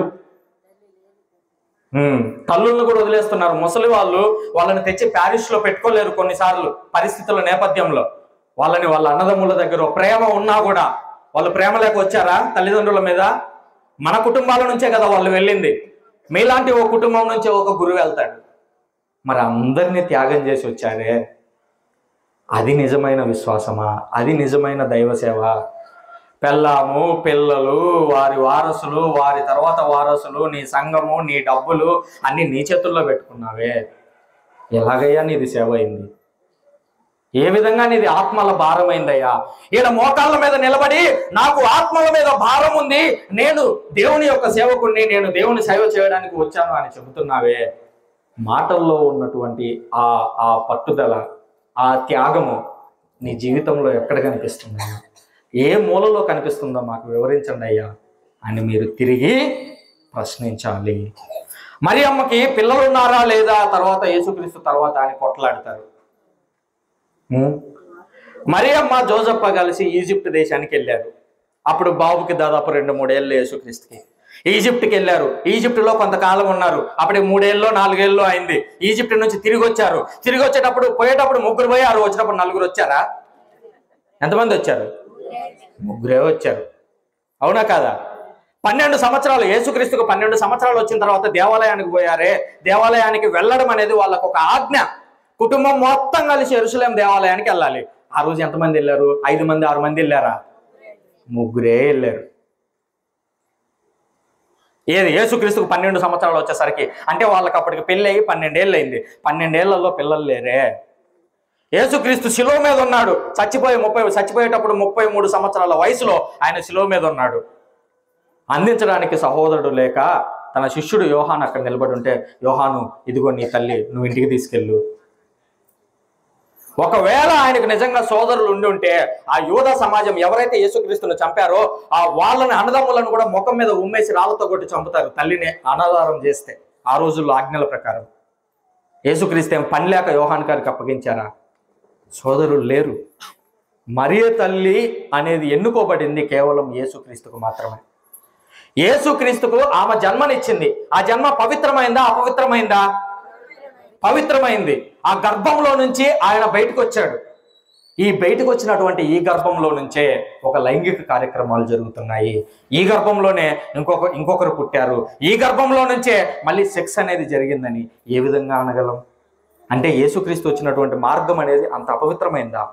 ఉమ్, తల్లులను కూడా వదిలేస్తున్నారు ముసలి వాళ్ళు వాళ్ళని తెచ్చి ప్యారిస్ లో పెట్టుకోలేరు కొన్నిసార్లు పరిస్థితుల నేపథ్యంలో వాళ్ళని వాళ్ళ అన్నదమ్ముల దగ్గర ప్రేమ ఉన్నా కూడా వాళ్ళు ప్రేమ లేక వచ్చారా తల్లిదండ్రుల మీద మన కుటుంబాల నుంచే కదా వాళ్ళు వెళ్ళింది మీలాంటి ఒక కుటుంబం నుంచే ఒక గురువు వెళ్తాడు మరి అందరినీ త్యాగం చేసి వచ్చారే అది నిజమైన విశ్వాసమా అది నిజమైన దైవ సేవ పెళ్ళాము పిల్లలు వారి వారసులు వారి తర్వాత వారసులు నీ సంఘము నీ డబ్బులు అన్ని నీ చేతుల్లో పెట్టుకున్నావే ఎలాగయ్యా నీది సేవ అయింది ఏ విధంగా నీది ఆత్మల భారమైందయ్యా ఈయన మోకాళ్ళ మీద నిలబడి నాకు ఆత్మల మీద భారం ఉంది నేను దేవుని యొక్క సేవకుణ్ణి నేను దేవుని సేవ చేయడానికి వచ్చాను అని చెబుతున్నావే మాటల్లో ఉన్నటువంటి ఆ ఆ పట్టుదల ఆ త్యాగము నీ జీవితంలో ఎక్కడ కనిపిస్తుంది ఏ మూలలో కనిపిస్తుందో మాకు వివరించండి అయ్యా అని మీరు తిరిగి ప్రశ్నించాలి మరి అమ్మకి పిల్లలు ఉన్నారా లేదా తర్వాత యేసుక్రీస్తు తర్వాత అని కొట్లాడతారు ఉం? మరి అమ్మ జోజప్ప కలిసి ఈజిప్ట్ దేశానికి వెళ్ళారు అప్పుడు బాబుకి దాదాపు రెండు మూడేళ్ళు యేసుక్రీస్తుకి ఈజిప్ట్కి వెళ్ళారు ఈజిప్ట్లో కొంతకాలం ఉన్నారు అప్పుడే మూడేళ్ళు నాలుగేళ్ళు అయింది ఈజిప్ట్ నుంచి తిరిగి వచ్చారు తిరిగి వచ్చేటప్పుడు పోయేటప్పుడు ముగ్గురు పోయారు వచ్చినప్పుడు నలుగురు వచ్చారా ఎంతమంది వచ్చారు ముగ్గురే వచ్చారు అవునా కాదా పన్నెండు సంవత్సరాలు యేసుక్రీస్తుకు పన్నెండు సంవత్సరాలు వచ్చిన తర్వాత దేవాలయానికి పోయారే దేవాలయానికి వెళ్ళడం అనేది వాళ్ళకు ఒక ఆజ్ఞ కుటుంబం మొత్తం కలిసి ఎరుసలేం దేవాలయానికి వెళ్ళాలి ఆ రోజు ఎంతమంది వెళ్ళారు ఐదు మంది ఆరు మంది వెళ్ళారా ముగ్గురే వెళ్ళారు ఏది యేసుక్రీస్తుకు పన్నెండు సంవత్సరాలు వచ్చేసరికి అంటే వాళ్ళకి అప్పటికి పెళ్ళి అయ్యి పన్నెండేళ్ళు అయింది పన్నెండేళ్లలో పిల్లలు లేరే యేసుక్రీస్తు శిలువ మీద ఉన్నాడు చచ్చిపోయి ముప్పై చచ్చిపోయేటప్పుడు ముప్పై మూడు సంవత్సరాల వయసులో ఆయన శిలువ మీద ఉన్నాడు అందించడానికి సహోదరుడు లేక తన శిష్యుడు యోహాన్ అక్కడ నిలబడి ఉంటే యోహాను ఇదిగో నీ తల్లి నువ్వు ఇంటికి తీసుకెళ్ళు ఒకవేళ ఆయనకు నిజంగా సోదరులు ఉండి ఉంటే ఆ యూద సమాజం ఎవరైతే యేసుక్రీస్తును చంపారో ఆ వాళ్ళని అన్నదమ్ములను కూడా ముఖం మీద ఉమ్మేసి రాళ్లతో కొట్టి చంపుతారు తల్లిని అనాధారం చేస్తే ఆ రోజుల్లో ఆజ్ఞల ప్రకారం యేసుక్రీస్తు ఏం పని లేక యోహాన్ గారికి అప్పగించారా సోదరులు లేరు మరియ తల్లి అనేది ఎన్నుకోబడింది కేవలం యేసుక్రీస్తుకు మాత్రమే యేసుక్రీస్తుకు ఆమె జన్మనిచ్చింది ఆ జన్మ పవిత్రమైందా అపవిత్రమైందా పవిత్రమైంది ఆ గర్భంలో నుంచి ఆయన బయటకు వచ్చాడు ఈ బయటకు వచ్చినటువంటి ఈ గర్భంలో నుంచే ఒక లైంగిక కార్యక్రమాలు జరుగుతున్నాయి ఈ గర్భంలోనే ఇంకొక ఇంకొకరు పుట్టారు ఈ గర్భంలో నుంచే మళ్ళీ సెక్స్ అనేది జరిగిందని ఏ విధంగా అనగలం అంటే యేసుక్రీస్తు వచ్చినటువంటి మార్గం అనేది అంత అపవిత్రమైందా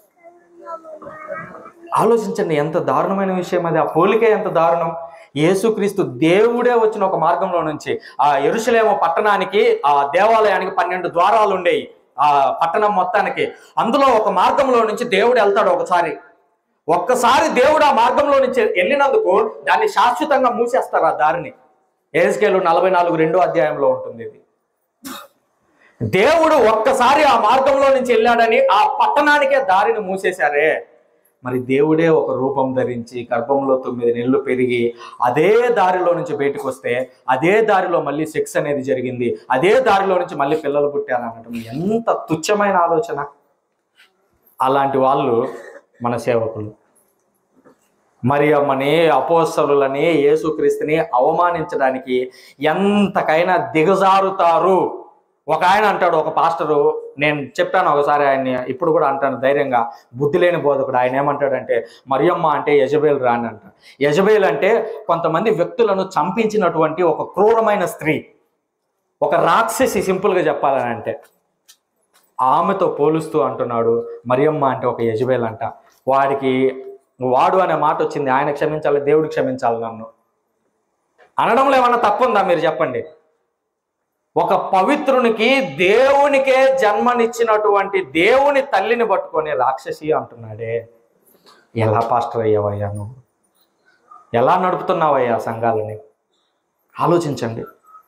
ఆలోచించండి ఎంత దారుణమైన విషయం అది ఆ పోలికే ఎంత దారుణం యేసుక్రీస్తు దేవుడే వచ్చిన ఒక మార్గంలో నుంచి ఆ ఎరుసలేము పట్టణానికి ఆ దేవాలయానికి పన్నెండు ద్వారాలు ఉండేవి ఆ పట్టణం మొత్తానికి అందులో ఒక మార్గంలో నుంచి దేవుడు వెళ్తాడు ఒకసారి ఒక్కసారి దేవుడు ఆ మార్గంలో నుంచి వెళ్ళినందుకు దాన్ని శాశ్వతంగా మూసేస్తారు ఆ దారిని ఏసుకేలు నలభై నాలుగు రెండో అధ్యాయంలో ఉంటుంది ఇది దేవుడు ఒక్కసారి ఆ మార్గంలో నుంచి వెళ్ళాడని ఆ పట్టణానికే దారిని మూసేశారే మరి దేవుడే ఒక రూపం ధరించి గర్భంలో తొమ్మిది నెలలు పెరిగి అదే దారిలో నుంచి బయటకు వస్తే అదే దారిలో మళ్ళీ సెక్స్ అనేది జరిగింది అదే దారిలో నుంచి మళ్ళీ పిల్లలు పుట్టారనటం ఎంత తుచ్చమైన ఆలోచన అలాంటి వాళ్ళు మన సేవకులు మరియమ్మని అపోస్తలులని యేసుక్రీస్తుని అవమానించడానికి ఎంతకైనా దిగజారుతారు ఒక ఆయన అంటాడు ఒక పాస్టరు నేను చెప్పాను ఒకసారి ఆయన్ని ఇప్పుడు కూడా అంటాను ధైర్యంగా బుద్ధి లేని బోధకుడు ఆయన ఏమంటాడంటే మరియమ్మ అంటే యజబేల్ రాని అంట యజబేల్ అంటే కొంతమంది వ్యక్తులను చంపించినటువంటి ఒక క్రూరమైన స్త్రీ ఒక రాక్షసి సింపుల్గా చెప్పాలని అంటే ఆమెతో పోలుస్తూ అంటున్నాడు మరియమ్మ అంటే ఒక యజబేల్ అంట వాడికి వాడు అనే మాట వచ్చింది ఆయన క్షమించాలి దేవుడు క్షమించాలి నన్ను అనడంలో ఏమన్నా తప్పుందా మీరు చెప్పండి ఒక పవిత్రునికి దేవునికే జన్మనిచ్చినటువంటి దేవుని తల్లిని పట్టుకొని రాక్షసి అంటున్నాడే ఎలా పాస్టర్ అయ్యావయ్యా నువ్వు ఎలా నడుపుతున్నావయ్యా సంఘాలని ఆలోచించండి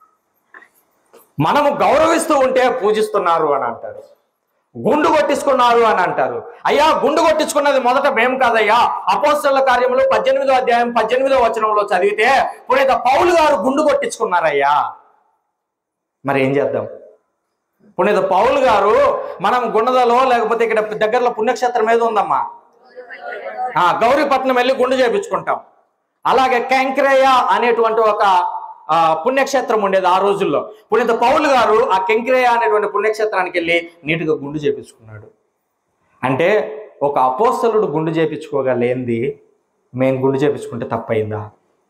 మనము గౌరవిస్తూ ఉంటే పూజిస్తున్నారు అని అంటారు గుండు కొట్టించుకున్నారు అని అంటారు అయ్యా గుండు కొట్టించుకున్నది మొదట మేము కాదయ్యా అపోస్తల కార్యములు పద్దెనిమిదో అధ్యాయం పద్దెనిమిదో వచనంలో చదివితే పునీత పౌలు గారు గుండు కొట్టించుకున్నారయ్యా మరి ఏం చేద్దాం పునీత పౌలు గారు మనం గుండదలో లేకపోతే ఇక్కడ దగ్గరలో పుణ్యక్షేత్రం ఏదో ఉందమ్మా ఆ, గౌరీపట్నం వెళ్ళి గుండు చేపించుకుంటాం అలాగే కెంక్రేయ అనేటువంటి ఒక ఆ, పుణ్యక్షేత్రం ఉండేది ఆ రోజుల్లో పునీత పౌలు గారు ఆ కెంక్రేయ అనేటువంటి పుణ్యక్షేత్రానికి వెళ్ళి నీటిగా గుండు చేపించుకున్నాడు అంటే ఒక అపోస్తలుడు గుండు చేపించుకోగలేంది మేము గుండు చేపించుకుంటే తప్పయిందా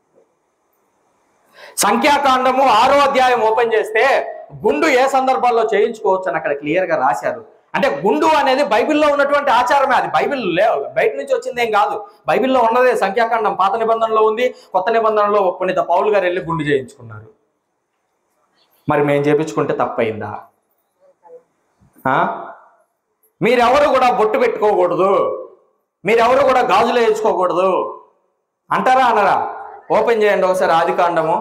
సంఖ్యాకాండము ఆరో అధ్యాయం ఓపెన్ చేస్తే గుండు ఏ సందర్భాల్లో చేయించుకోవచ్చు అని అక్కడ క్లియర్ గా రాశారు అంటే గుండు అనేది బైబిల్లో ఉన్నటువంటి ఆచారమే అది బైబిల్ లే బయట నుంచి వచ్చింది ఏం కాదు బైబిల్లో ఉన్నదే సంఖ్యాకాండం పాత నిబంధనలో ఉంది కొత్త నిబంధనలో పునీత పౌలు గారు వెళ్ళి గుండు చేయించుకున్నారు మరి మేము చేపించుకుంటే తప్పయిందా ఆ? మీరెవరు కూడా బొట్టు పెట్టుకోకూడదు మీరెవరు కూడా గాజులు వేయించుకోకూడదు అంటారా అనరా ఓపెన్ చేయండి ఒకసారి ఆది కాండము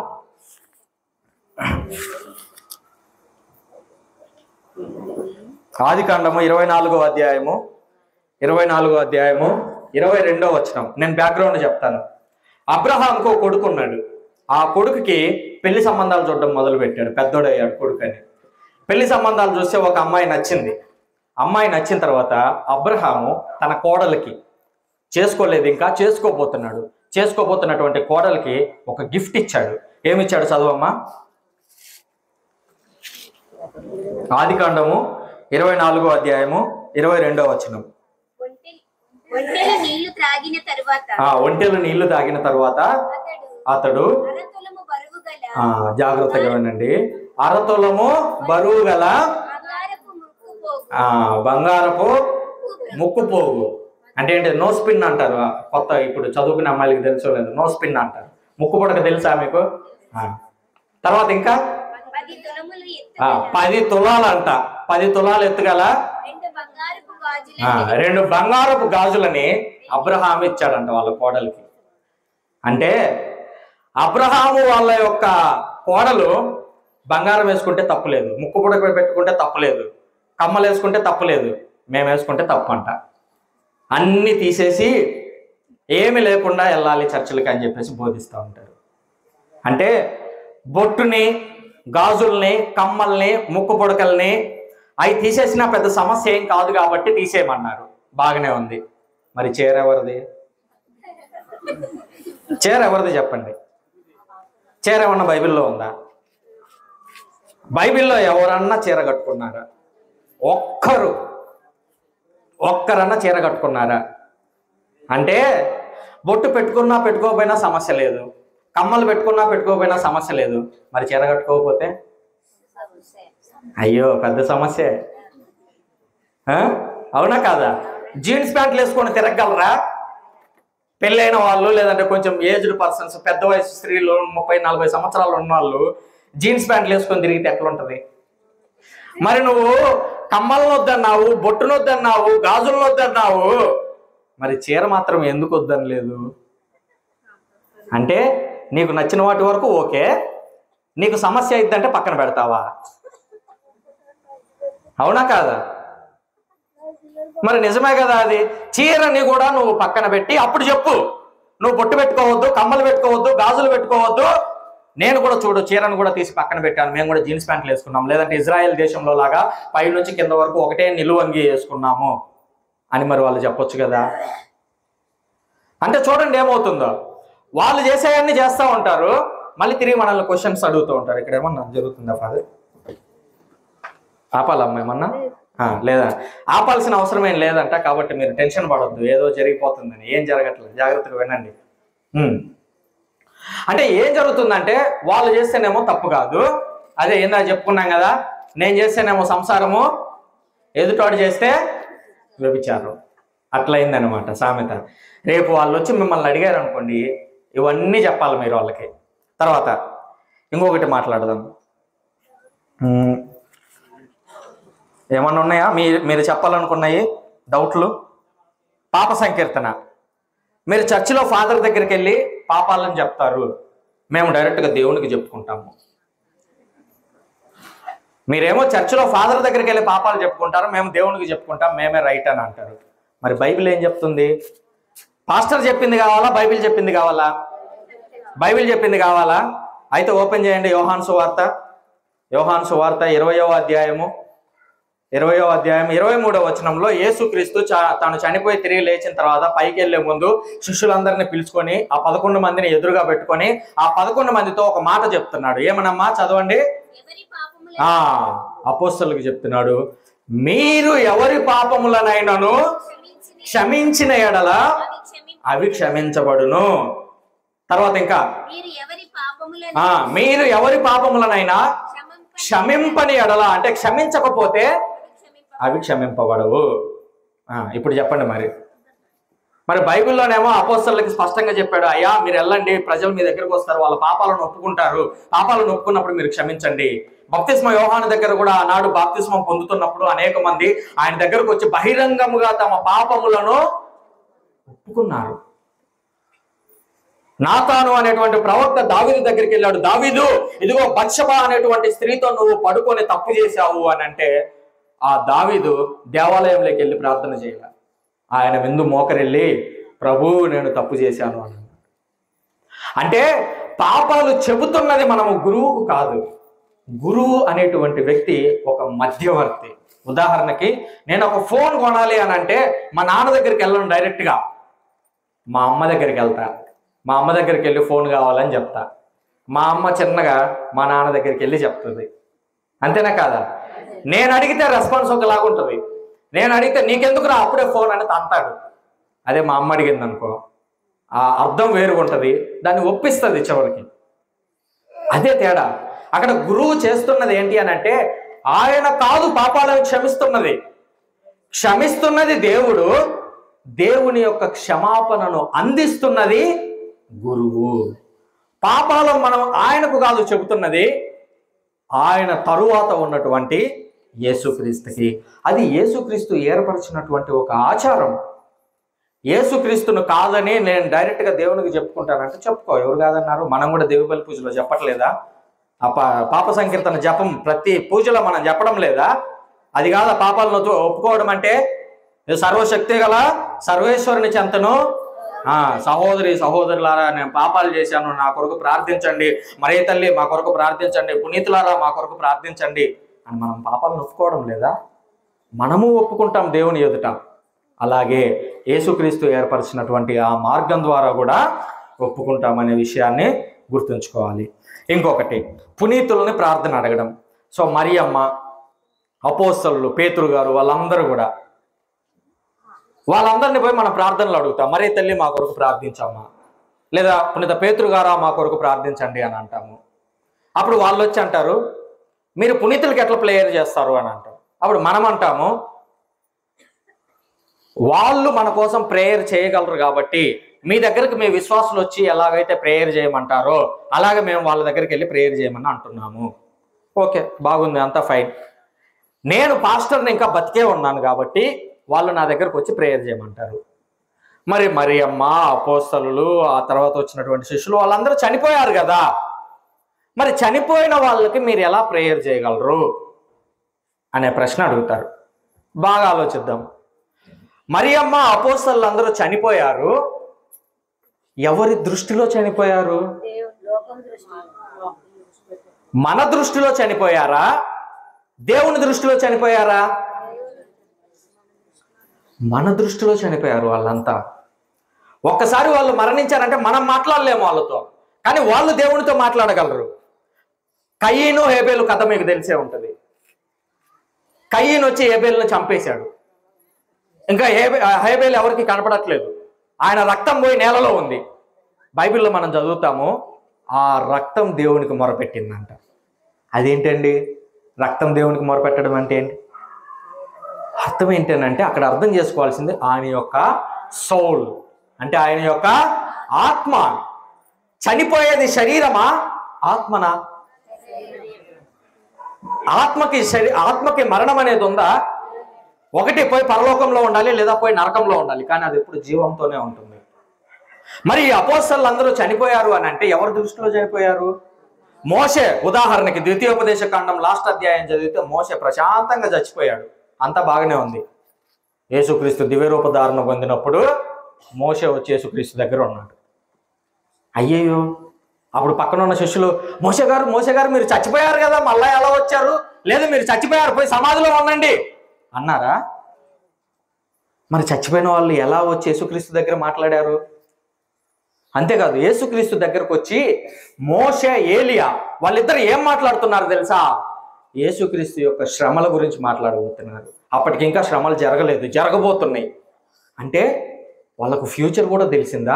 ఆది కాండము ఇరవై నాలుగో అధ్యాయము ఇరవై నాలుగో అధ్యాయము ఇరవై రెండో వచనం నేను బ్యాక్గ్రౌండ్ చెప్తాను అబ్రహాంకు ఒక కొడుకు ఉన్నాడు ఆ కొడుకుకి పెళ్లి సంబంధాలు చూడడం మొదలు పెట్టాడు పెద్దోడయ్యాడు కొడుకు అని పెళ్లి సంబంధాలు చూస్తే ఒక అమ్మాయి నచ్చింది అమ్మాయి నచ్చిన తర్వాత అబ్రహాము తన కోడలికి చేసుకోలేదు ఇంకా చేసుకోబోతున్నాడు చేసుకోబోతున్నటువంటి కోడలికి ఒక గిఫ్ట్ ఇచ్చాడు ఏమిచ్చాడు చదవమ్మా ఆదికాండము ఇరవై నాలుగో అధ్యాయము ఇరవై రెండో వచనం ఒంటెల నీళ్లు త్రాగిన తరువాత ఆ ఒంటెలు నీళ్లు తాగిన తర్వాత అతడు అతడు అరతులము బరువు గల ఆ జాగ్రత్తగా వినండి అరతులము బరువు గల బంగారపు ముక్కు పోగు ఆ బంగారపు ముక్కు పోగు అంటే ఏంటి నో స్పిన్ అంటారు ఆ, కొత్త ఇప్పుడు చదువుకునే అమ్మాయిలకి తెలుసో లేదు నో స్పిన్ అంటారు ముక్కు పుడక తెలుసా మీకు ఆ. తర్వాత ఇంకా పది తులములు ఎత్తు ఆ, పది తులాలంట పది తులాలు ఎత్తుగల రెండు బంగారపు గాజుల ఆ, రెండు బంగారపు గాజులని అబ్రహాం ఇచ్చాడంట వాళ్ళ కోడలికి అంటే అబ్రహాము వాళ్ళ యొక్క కోడలు బంగారం వేసుకుంటే తప్పులేదు ముక్కు పుడక పెట్టుకుంటే తప్పులేదు కమ్మలు వేసుకుంటే తప్పులేదు మేము వేసుకుంటే తప్పు అంట అన్నీ తీసేసి ఏమి లేకుండా వెళ్ళాలి చర్చిలకి అని చెప్పేసి బోధిస్తూ ఉంటారు అంటే బొట్టుని గాజుల్ని కమ్మల్ని ముక్కు పొడకల్ని అవి తీసేసినా పెద్ద సమస్య ఏం కాదు కాబట్టి తీసేయమన్నారు బాగానే ఉంది మరి చీర ఎవరిది చీర ఎవరిది చెప్పండి చీర ఏమన్నా బైబిల్లో ఉందా బైబిల్లో ఎవరన్నా చీర కట్టుకున్నారా ఒక్కరు ఒక్కరన్నా చీర కట్టుకున్నారా అంటే బొట్టు పెట్టుకున్నా పెట్టుకోకపోయినా సమస్య లేదు కమ్మలు పెట్టుకున్నా పెట్టుకోకపోయినా సమస్య లేదు మరి చీర కట్టుకోకపోతే అయ్యో పెద్ద సమస్య అవునా కాదా జీన్స్ ప్యాంట్లు వేసుకొని తిరగలరా పెళ్ళైన వాళ్ళు లేదంటే కొంచెం ఏజ్డ్ పర్సన్స్ పెద్ద వయసు స్త్రీలు ముప్పై నలభై సంవత్సరాలు ఉన్న వాళ్ళు జీన్స్ ప్యాంట్లు వేసుకొని తిరిగితే ఎట్లుంటది మరి నువ్వు కమ్మలను వద్దన్నావు బొట్టును వద్దన్నావు గాజులను వద్దన్నావు మరి చీర మాత్రం ఎందుకు వద్దని లేదు అంటే నీకు నచ్చిన వాటి వరకు ఓకే నీకు సమస్య అయిద్దంటే పక్కన పెడతావా అవునా కాదా మరి నిజమే కదా అది చీరని కూడా నువ్వు పక్కన పెట్టి అప్పుడు చెప్పు నువ్వు బొట్టు పెట్టుకోవద్దు కమ్మలు పెట్టుకోవద్దు గాజులు పెట్టుకోవద్దు నేను కూడా చూడు చీరను కూడా తీసి పక్కన పెట్టాను మేము కూడా జీన్స్ ప్యాంట్లు వేసుకున్నాం లేదంటే ఇజ్రాయెల్ దేశంలో లాగా పై నుంచి కింద వరకు ఒకటే నిలువంగి వేసుకున్నాము అని మరి వాళ్ళు చెప్పొచ్చు కదా అంటే చూడండి ఏమవుతుందో వాళ్ళు చేసేవన్నీ చేస్తూ ఉంటారు మళ్ళీ తిరిగి మనల్ని క్వశ్చన్స్ అడుగుతూ ఉంటారు ఇక్కడ ఏమన్నా జరుగుతుందా ఫాదర్ ఆపాలమ్మా ఏమన్నా ఆ, లేదా ఆపాల్సిన అవసరం ఏం లేదంట కాబట్టి మీరు టెన్షన్ పడొద్దు ఏదో జరిగిపోతుందని ఏం జరగట్లేదు జాగ్రత్తగా వినండి ఉమ్. అంటే ఏం జరుగుతుందంటే వాళ్ళు చేస్తేనేమో తప్పు కాదు అదే ఏందా చెప్పుకున్నాం కదా నేను చేస్తేనేమో సంసారము ఎదుటోడు చేస్తే వ్యభిచారం అట్లయిందనమాట సామెత రేపు వాళ్ళు వచ్చి మిమ్మల్ని అడిగారు అనుకోండి ఇవన్నీ చెప్పాలి మీరు వాళ్ళకి తర్వాత ఇంకొకటి మాట్లాడదాం ఉమ్. ఏమన్నా ఉన్నాయా మీ మీరు చెప్పాలనుకున్నాయి డౌట్లు పాప సంకీర్తన మీరు చర్చిలో ఫాదర్ దగ్గరికి వెళ్ళి పాపాలను చెప్తారు మేము డైరెక్ట్గా దేవునికి చెప్పుకుంటాము మీరేమో చర్చిలో ఫాదర్ దగ్గరికి వెళ్ళి పాపాలు చెప్పుకుంటారు మేము దేవునికి చెప్పుకుంటాం మేమే రైట్ అని అంటారు మరి బైబిల్ ఏం చెప్తుంది పాస్టర్ చెప్పింది కావాలా బైబిల్ చెప్పింది కావాలా బైబిల్ చెప్పింది కావాలా అయితే ఓపెన్ చేయండి యోహాన్ సువార్త యోహాన్ సువార్త ఇరవయో అధ్యాయము ఇరవయో అధ్యాయం ఇరవై మూడో వచనంలో యేసుక్రీస్తు చ- తాను చనిపోయి తిరిగి లేచిన తర్వాత పైకి వెళ్లే ముందు శిష్యులందరినీ పిలుచుకొని ఆ పదకొండు మందిని ఎదురుగా పెట్టుకొని ఆ పదకొండు మందితో ఒక మాట చెప్తున్నాడు ఏమనమ్మా చదవండి ఎవరి పాపముల ఆ అపోస్తలకు చెప్తున్నాడు మీరు ఎవరి పాపములనైనను క్షమించిన క్షమించిన ఎడల అవి క్షమి అవి క్షమించబడును తర్వాత ఇంకా మీరు ఎవరి పాపములను ఆ మీరు ఎవరి పాపములనైనా క్షమింప క్షమింపని ఎడల అంటే క్షమించకపోతే క్షమింప అవి క్షమింపబడవు ఆ, ఇప్పుడు చెప్పండి మరి మరి బైబిల్లోనేమో అపోస్తలకి స్పష్టంగా చెప్పాడు అయ్యా మీరు వెళ్ళండి ప్రజలు మీ దగ్గరకు వస్తారు వాళ్ళ పాపాలను ఒప్పుకుంటారు పాపాలను ఒప్పుకున్నప్పుడు మీరు క్షమించండి బప్తిస్మ యోహాను దగ్గర కూడా ఆనాడు బాప్తిస్మం పొందుతున్నప్పుడు అనేక మంది ఆయన దగ్గరకు వచ్చి బహిరంగముగా తమ పాపములను ఒప్పుకున్నారు నాతాను అనేటువంటి ప్రవక్త దావీదు దగ్గరికి వెళ్ళాడు దావీదు ఇదిగో బత్షబ అనేటువంటి స్త్రీతో నువ్వు పడుకొని తప్పు చేశావు అని అంటే ఆ దావీదు దేవాలయంలోకి వెళ్ళి ప్రార్థన చేయాలి ఆయన ముందు మోకరెళ్ళి ప్రభు నేను తప్పు చేశాను అని అన్నాడు. అంటే పాపాలు చెబుతున్నది మనము గురువుకు కాదు గురువు అనేటువంటి వ్యక్తి ఒక మధ్యవర్తి ఉదాహరణకి నేను ఒక ఫోన్ కొనాలి అని అంటే మా నాన్న దగ్గరికి వెళ్ళను డైరెక్ట్గా మా అమ్మ దగ్గరికి వెళ్తా మా అమ్మ దగ్గరికి వెళ్ళి ఫోన్ కావాలని చెప్తా మా అమ్మ చిన్నగా మా నాన్న దగ్గరికి వెళ్ళి చెప్తుంది అంతేనా కాదా నేను అడిగితే రెస్పాన్స్ ఒకలాగా ఉంటుంది నేను అడిగితే నీకెందుకు రా అప్పుడే ఫోన్ అని తంతాడు అదే మా అమ్మ అడిగింది అనుకో ఆ అర్థం వేరుగా ఉంటుంది దాన్ని ఒప్పిస్తుంది చివరికి అదే తేడా అక్కడ గురువు చేస్తున్నది ఏంటి అని అంటే ఆయన కాదు పాపాలను క్షమిస్తున్నది క్షమిస్తున్నది దేవుడు దేవుని యొక్క క్షమాపణను అందిస్తున్నది గురువు పాపాలను మనం ఆయనకు కాదు చెబుతున్నది ఆయన తరువాత ఉన్నటువంటి యేసుక్రీస్తుకి అది యేసుక్రీస్తు ఏర్పరిచినటువంటి ఒక ఆచారం యేసుక్రీస్తును కాదని నేను డైరెక్ట్గా దేవునికి చెప్పుకుంటానంటే చెప్పుకో ఎవరు కాదన్నారు మనం కూడా దేవుపల్లి పూజలో చెప్పట్లేదా ఆ పా- పాప సంకీర్తన జపం ప్రతి పూజలో మనం చెప్పడం లేదా అది కాదు ఆ పాపాలను ఒప్పు- ఒప్పుకోవడం అంటే ఇది సర్వశక్తి గల సర్వేశ్వరుని చెంతను ఆ సహోదరి సహోదరులారా నేను పాపాలు చేశాను నా కొరకు ప్రార్థించండి మరే తల్లి మా కొరకు ప్రార్థించండి పునీతులారా మా కొరకు ప్రార్థించండి అని మనం పాపాలను ఒప్పుకోవడం లేదా మనము ఒప్పుకుంటాం దేవుని ఎదుట అలాగే యేసుక్రీస్తు ఏర్పరిచినటువంటి ఆ మార్గం ద్వారా కూడా ఒప్పుకుంటామనే విషయాన్ని గుర్తుంచుకోవాలి ఇంకొకటి పునీతులని ప్రార్థన అడగడం సో మరియమ్మ అపోస్తలు పేతురు గారు వాళ్ళందరూ కూడా వాళ్ళందరినీ పోయి మనం ప్రార్థనలు అడుగుతాం మరే తల్లి మా కొరకు ప్రార్థించామా లేదా పునీత పేతురు గారా మా కొరకు ప్రార్థించండి అని అంటాము అప్పుడు వాళ్ళు వచ్చి అంటారు మీరు పునీతులకి ఎట్లా ప్లేయర్ చేస్తారు అని అంటాం అప్పుడు మనం అంటాము వాళ్ళు మన కోసం ప్రేయర్ చేయగలరు కాబట్టి మీ దగ్గరికి మీ విశ్వాసులు వచ్చి ఎలాగైతే ప్రేయర్ చేయమంటారో అలాగే మేము వాళ్ళ దగ్గరికి వెళ్ళి ప్రేయర్ చేయమని అంటున్నాము ఓకే బాగుంది అంతా ఫైన్ నేను పాస్టర్ని ఇంకా బతికే ఉన్నాను కాబట్టి వాళ్ళు నా దగ్గరకు వచ్చి ప్రేయర్ చేయమంటారు మరి మరి అమ్మ అపోస్తలు ఆ తర్వాత వచ్చినటువంటి శిష్యులు వాళ్ళందరూ చనిపోయారు కదా మరి చనిపోయిన వాళ్ళకి మీరు ఎలా ప్రేయర్ చేయగలరు అనే ప్రశ్న అడుగుతారు బాగా ఆలోచిద్దాం మరి అమ్మ అపోస్తలు అందరూ చనిపోయారు ఎవరి దృష్టిలో చనిపోయారు మన దృష్టిలో చనిపోయారా దేవుని దృష్టిలో చనిపోయారా మన దృష్టిలో చనిపోయారు వాళ్ళంతా ఒక్కసారి వాళ్ళు మరణించారంటే మనం మాట్లాడలేము వాళ్ళతో కానీ వాళ్ళు దేవునితో మాట్లాడగలరు కయ్యను హేబేలు కథ మీకు తెలిసే ఉంటుంది కయ్యను వచ్చి హేబేల్ని చంపేశాడు ఇంకా హేబే హేబేల్ ఎవరికి కనపడట్లేదు ఆయన రక్తం పోయి నేలలో ఉంది బైబిల్లో మనం చదువుతాము ఆ రక్తం దేవునికి మొరపెట్టిందంట అదేంటండి రక్తం దేవునికి మొరపెట్టడం అంటే ఏంటి అర్థం ఏంటంటే అక్కడ అర్థం చేసుకోవాల్సింది ఆయన యొక్క సోల్ అంటే ఆయన యొక్క ఆత్మ చనిపోయేది శరీరమా ఆత్మనా ఆత్మకి శరీ ఆత్మకి మరణం అనేది ఉందా ఒకటి పోయి పరలోకంలో ఉండాలి లేదా పోయి నరకంలో ఉండాలి కానీ అది ఎప్పుడు జీవంతోనే ఉంటుంది మరి ఈ అపోస్తలు అందరూ చనిపోయారు అని అంటే ఎవరి దృష్టిలో చనిపోయారు మోసే ఉదాహరణకి ద్వితీయోపదేశ కాండం లాస్ట్ అధ్యాయం చదివితే మోసే ప్రశాంతంగా చచ్చిపోయాడు అంతా బాగానే ఉంది యేసుక్రీస్తు దివ్యరూపధారణ పొందినప్పుడు మోసే వచ్చి యేసుక్రీస్తు దగ్గర ఉన్నాడు అయ్యయ్యో అప్పుడు పక్కన ఉన్న శిష్యులు మోసే గారు మోసే గారు మీరు చచ్చిపోయారు కదా మళ్ళా ఎలా వచ్చారు లేదు మీరు చచ్చిపోయారు పోయి సమాధిలో ఉండండి అన్నారా మరి చచ్చిపోయిన వాళ్ళు ఎలా వచ్చి యేసుక్రీస్తు దగ్గర మాట్లాడారు అంతేకాదు యేసుక్రీస్తు దగ్గరకు వచ్చి మోషే ఏలియా వాళ్ళిద్దరు ఏం మాట్లాడుతున్నారు తెలుసా యేసుక్రీస్తు యొక్క శ్రమల గురించి మాట్లాడబోతున్నారు అప్పటికి ఇంకా శ్రమలు జరగలేదు జరగబోతున్నాయి అంటే వాళ్ళకు ఫ్యూచర్ కూడా తెలిసిందా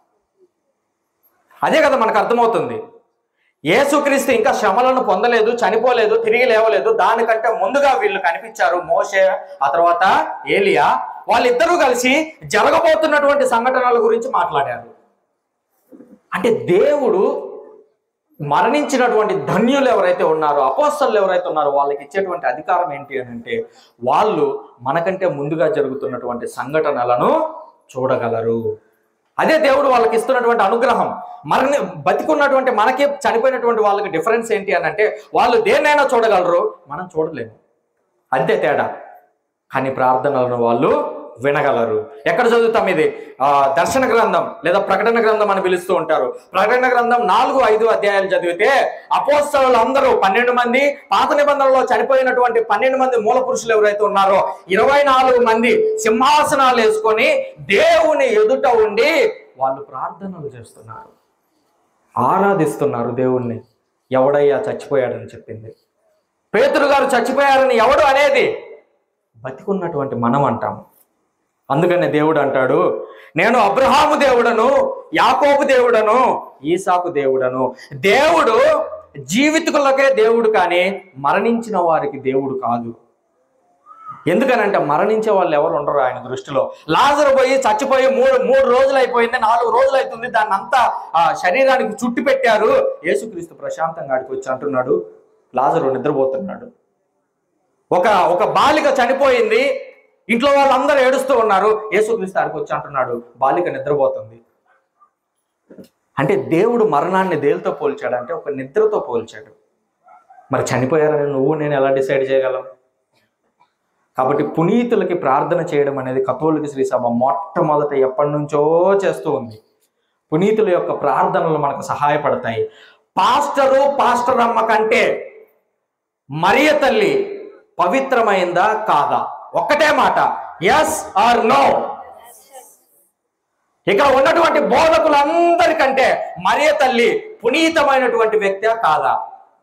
అదే కదా మనకు అర్థమవుతుంది యేసుక్రీస్తు ఇంకా శ్రమలను పొందలేదు చనిపోలేదు తిరిగి లేవలేదు దానికంటే ముందుగా వీళ్ళు కనిపించారు మోషే ఆ తర్వాత ఏలియా వాళ్ళిద్దరూ కలిసి జరగబోతున్నటువంటి సంఘటనల గురించి మాట్లాడారు అంటే దేవుడు మరణించినటువంటి ధన్యులు ఎవరైతే ఉన్నారో అపోస్తలు ఎవరైతే ఉన్నారో వాళ్ళకి ఇచ్చేటువంటి అధికారం ఏంటి అని అంటే వాళ్ళు మనకంటే ముందుగా జరుగుతున్నటువంటి సంఘటనలను చూడగలరు అదే దేవుడు వాళ్ళకి ఇస్తున్నటువంటి అనుగ్రహం మరణి బతికున్నటువంటి మనకి చనిపోయినటువంటి వాళ్ళకి డిఫరెన్స్ ఏంటి అని అంటే వాళ్ళు దేన్నైనా చూడగలరు మనం చూడలేము అంతే తేడా కానీ ప్రార్థనలను వాళ్ళు వినగలరు ఎక్కడ చదువుతాం ఇది ఆ, దర్శన గ్రంథం లేదా ప్రకటన గ్రంథం అని పిలుస్తూ ఉంటారు ప్రకటన గ్రంథం నాలుగు ఐదు అధ్యాయాలు చదివితే అపోస్తలు అందరూ పన్నెండు మంది పాత నిబంధనలో చనిపోయినటువంటి పన్నెండు మంది మూల పురుషులు ఎవరైతే ఉన్నారో ఇరవై నాలుగు మంది సింహాసనాలు వేసుకొని దేవుని ఎదుట ఉండి వాళ్ళు ప్రార్థనలు చేస్తున్నారు ఆరాధిస్తున్నారు దేవుణ్ణి ఎవడయ్యా చచ్చిపోయాడని చెప్పింది పేతురు గారు చచ్చిపోయారని ఎవడు అనేది బతికున్నటువంటి మనం అంటాము అందుకనే దేవుడు అంటాడు నేను అబ్రహాము దేవుడను యాకోబు దేవుడను ఈసాకు దేవుడను దేవుడు జీవితులకే దేవుడు కానీ మరణించిన వారికి దేవుడు కాదు ఎందుకనంటే మరణించే వాళ్ళు ఎవరు ఉండరు ఆయన దృష్టిలో లాజరు పోయి చచ్చిపోయి మూడు మూడు రోజులు అయిపోయింది నాలుగు రోజులు అవుతుంది దాన్ని అంతా ఆ శరీరానికి చుట్టి పెట్టారు యేసుక్రీస్తు ప్రశాంతంగా ఆడికి వచ్చి అంటున్నాడు లాజరు నిద్రపోతున్నాడు ఒక ఒక బాలిక చనిపోయింది ఇంట్లో వాళ్ళందరూ ఏడుస్తూ ఉన్నారు యేసుక్రీస్తు ఆడికి వచ్చి అంటున్నాడు బాలిక నిద్రపోతుంది అంటే దేవుడు మరణాన్ని దేనితో పోల్చాడు అంటే ఒక నిద్రతో పోల్చాడు మరి చనిపోయారని నువ్వు నేను ఎలా డిసైడ్ చేయగలం కాబట్టి పునీతులకి ప్రార్థన చేయడం అనేది కథోలిక శ్రీ సభ మొట్టమొదట ఎప్పటి నుంచో చేస్తూ ఉంది పునీతుల యొక్క ప్రార్థనలు మనకు సహాయపడతాయి పాస్టరు పాస్టర్ అమ్మ కంటే మరియ తల్లి పవిత్రమైందా కాదా ఒక్కటే మాట ఎస్ ఆర్ నో ఇక్కడ ఉన్నటువంటి బోధకులందరికంటే మరియ తల్లి పునీతమైనటువంటి వ్యక్తి కాదా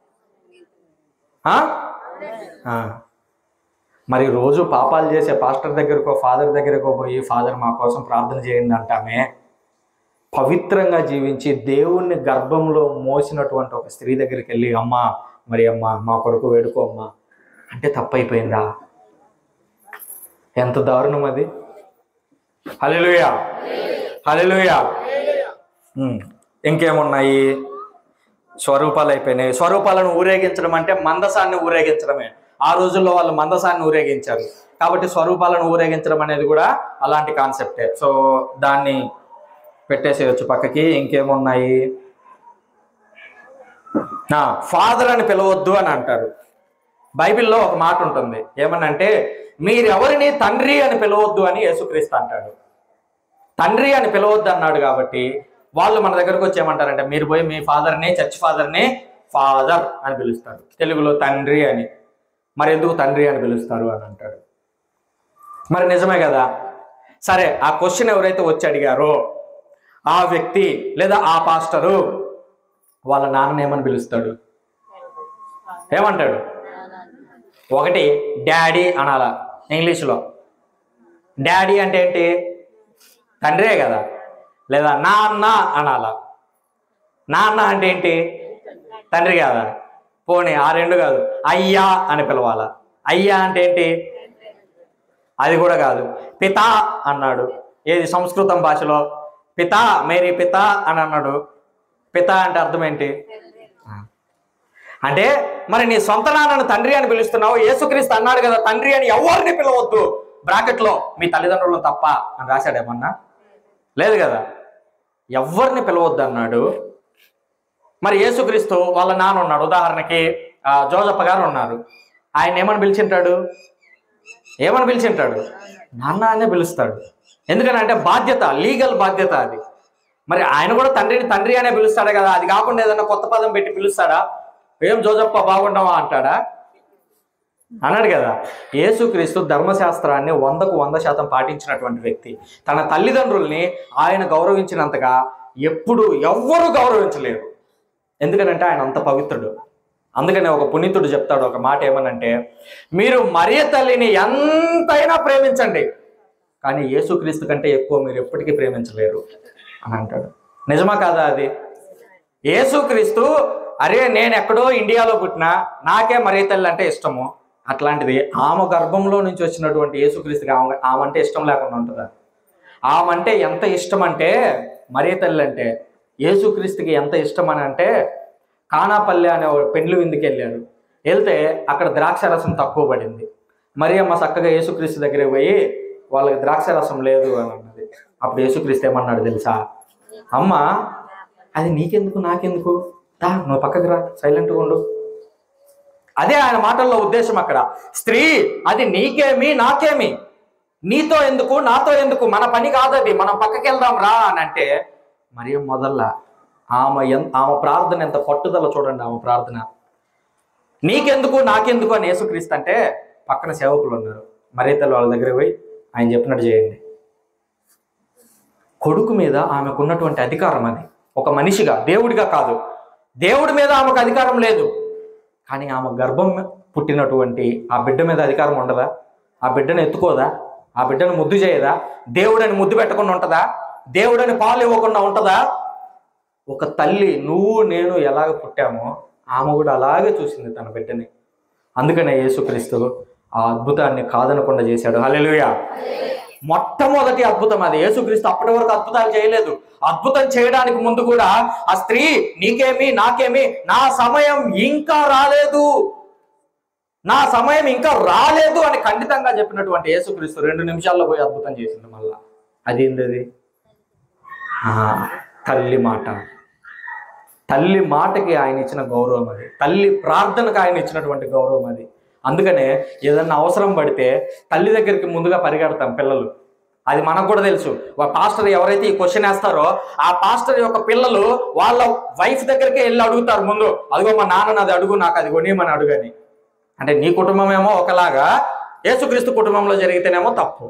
ఆ? ఆ. మరి రోజు పాపాలు చేసే పాస్టర్ దగ్గరకో ఫాదర్ దగ్గరకో పోయి ఫాదర్ మా కోసం ప్రార్థన చేయండి అంటామే పవిత్రంగా జీవించి దేవుణ్ణి గర్భంలో మోసినటువంటి ఒక స్త్రీ దగ్గరికి వెళ్ళి అమ్మ మరి అమ్మ మా కొరకు వేడుకో అమ్మా అంటే తప్పైపోయిందా ఎంత దారుణం అది హల్లెలూయా హల్లెలూయా ఉమ్, ఇంకేమున్నాయి స్వరూపాలు అయిపోయినాయి స్వరూపాలను ఊరేగించడం అంటే మందసాన్ని ఊరేగించడమే ఆ రోజుల్లో వాళ్ళు మందసాన్ని ఊరేగించారు కాబట్టి స్వరూపాలను ఊరేగించడం అనేది కూడా అలాంటి కాన్సెప్టే సో దాన్ని పెట్టేసేయచ్చు పక్కకి ఇంకేమున్నాయి ఫాదర్ అని పిలవద్దు అని అంటారు బైబిల్లో ఒక మాట ఉంటుంది ఏమనంటే మీరెవరిని తండ్రి అని పిలవద్దు అని యేసుక్రీస్తు అంటాడు తండ్రి అని పిలవద్దు అన్నాడు కాబట్టి వాళ్ళు మన దగ్గరకు వచ్చి ఏమంటారంటే మీరు పోయి మీ ఫాదర్ని చర్చ్ ఫాదర్ని ఫాదర్ అని పిలుస్తారు తెలుగులో తండ్రి అని మరి ఎందుకు తండ్రి అని పిలుస్తారు అని అంటాడు మరి నిజమే కదా సరే ఆ క్వశ్చన్ ఎవరైతే వచ్చి అడిగారో ఆ వ్యక్తి లేదా ఆ పాస్టరు వాళ్ళ నాన్నని ఏమని పిలుస్తాడు ఏమంటాడు ఒకటి డాడీ అనాల ఇంగ్లీష్లో డాడీ అంటే ఏంటి తండ్రే కదా లేదా నాన్న అనాల నాన్న అంటే ఏంటి తండ్రి కాదా పోనీ ఆ రెండు కాదు అయ్యా అని పిలవాలా అయ్యా అంటే ఏంటి అది కూడా కాదు పితా అన్నాడు ఏది సంస్కృతం భాషలో పితా మేరీ పితా అని అన్నాడు పితా అంటే అర్థం ఏంటి ఆ. అంటే మరి నీ సొంత నాన్నను తండ్రి అని పిలుస్తున్నావు యేసుక్రీస్తు అన్నాడు కదా తండ్రి అని ఎవరిని పిలవద్దు బ్రాకెట్లో మీ తల్లిదండ్రులను తప్ప అని రాశాడేమన్నా లేదు కదా ఎవరిని పిలవద్దు అన్నాడు మరి యేసుక్రీస్తు వాళ్ళ నాన్న ఉన్నాడు ఉదాహరణకి ఆ, జోజప్ప గారు ఉన్నారు ఆయన ఏమని పిలిచింటాడు ఏమని పిలిచింటాడు నాన్న అనే పిలుస్తాడు ఎందుకని అంటే బాధ్యత లీగల్ బాధ్యత అది మరి ఆయన కూడా తండ్రిని తండ్రి అనే పిలుస్తాడు కదా అది కాకుండా ఏదైనా కొత్త పదం పెట్టి పిలుస్తాడా ఏం జోజప్ప బాగుండవా అంటాడా అన్నాడు కదా యేసుక్రీస్తు ధర్మశాస్త్రాన్ని వందకు వంద శాతం పాటించినటువంటి వ్యక్తి తన తల్లిదండ్రుల్ని ఆయన గౌరవించినంతగా ఎప్పుడు ఎవ్వరూ గౌరవించలేరు ఎందుకనంటే ఆయన అంత పవిత్రుడు అందుకనే ఒక పునీతుడు చెప్తాడు ఒక మాట ఏమనంటే మీరు మరియ తల్లిని ఎంతైనా ప్రేమించండి కానీ యేసుక్రీస్తు కంటే ఎక్కువ మీరు ఎప్పటికీ ప్రేమించలేరు అని అంటాడు నిజమా కాదా అది యేసుక్రీస్తు అరే నేను ఎక్కడో ఇండియాలో పుట్టినా నాకే మరియ తల్లి అంటే ఇష్టము అట్లాంటిది ఆమె గర్భంలో నుంచి వచ్చినటువంటి యేసుక్రీస్తుకి ఆమె ఆమె అంటే ఇష్టం లేకుండా ఉంటుందా ఆమె అంటే ఎంత ఇష్టం అంటే మరియ తల్లి అంటే యేసుక్రీస్తుకి ఎంత ఇష్టం అని అంటే కానాపల్లి అనే ఒక పెండ్లు విందుకు వెళ్ళాడు వెళ్తే అక్కడ ద్రాక్ష రసం తక్కువ పడింది మరి అమ్మ చక్కగా యేసుక్రీస్తు దగ్గర పోయి వాళ్ళకి ద్రాక్ష రసం లేదు అని అన్నది అప్పుడు యేసుక్రీస్తు ఏమన్నాడు తెలుసా అమ్మ అది నీకెందుకు నాకెందుకు దా నువ్వు పక్కకి రా సైలెంట్గా ఉండు అదే ఆయన మాటల్లో ఉద్దేశం అక్కడ స్త్రీ అది నీకేమి నాకేమి నీతో ఎందుకు నాతో ఎందుకు మన పని కాదది మనం పక్కకి వెళ్దాం రా అని అంటే మరి మొదల్లా ఆమె ఎన్ ఆమె ప్రార్థన ఎంత పట్టుదల చూడండి ఆమె ప్రార్థన నీకెందుకు నాకెందుకు అని యేసుక్రీస్తు అంటే పక్కన సేవకులు ఉన్నారు మరీతలు వాళ్ళ దగ్గర పోయి ఆయన చెప్పినట్టు చేయండి కొడుకు మీద ఆమెకు ఉన్నటువంటి అధికారం అది ఒక మనిషిగా దేవుడిగా కాదు దేవుడి మీద ఆమెకు అధికారం లేదు కానీ ఆమె గర్భం పుట్టినటువంటి ఆ బిడ్డ మీద అధికారం ఉండదా ఆ బిడ్డను ఎత్తుకోదా ఆ బిడ్డను ముద్దు చేయదా దేవుడని ముద్దు పెట్టకుండా ఉంటుందా దేవుడని పాలు ఇవ్వకుండా ఉంటుందా ఒక తల్లి నువ్వు నేను ఎలాగ పుట్టామో ఆమె కూడా అలాగే చూసింది తన బిడ్డని అందుకనే యేసుక్రీస్తు ఆ అద్భుతాన్ని కాదనకుండా చేశాడు హల్లెలూయా మొట్టమొదటి అద్భుతం అది యేసుక్రీస్తు అప్పటి వరకు అద్భుతాలు చేయలేదు అద్భుతం చేయడానికి ముందు కూడా ఆ స్త్రీ నీకేమి నాకేమి నా సమయం ఇంకా రాలేదు నా సమయం ఇంకా రాలేదు అని ఖండితంగా చెప్పినటువంటి యేసుక్రీస్తు రెండు నిమిషాల్లో పోయి అద్భుతం చేసింది మళ్ళా అదేంది అది ఆ, తల్లి మాట తల్లి మాటకి ఆయన ఇచ్చిన గౌరవం అది తల్లి ప్రార్థనకు ఆయన ఇచ్చినటువంటి గౌరవం అది అందుకనే ఏదన్నా అవసరం పడితే తల్లి దగ్గరికి ముందుగా పరిగెడతాం పిల్లలు అది మనకు కూడా తెలుసు వా పాస్టర్ ఎవరైతే ఈ క్వశ్చన్ వేస్తారో ఆ పాస్టర్ యొక్క పిల్లలు వాళ్ళ వైఫ్ దగ్గరికే వెళ్ళి అడుగుతారు ముందు అదిగో మా నాన్న నాది అడుగు నాకు అది కొనియమని అడుగని అంటే నీ కుటుంబం ఏమో ఒకలాగా యేసుక్రీస్తు కుటుంబంలో జరిగితేనేమో తప్పు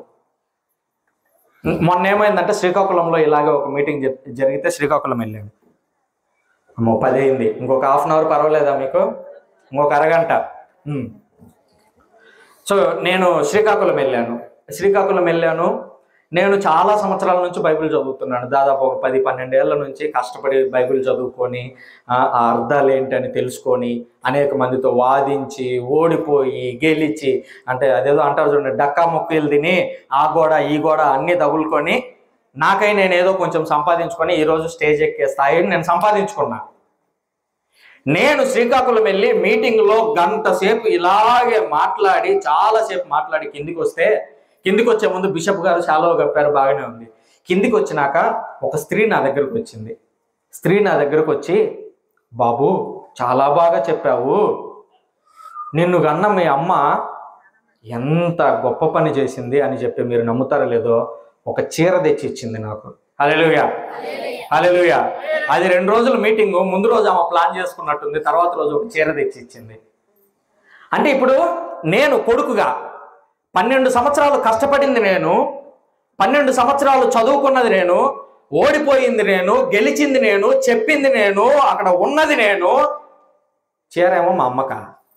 మొన్న ఏమైందంటే శ్రీకాకుళంలో ఇలాగే ఒక మీటింగ్ జరి- జరిగితే శ్రీకాకుళం వెళ్ళాను అమ్మో పది అయింది ఇంకొక హాఫ్ అన్ అవర్ పర్వాలేదా మీకు ఇంకొక అరగంట ఉమ్. సో నేను శ్రీకాకుళం వెళ్ళాను శ్రీకాకుళం వెళ్ళాను నేను చాలా సంవత్సరాల నుంచి బైబిల్ చదువుతున్నాను దాదాపు ఒక పది పన్నెండేళ్ల నుంచి కష్టపడి బైబిల్ చదువుకొని ఆ ఆ అర్థాలు ఏంటని తెలుసుకొని అనేక మందితో వాదించి ఓడిపోయి గెలిచి అంటే అదేదో అంటారు చూడండి డక్కా మొక్కలు తిని ఆ గోడ ఈ గోడ అన్నీ తగులుకొని నాకై నేను ఏదో కొంచెం సంపాదించుకొని ఈరోజు స్టేజ్ ఎక్కే స్థాయిని నేను సంపాదించుకున్నా నేను శ్రీకాకుళం వెళ్ళి మీటింగ్లో గంట సేపు ఇలాగే మాట్లాడి చాలాసేపు మాట్లాడి కిందికి వస్తే కిందికి వచ్చే ముందు బిషప్ గారు చాలా గప్పారు బాగానే ఉంది కిందికి వచ్చినాక ఒక స్త్రీ నా దగ్గరకు వచ్చింది స్త్రీ నా దగ్గరకు వచ్చి బాబు చాలా బాగా చెప్పావు నిన్ను కన్న మీ అమ్మ ఎంత గొప్ప పని చేసింది అని చెప్పి మీరు నమ్ముతారో లేదో ఒక చీర తెచ్చి ఇచ్చింది నాకు హల్లెలూయా హల్లెలూయా అది రెండు రోజుల మీటింగ్ ముందు రోజు ఆమె ప్లాన్ చేసుకున్నట్టుంది తర్వాత రోజు ఒక చీర తెచ్చి ఇచ్చింది అంటే ఇప్పుడు నేను కొడుకుగా పన్నెండు సంవత్సరాలు కష్టపడింది నేను పన్నెండు సంవత్సరాలు చదువుకున్నది నేను ఓడిపోయింది నేను గెలిచింది నేను చెప్పింది నేను అక్కడ ఉన్నది నేను చీరేమో మా అమ్మక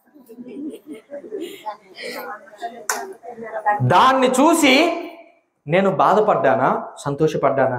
దాన్ని చూసి నేను బాధపడ్డానా సంతోషపడ్డానా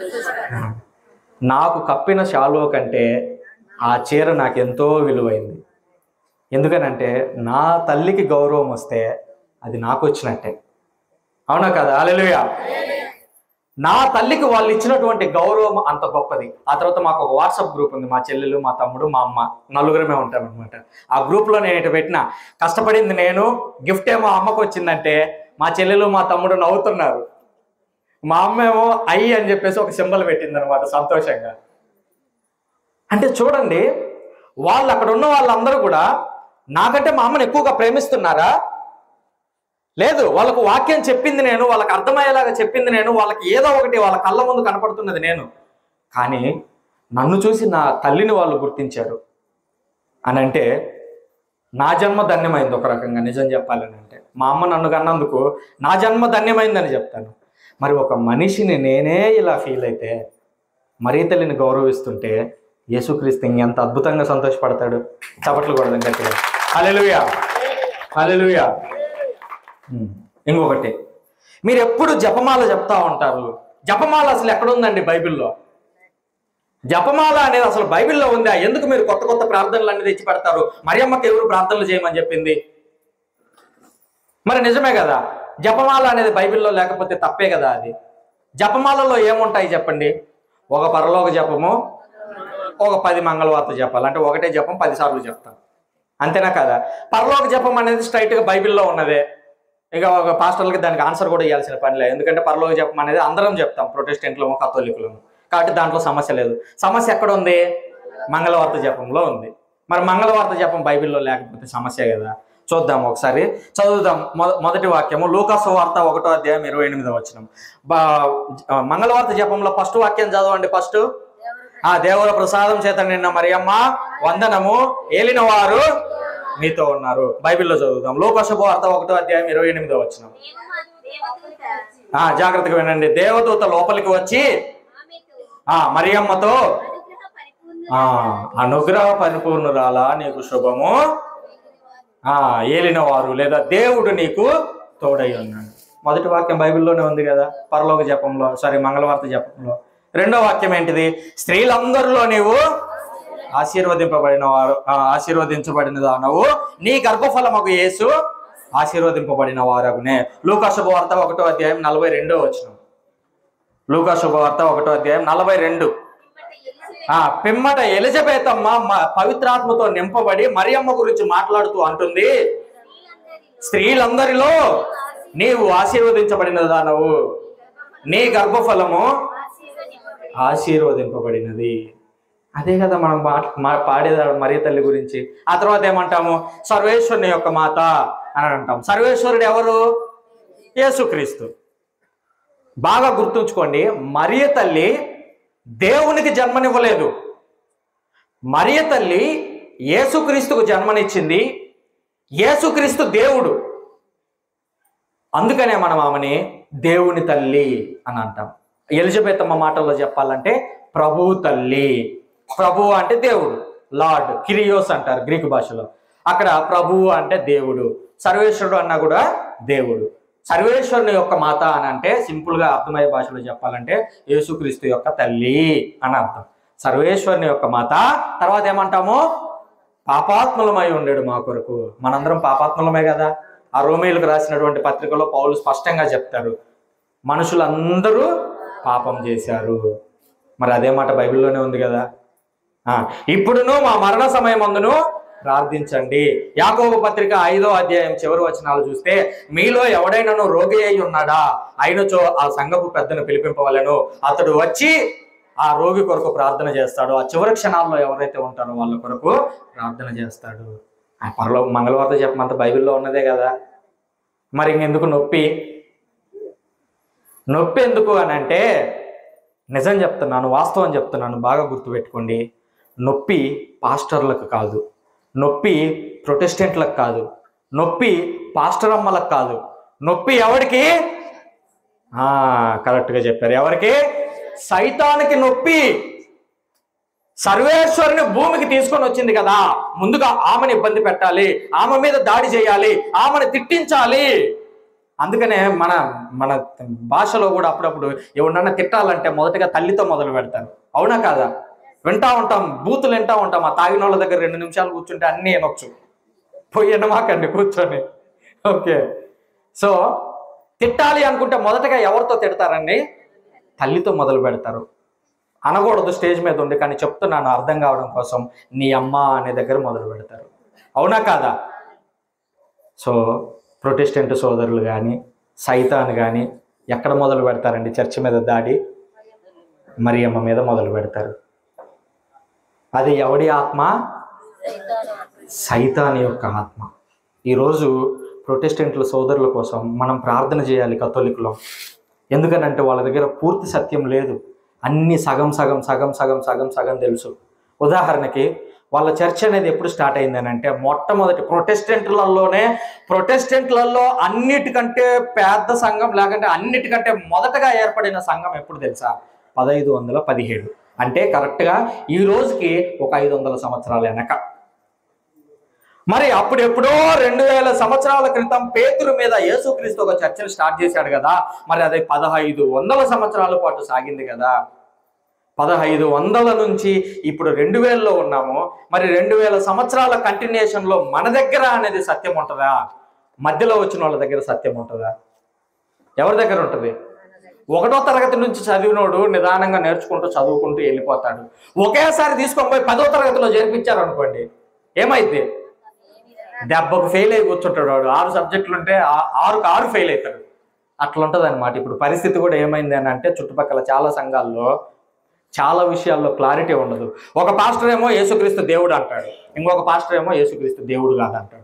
నాకు కప్పిన శాలువ కంటే ఆ చీర నాకు ఎంతో విలువైంది ఎందుకనంటే నా తల్లికి గౌరవం వస్తే అది నాకు వచ్చినట్టే అవునా కదా అలెలుయా నా తల్లికి వాళ్ళు ఇచ్చినటువంటి గౌరవం అంత గొప్పది ఆ తర్వాత మాకు ఒక వాట్సాప్ గ్రూప్ ఉంది మా చెల్లెలు మా తమ్ముడు మా అమ్మ నలుగురమే ఉంటాం అనమాట ఆ గ్రూప్లో నేను ఇటు పెట్టిన కష్టపడింది నేను గిఫ్ట్ ఏమో అమ్మకు వచ్చిందంటే మా చెల్లెలు మా తమ్ముడు నవ్వుతున్నారు మా అమ్మ ఏమో అయ్యి అని చెప్పేసి ఒక సింబల్ పెట్టింది అనమాట సంతోషంగా అంటే చూడండి వాళ్ళు అక్కడ ఉన్న వాళ్ళందరూ కూడా నాకంటే మా అమ్మని ఎక్కువగా ప్రేమిస్తున్నారా లేదు వాళ్ళకు వాక్యం చెప్పింది నేను వాళ్ళకి అర్థమయ్యేలాగా చెప్పింది నేను వాళ్ళకి ఏదో ఒకటి వాళ్ళ కళ్ళ ముందు కనపడుతున్నది నేను కానీ నన్ను చూసి నా తల్లిని వాళ్ళు గుర్తించారు అని అంటే నా జన్మ ధన్యమైంది ఒక రకంగా నిజం చెప్పాలని అంటే మా అమ్మ నన్ను కన్నందుకు నా జన్మ ధన్యమైందని చెప్తాను మరి ఒక మనిషిని నేనే ఇలా ఫీల్ అయితే మరీ తల్లిని గౌరవిస్తుంటే యేసుక్రీస్తు ఇంకెంత అద్భుతంగా సంతోషపడతాడు చప్పట్లు కూడా గట్టిగా హల్లెలూయా హల్లెలూయా ఉమ్. ఇంకొకటి మీరు ఎప్పుడు జపమాల చెప్తా ఉంటారు జపమాల అసలు ఎక్కడుందండి బైబిల్లో జపమాల అనేది అసలు బైబిల్లో ఉందా ఎందుకు మీరు కొత్త కొత్త ప్రార్థనలు అన్ని తెచ్చి పెడతారు మరియమ్మకి ఎవరు ప్రార్థనలు చేయమని చెప్పింది మరి నిజమే కదా జపమాల అనేది బైబిల్లో లేకపోతే తప్పే కదా అది జపమాలలో ఏముంటాయి చెప్పండి ఒక పరలోక జపము ఒక పది మంగళవార్త జపాలు అంటే ఒకటే జపం పది సార్లు చెప్తాం అంతేనా కదా పరలోక జపం అనేది straight గా బైబిల్లో ఉన్నదే ఇక ఒక పాస్టర్లకి దానికి ఆన్సర్ కూడా ఇవ్వాల్సిన పని లేదు ఎందుకంటే పరలోక జపం అనేది అందరం చెప్తాం ప్రొటెస్టెంట్లము కథోలికులము కాబట్టి దాంట్లో సమస్య లేదు సమస్య ఎక్కడ ఉంది మంగళవార్త జపంలో ఉంది మరి మంగళవార్త జపం బైబిల్లో లేకపోతే సమస్య కదా చూద్దాం ఒకసారి చదువుదాం మొద- మొదటి వాక్యము లూకాసు వార్త ఒకటో అధ్యాయం ఇరవై ఎనిమిదో వచ్చిన మంగళవార్త జపంలో ఫస్ట్ వాక్యం చదవండి ఫస్ట్ ఆ దేవుల ప్రసాదం చేత నిన్న మరియమ్మ వందనము ఏలిన వారు మీతో ఉన్నారు బైబిల్లో చదువుదాం లోకశుభ వార్త ఒకటో అధ్యాయం ఇరవై ఎనిమిదో వచ్చిన దేవదూత ఆ జాగ్రత్తగా వినండి దేవదూత లోపలికి వచ్చి ఆమెతో ఆ మరియమ్మతో అనుగ్రహ పరిపూర్ణ ఆ అనుగ్రహ పరిపూర్ణురాలా నీకు శుభము ఆ ఏలిన వారు లేదా దేవుడు నీకు తోడై ఉన్నాడు మొదటి వాక్యం బైబిల్లోనే ఉంది కదా పరలోక జపంలో సారీ మంగళవార్త జపంలో రెండో వాక్యం ఏంటిది స్త్రీలందరిలో నీవు ఆశీర్వదింపబడిన వారు ఆ, ఆశీర్వదించబడిన దానవు నీ గర్భఫలమగు యేసు ఆశీర్వదింపబడిన వారగునే లూకా శుభవార్త ఒకటో అధ్యాయం నలభై రెండో వచ్చిన లూకా శుభవార్త ఒకటో అధ్యాయం నలభై రెండు ఆ పిమ్మట ఎలిజబెత్ అమ్మ మ- పవిత్రాత్మతో నింపబడి మరియమ్మ గురించి మాట్లాడుతూ అంటుంది స్త్రీలందరిలో నీవు ఆశీర్వదించబడిన దానవు నీ గర్భఫలము ఆశీర్వదింపబడినది అదే కదా మనం మా- మా- పాడేది మరియ తల్లి గురించి ఆ తర్వాత ఏమంటాము సర్వేశ్వరుని యొక్క మాత అని అంటాం సర్వేశ్వరుడు ఎవరు యేసుక్రీస్తు బాగా గుర్తుంచుకోండి మరియ తల్లి దేవునికి జన్మనివ్వలేదు మరియ తల్లి యేసుక్రీస్తుకు జన్మనిచ్చింది యేసుక్రీస్తు దేవుడు అందుకనే మనం ఆమెని దేవుని తల్లి అని అంటాం ఎలిజబెత్ అమ్మ మాటల్లో చెప్పాలంటే ప్రభు తల్లి ప్రభు అంటే దేవుడు లార్డ్ కిరియోస్ అంటారు గ్రీకు భాషలో అక్కడ ప్రభువు అంటే దేవుడు సర్వేశ్వరుడు అన్నా కూడా దేవుడు సర్వేశ్వరుని యొక్క మాత అని అంటే సింపుల్ గా అర్థమయ్యే భాషలో చెప్పాలంటే యేసుక్రీస్తు యొక్క తల్లి అని అర్థం సర్వేశ్వరుని యొక్క మాత తర్వాత ఏమంటాము పాపాత్ములమై ఉండేడు మా కొరకు మనందరం పాపాత్ములమే కదా ఆ రోమేలకు రాసినటువంటి పత్రికలో పౌలు స్పష్టంగా చెప్తారు మనుషులందరూ పాపం చేశారు మరి అదే మాట బైబిల్లోనే ఉంది కదా ఆ, ఇప్పుడును మా మరణ సమయం అందును ప్రార్థించండి యాకోబు పత్రిక ఐదో అధ్యాయం చివరి వచనాలు చూస్తే మీలో ఎవడైనాను రోగి అయి ఉన్నాడా అయినచో ఆ సంఘపు పెద్దను పిలిపింపవలను అతడు వచ్చి ఆ రోగి కొరకు ప్రార్థన చేస్తాడు ఆ చివరి క్షణాల్లో ఎవరైతే ఉంటారో వాళ్ళ కొరకు ప్రార్థన చేస్తాడు ఆ పరలో మంగళవార్త చెప్పమంత బైబిల్లో ఉన్నదే కదా మరి ఇంకెందుకు నొప్పి నొప్పి ఎందుకు అని అంటే నిజం చెప్తున్నాను వాస్తవం చెప్తున్నాను బాగా గుర్తుపెట్టుకోండి నొప్పి పాస్టర్లకు కాదు నొప్పి ప్రొటెస్టెంట్లకు కాదు నొప్పి పాస్టర్ అమ్మలకు కాదు నొప్పి ఎవరికి ఆ, కరెక్ట్గా చెప్పారు ఎవరికి సైతానికి నొప్పి సర్వేశ్వరుని భూమికి తీసుకొని వచ్చింది కదా ముందుగా ఆమెను ఇబ్బంది పెట్టాలి ఆమె మీద దాడి చేయాలి ఆమెను తిట్టించాలి అందుకనే మన మన భాషలో కూడా అప్పుడప్పుడు ఎవరినన్నా తిట్టాలంటే మొదటగా తల్లితో మొదలు పెడతారు అవునా కాదా వింటా ఉంటాం బూతులు వింటా ఉంటాం ఆ తాగిన వాళ్ళ దగ్గర రెండు నిమిషాలు కూర్చుంటే అన్నీ వినొచ్చు పోయి వినమాకండి కూర్చొని ఓకే సో తిట్టాలి అనుకుంటే మొదటగా ఎవరితో తిడతారండి తల్లితో మొదలు పెడతారు అనకూడదు స్టేజ్ మీద ఉండి కానీ చెప్తున్నాను అర్థం కావడం కోసం నీ అమ్మ అనే దగ్గర మొదలు పెడతారు అవునా కాదా సో ప్రొటెస్టెంట్ సోదరులు కానీ సైతాన్ కానీ ఎక్కడ మొదలు పెడతారండి చర్చి మీద దాడి మరియమ్మ మీద మొదలు పెడతారు అది ఎవడి ఆత్మ సైతాన్ యొక్క ఆత్మ ఈరోజు ప్రొటెస్టెంట్ల సోదరుల కోసం మనం ప్రార్థన చేయాలి కథోలికులం ఎందుకనంటే వాళ్ళ దగ్గర పూర్తి సత్యం లేదు అన్ని సగం సగం సగం సగం సగం సగం తెలుసు ఉదాహరణకి వాళ్ళ చర్చ్ అనేది ఎప్పుడు స్టార్ట్ అయింది అని అంటే మొట్టమొదటి ప్రొటెస్టెంట్లలోనే ప్రొటెస్టెంట్లలో అన్నిటికంటే పెద్ద సంఘం లేకంటే అన్నిటికంటే మొదటగా ఏర్పడిన సంఘం ఎప్పుడు తెలుసా పదహైదు వందల పదిహేడు అంటే కరెక్ట్గా ఈ రోజుకి ఒక ఐదు వందల సంవత్సరాల వెనక మరి అప్పుడెప్పుడో రెండు వేల సంవత్సరాల క్రితం పేతురు మీద యేసుక్రీస్తు ఒక చర్చను స్టార్ట్ చేశాడు కదా మరి అది పదహైదు వందల సంవత్సరాల పాటు సాగింది కదా పదహైదు వందల నుంచి ఇప్పుడు రెండు వేలలో ఉన్నాము మరి రెండు వేల సంవత్సరాల కంటిన్యూషన్లో మన దగ్గర అనేది సత్యం ఉంటుందా మధ్యలో వచ్చిన వాళ్ళ దగ్గర సత్యం ఉంటుందా ఎవరి దగ్గర ఉంటుంది ఒకటో తరగతి నుంచి చదివినోడు నిదానంగా నేర్చుకుంటూ చదువుకుంటూ వెళ్ళిపోతాడు ఒకేసారి తీసుకొని పోయి పదో తరగతిలో చేర్పించారు అనుకోండి ఏమైంది దెబ్బకు ఫెయిల్ అయి కూర్చుంటాడు వాడు ఆరు సబ్జెక్టులు ఉంటే ఆ- ఆరుకు ఆరు ఫెయిల్ అవుతాడు అట్లా ఉంటుంది అనమాట ఇప్పుడు పరిస్థితి కూడా ఏమైంది అని అంటే చుట్టుపక్కల చాలా సంఘాల్లో చాలా విషయాల్లో క్లారిటీ ఉండదు ఒక పాస్టర్ ఏమో యేసుక్రీస్తు దేవుడు అంటాడు ఇంకొక పాస్టర్ ఏమో యేసుక్రీస్తు దేవుడు కాదు అంటాడు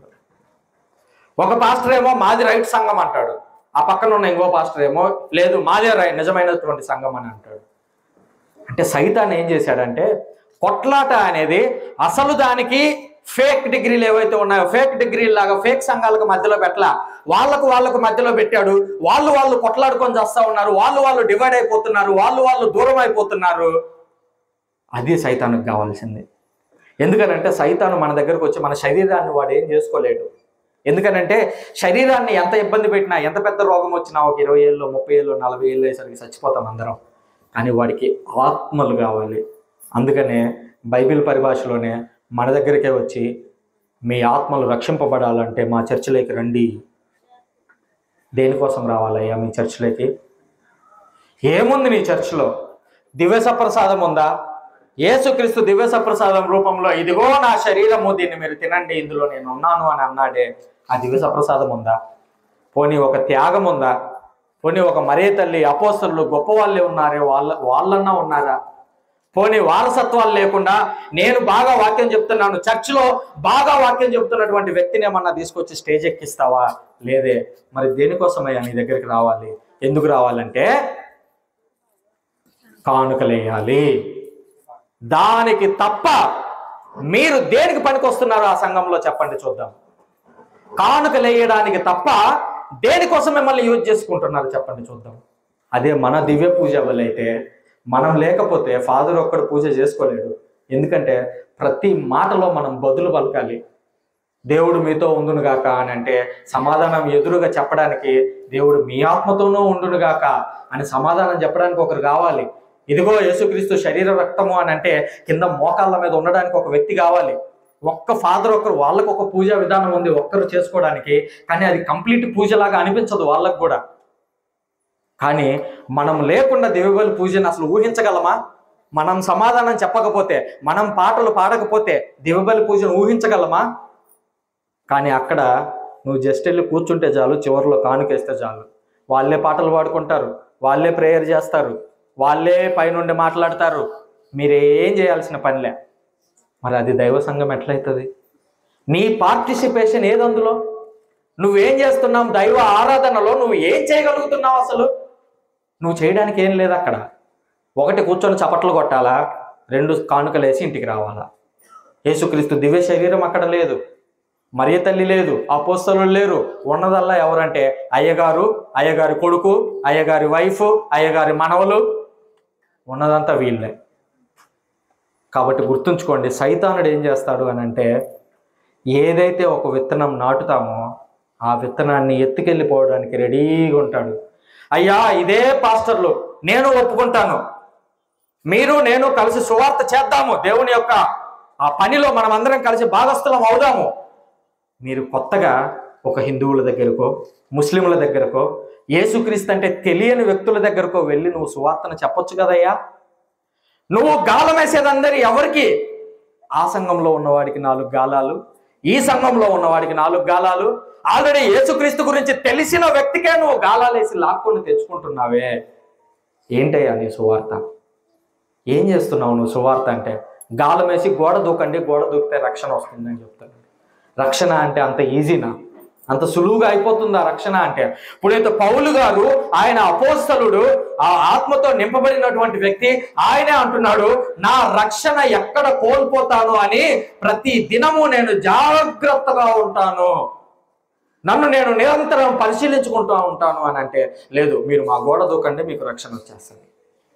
ఒక పాస్టర్ ఏమో మాది రైట్ సంఘం అంటాడు ఆ పక్కన ఉన్న ఇంకో పాస్టర్ ఏమో లేదు మాదే రై నిజమైనటువంటి సంఘం అని అంటాడు అంటే సైతాన్ ఏం చేశాడంటే కొట్లాట అనేది అసలు దానికి ఫేక్ డిగ్రీలు ఏవైతే ఉన్నాయో ఫేక్ డిగ్రీ లాగా ఫేక్ సంఘాలకు మధ్యలో పెట్టలా వాళ్ళకు వాళ్ళకు మధ్యలో పెట్టాడు వాళ్ళు వాళ్ళు కొట్లాడుకొని చేస్తా ఉన్నారు వాళ్ళు వాళ్ళు డివైడ్ అయిపోతున్నారు వాళ్ళు వాళ్ళు దూరం అయిపోతున్నారు అది సైతానికి కావాల్సింది ఎందుకనంటే సైతాను మన దగ్గరకు వచ్చి మన శరీరాన్ని వాడు ఏం చేసుకోలేడు ఎందుకనంటే శరీరాన్ని ఎంత ఇబ్బంది పెట్టినా ఎంత పెద్ద రోగం వచ్చినా ఒక ఇరవై ఏళ్ళు ముప్పై ఏళ్ళు నలభై ఏళ్ళు అయ్యేసరికి చచ్చిపోతాం అందరం కానీ వాడికి ఆత్మలు కావాలి అందుకనే బైబిల్ పరిభాషలోనే మన దగ్గరికే వచ్చి మీ ఆత్మలు రక్షింపబడాలంటే మా చర్చిలోకి రండి దేనికోసం రావాలయ్యా మీ చర్చిలోకి ఏముంది నీ చర్చిలో దివ్య సప్రసాదం ఉందా యేసుక్రీస్తు దివ్య సప్రసాదం రూపంలో ఇదిగో నా శరీరము దీన్ని మీరు తినండి ఇందులో నేను ఉన్నాను అని అన్నాడే ఆ దివ్య సప్రసాదం ఉందా పోనీ ఒక త్యాగం ఉందా పోనీ ఒక మరే తల్లి అపోస్తలు గొప్ప వాళ్ళే ఉన్నారే వాళ్ళ వాళ్ళన్నా ఉన్నారా పోనీ వారసత్వాలు లేకుండా నేను బాగా వాక్యం చెప్తున్నాను చర్చిలో బాగా వాక్యం చెప్తున్నటువంటి వ్యక్తిని ఏమన్నా తీసుకొచ్చి స్టేజ్ ఎక్కిస్తావా లేదే మరి దేనికోసమయ్యా నీ దగ్గరికి రావాలి ఎందుకు రావాలంటే కానుకలేయాలి దానికి తప్ప మీరు దేనికి పనికొస్తున్నారో ఆ సంఘంలో చెప్పండి చూద్దాం కానుకలేయడానికి తప్ప దేనికోసం మిమ్మల్ని యూజ్ చేసుకుంటున్నారు చెప్పండి చూద్దాం అదే మన దివ్య పూజ వల్లైతే మనం లేకపోతే ఫాదర్ ఒక్కడు పూజ చేసుకోలేడు ఎందుకంటే ప్రతి మాటలో మనం బదులు పలకాలి దేవుడు మీతో ఉండునుగాక అని అంటే సమాధానం ఎదురుగా చెప్పడానికి దేవుడు మీ ఆత్మతోనూ ఉండునుగాక అని సమాధానం చెప్పడానికి ఒకరు కావాలి ఇదిగో యేసుక్రీస్తు శరీర రక్తము అని అంటే కింద మోకాళ్ళ మీద ఉండడానికి ఒక వ్యక్తి కావాలి ఒక్క ఫాదర్ ఒక్కరు వాళ్ళకు ఒక పూజా విధానం ఉంది ఒక్కరు చేసుకోవడానికి కానీ అది కంప్లీట్ పూజలాగా అనిపించదు వాళ్ళకు కూడా కానీ మనం లేకుండా దేవుబలి పూజను అసలు ఊహించగలమా మనం సమాధానం చెప్పకపోతే మనం పాటలు పాడకపోతే దేవుబలి పూజను ఊహించగలమా కానీ అక్కడ నువ్వు జస్ట్ వెళ్ళి కూర్చుంటే చాలు చివరిలో కానుకేస్తే చాలు వాళ్ళే పాటలు పాడుకుంటారు వాళ్ళే ప్రేయర్ చేస్తారు వాళ్ళే పైనుండి మాట్లాడతారు మీరేం చేయాల్సిన పనిలే మరి అది దైవ సంఘం ఎట్లయితుంది నీ పార్టిసిపేషన్ ఏది అందులో నువ్వేం చేస్తున్నావు దైవ ఆరాధనలో నువ్వు ఏం చేయగలుగుతున్నావు అసలు నువ్వు చేయడానికి ఏం లేదు అక్కడ ఒకటి కూర్చొని చప్పట్లు కొట్టాలా రెండు కానుకలేసి ఇంటికి రావాలా యేసుక్రీస్తు దివ్య శరీరం అక్కడ లేదు మరియ తల్లి లేదు అపోస్తలు లేరు ఉన్నదల్లా ఎవరంటే అయ్యగారు అయ్యగారి కొడుకు అయ్యగారి వైఫ్ అయ్యగారి మనవలు ఉన్నదంతా వీళ్ళే కాబట్టి గుర్తుంచుకోండి సైతానుడు ఏం చేస్తాడు అని అంటే ఏదైతే ఒక విత్తనం నాటుతామో ఆ విత్తనాన్ని ఎత్తుకెళ్ళిపోవడానికి రెడీగా ఉంటాడు అయ్యా ఇదే పాస్టర్లు నేను ఒప్పుకుంటాను మీరు నేను కలిసి సువార్త చేద్దాము దేవుని యొక్క ఆ పనిలో మనం అందరం కలిసి భాగస్థలం అవుదాము మీరు కొత్తగా ఒక హిందువుల దగ్గరకో ముస్లింల దగ్గరకో యేసుక్రీస్తు అంటే తెలియని వ్యక్తుల దగ్గరకో వెళ్ళి నువ్వు సువార్తను చెప్పొచ్చు కదయ్యా నువ్వు గాలం వేసేదందరి ఎవరికి ఆ సంఘంలో ఉన్నవాడికి నాలుగు గాలాలు ఈ సంఘంలో ఉన్నవాడికి నాలుగు గాలాలు ఆల్రెడీ యేసుక్రీస్తు గురించి తెలిసిన వ్యక్తికే నువ్వు గాలాలేసి లాక్కొని తెచ్చుకుంటున్నావే ఏంటయ్యా నీ సువార్త ఏం చేస్తున్నావు నువ్వు సువార్త అంటే గాలం వేసి గోడ దూకండి గోడ దూకితే రక్షణ వస్తుందని చెప్తాను రక్షణ అంటే అంత ఈజీనా అంత సులువుగా అయిపోతుందా రక్షణ అంటే ఇప్పుడైతే పౌలు గారు ఆయన అపోస్తలుడు ఆ ఆత్మతో నింపబడినటువంటి వ్యక్తి ఆయనే అంటున్నాడు నా రక్షణ ఎక్కడ కోల్పోతాను అని ప్రతి దినము నేను జాగ్రత్తగా ఉంటాను నన్ను నేను నిరంతరం పరిశీలించుకుంటూ ఉంటాను అని అంటే లేదు మీరు మా గోడ దూకండి మీకు రక్షణ వచ్చేస్తుంది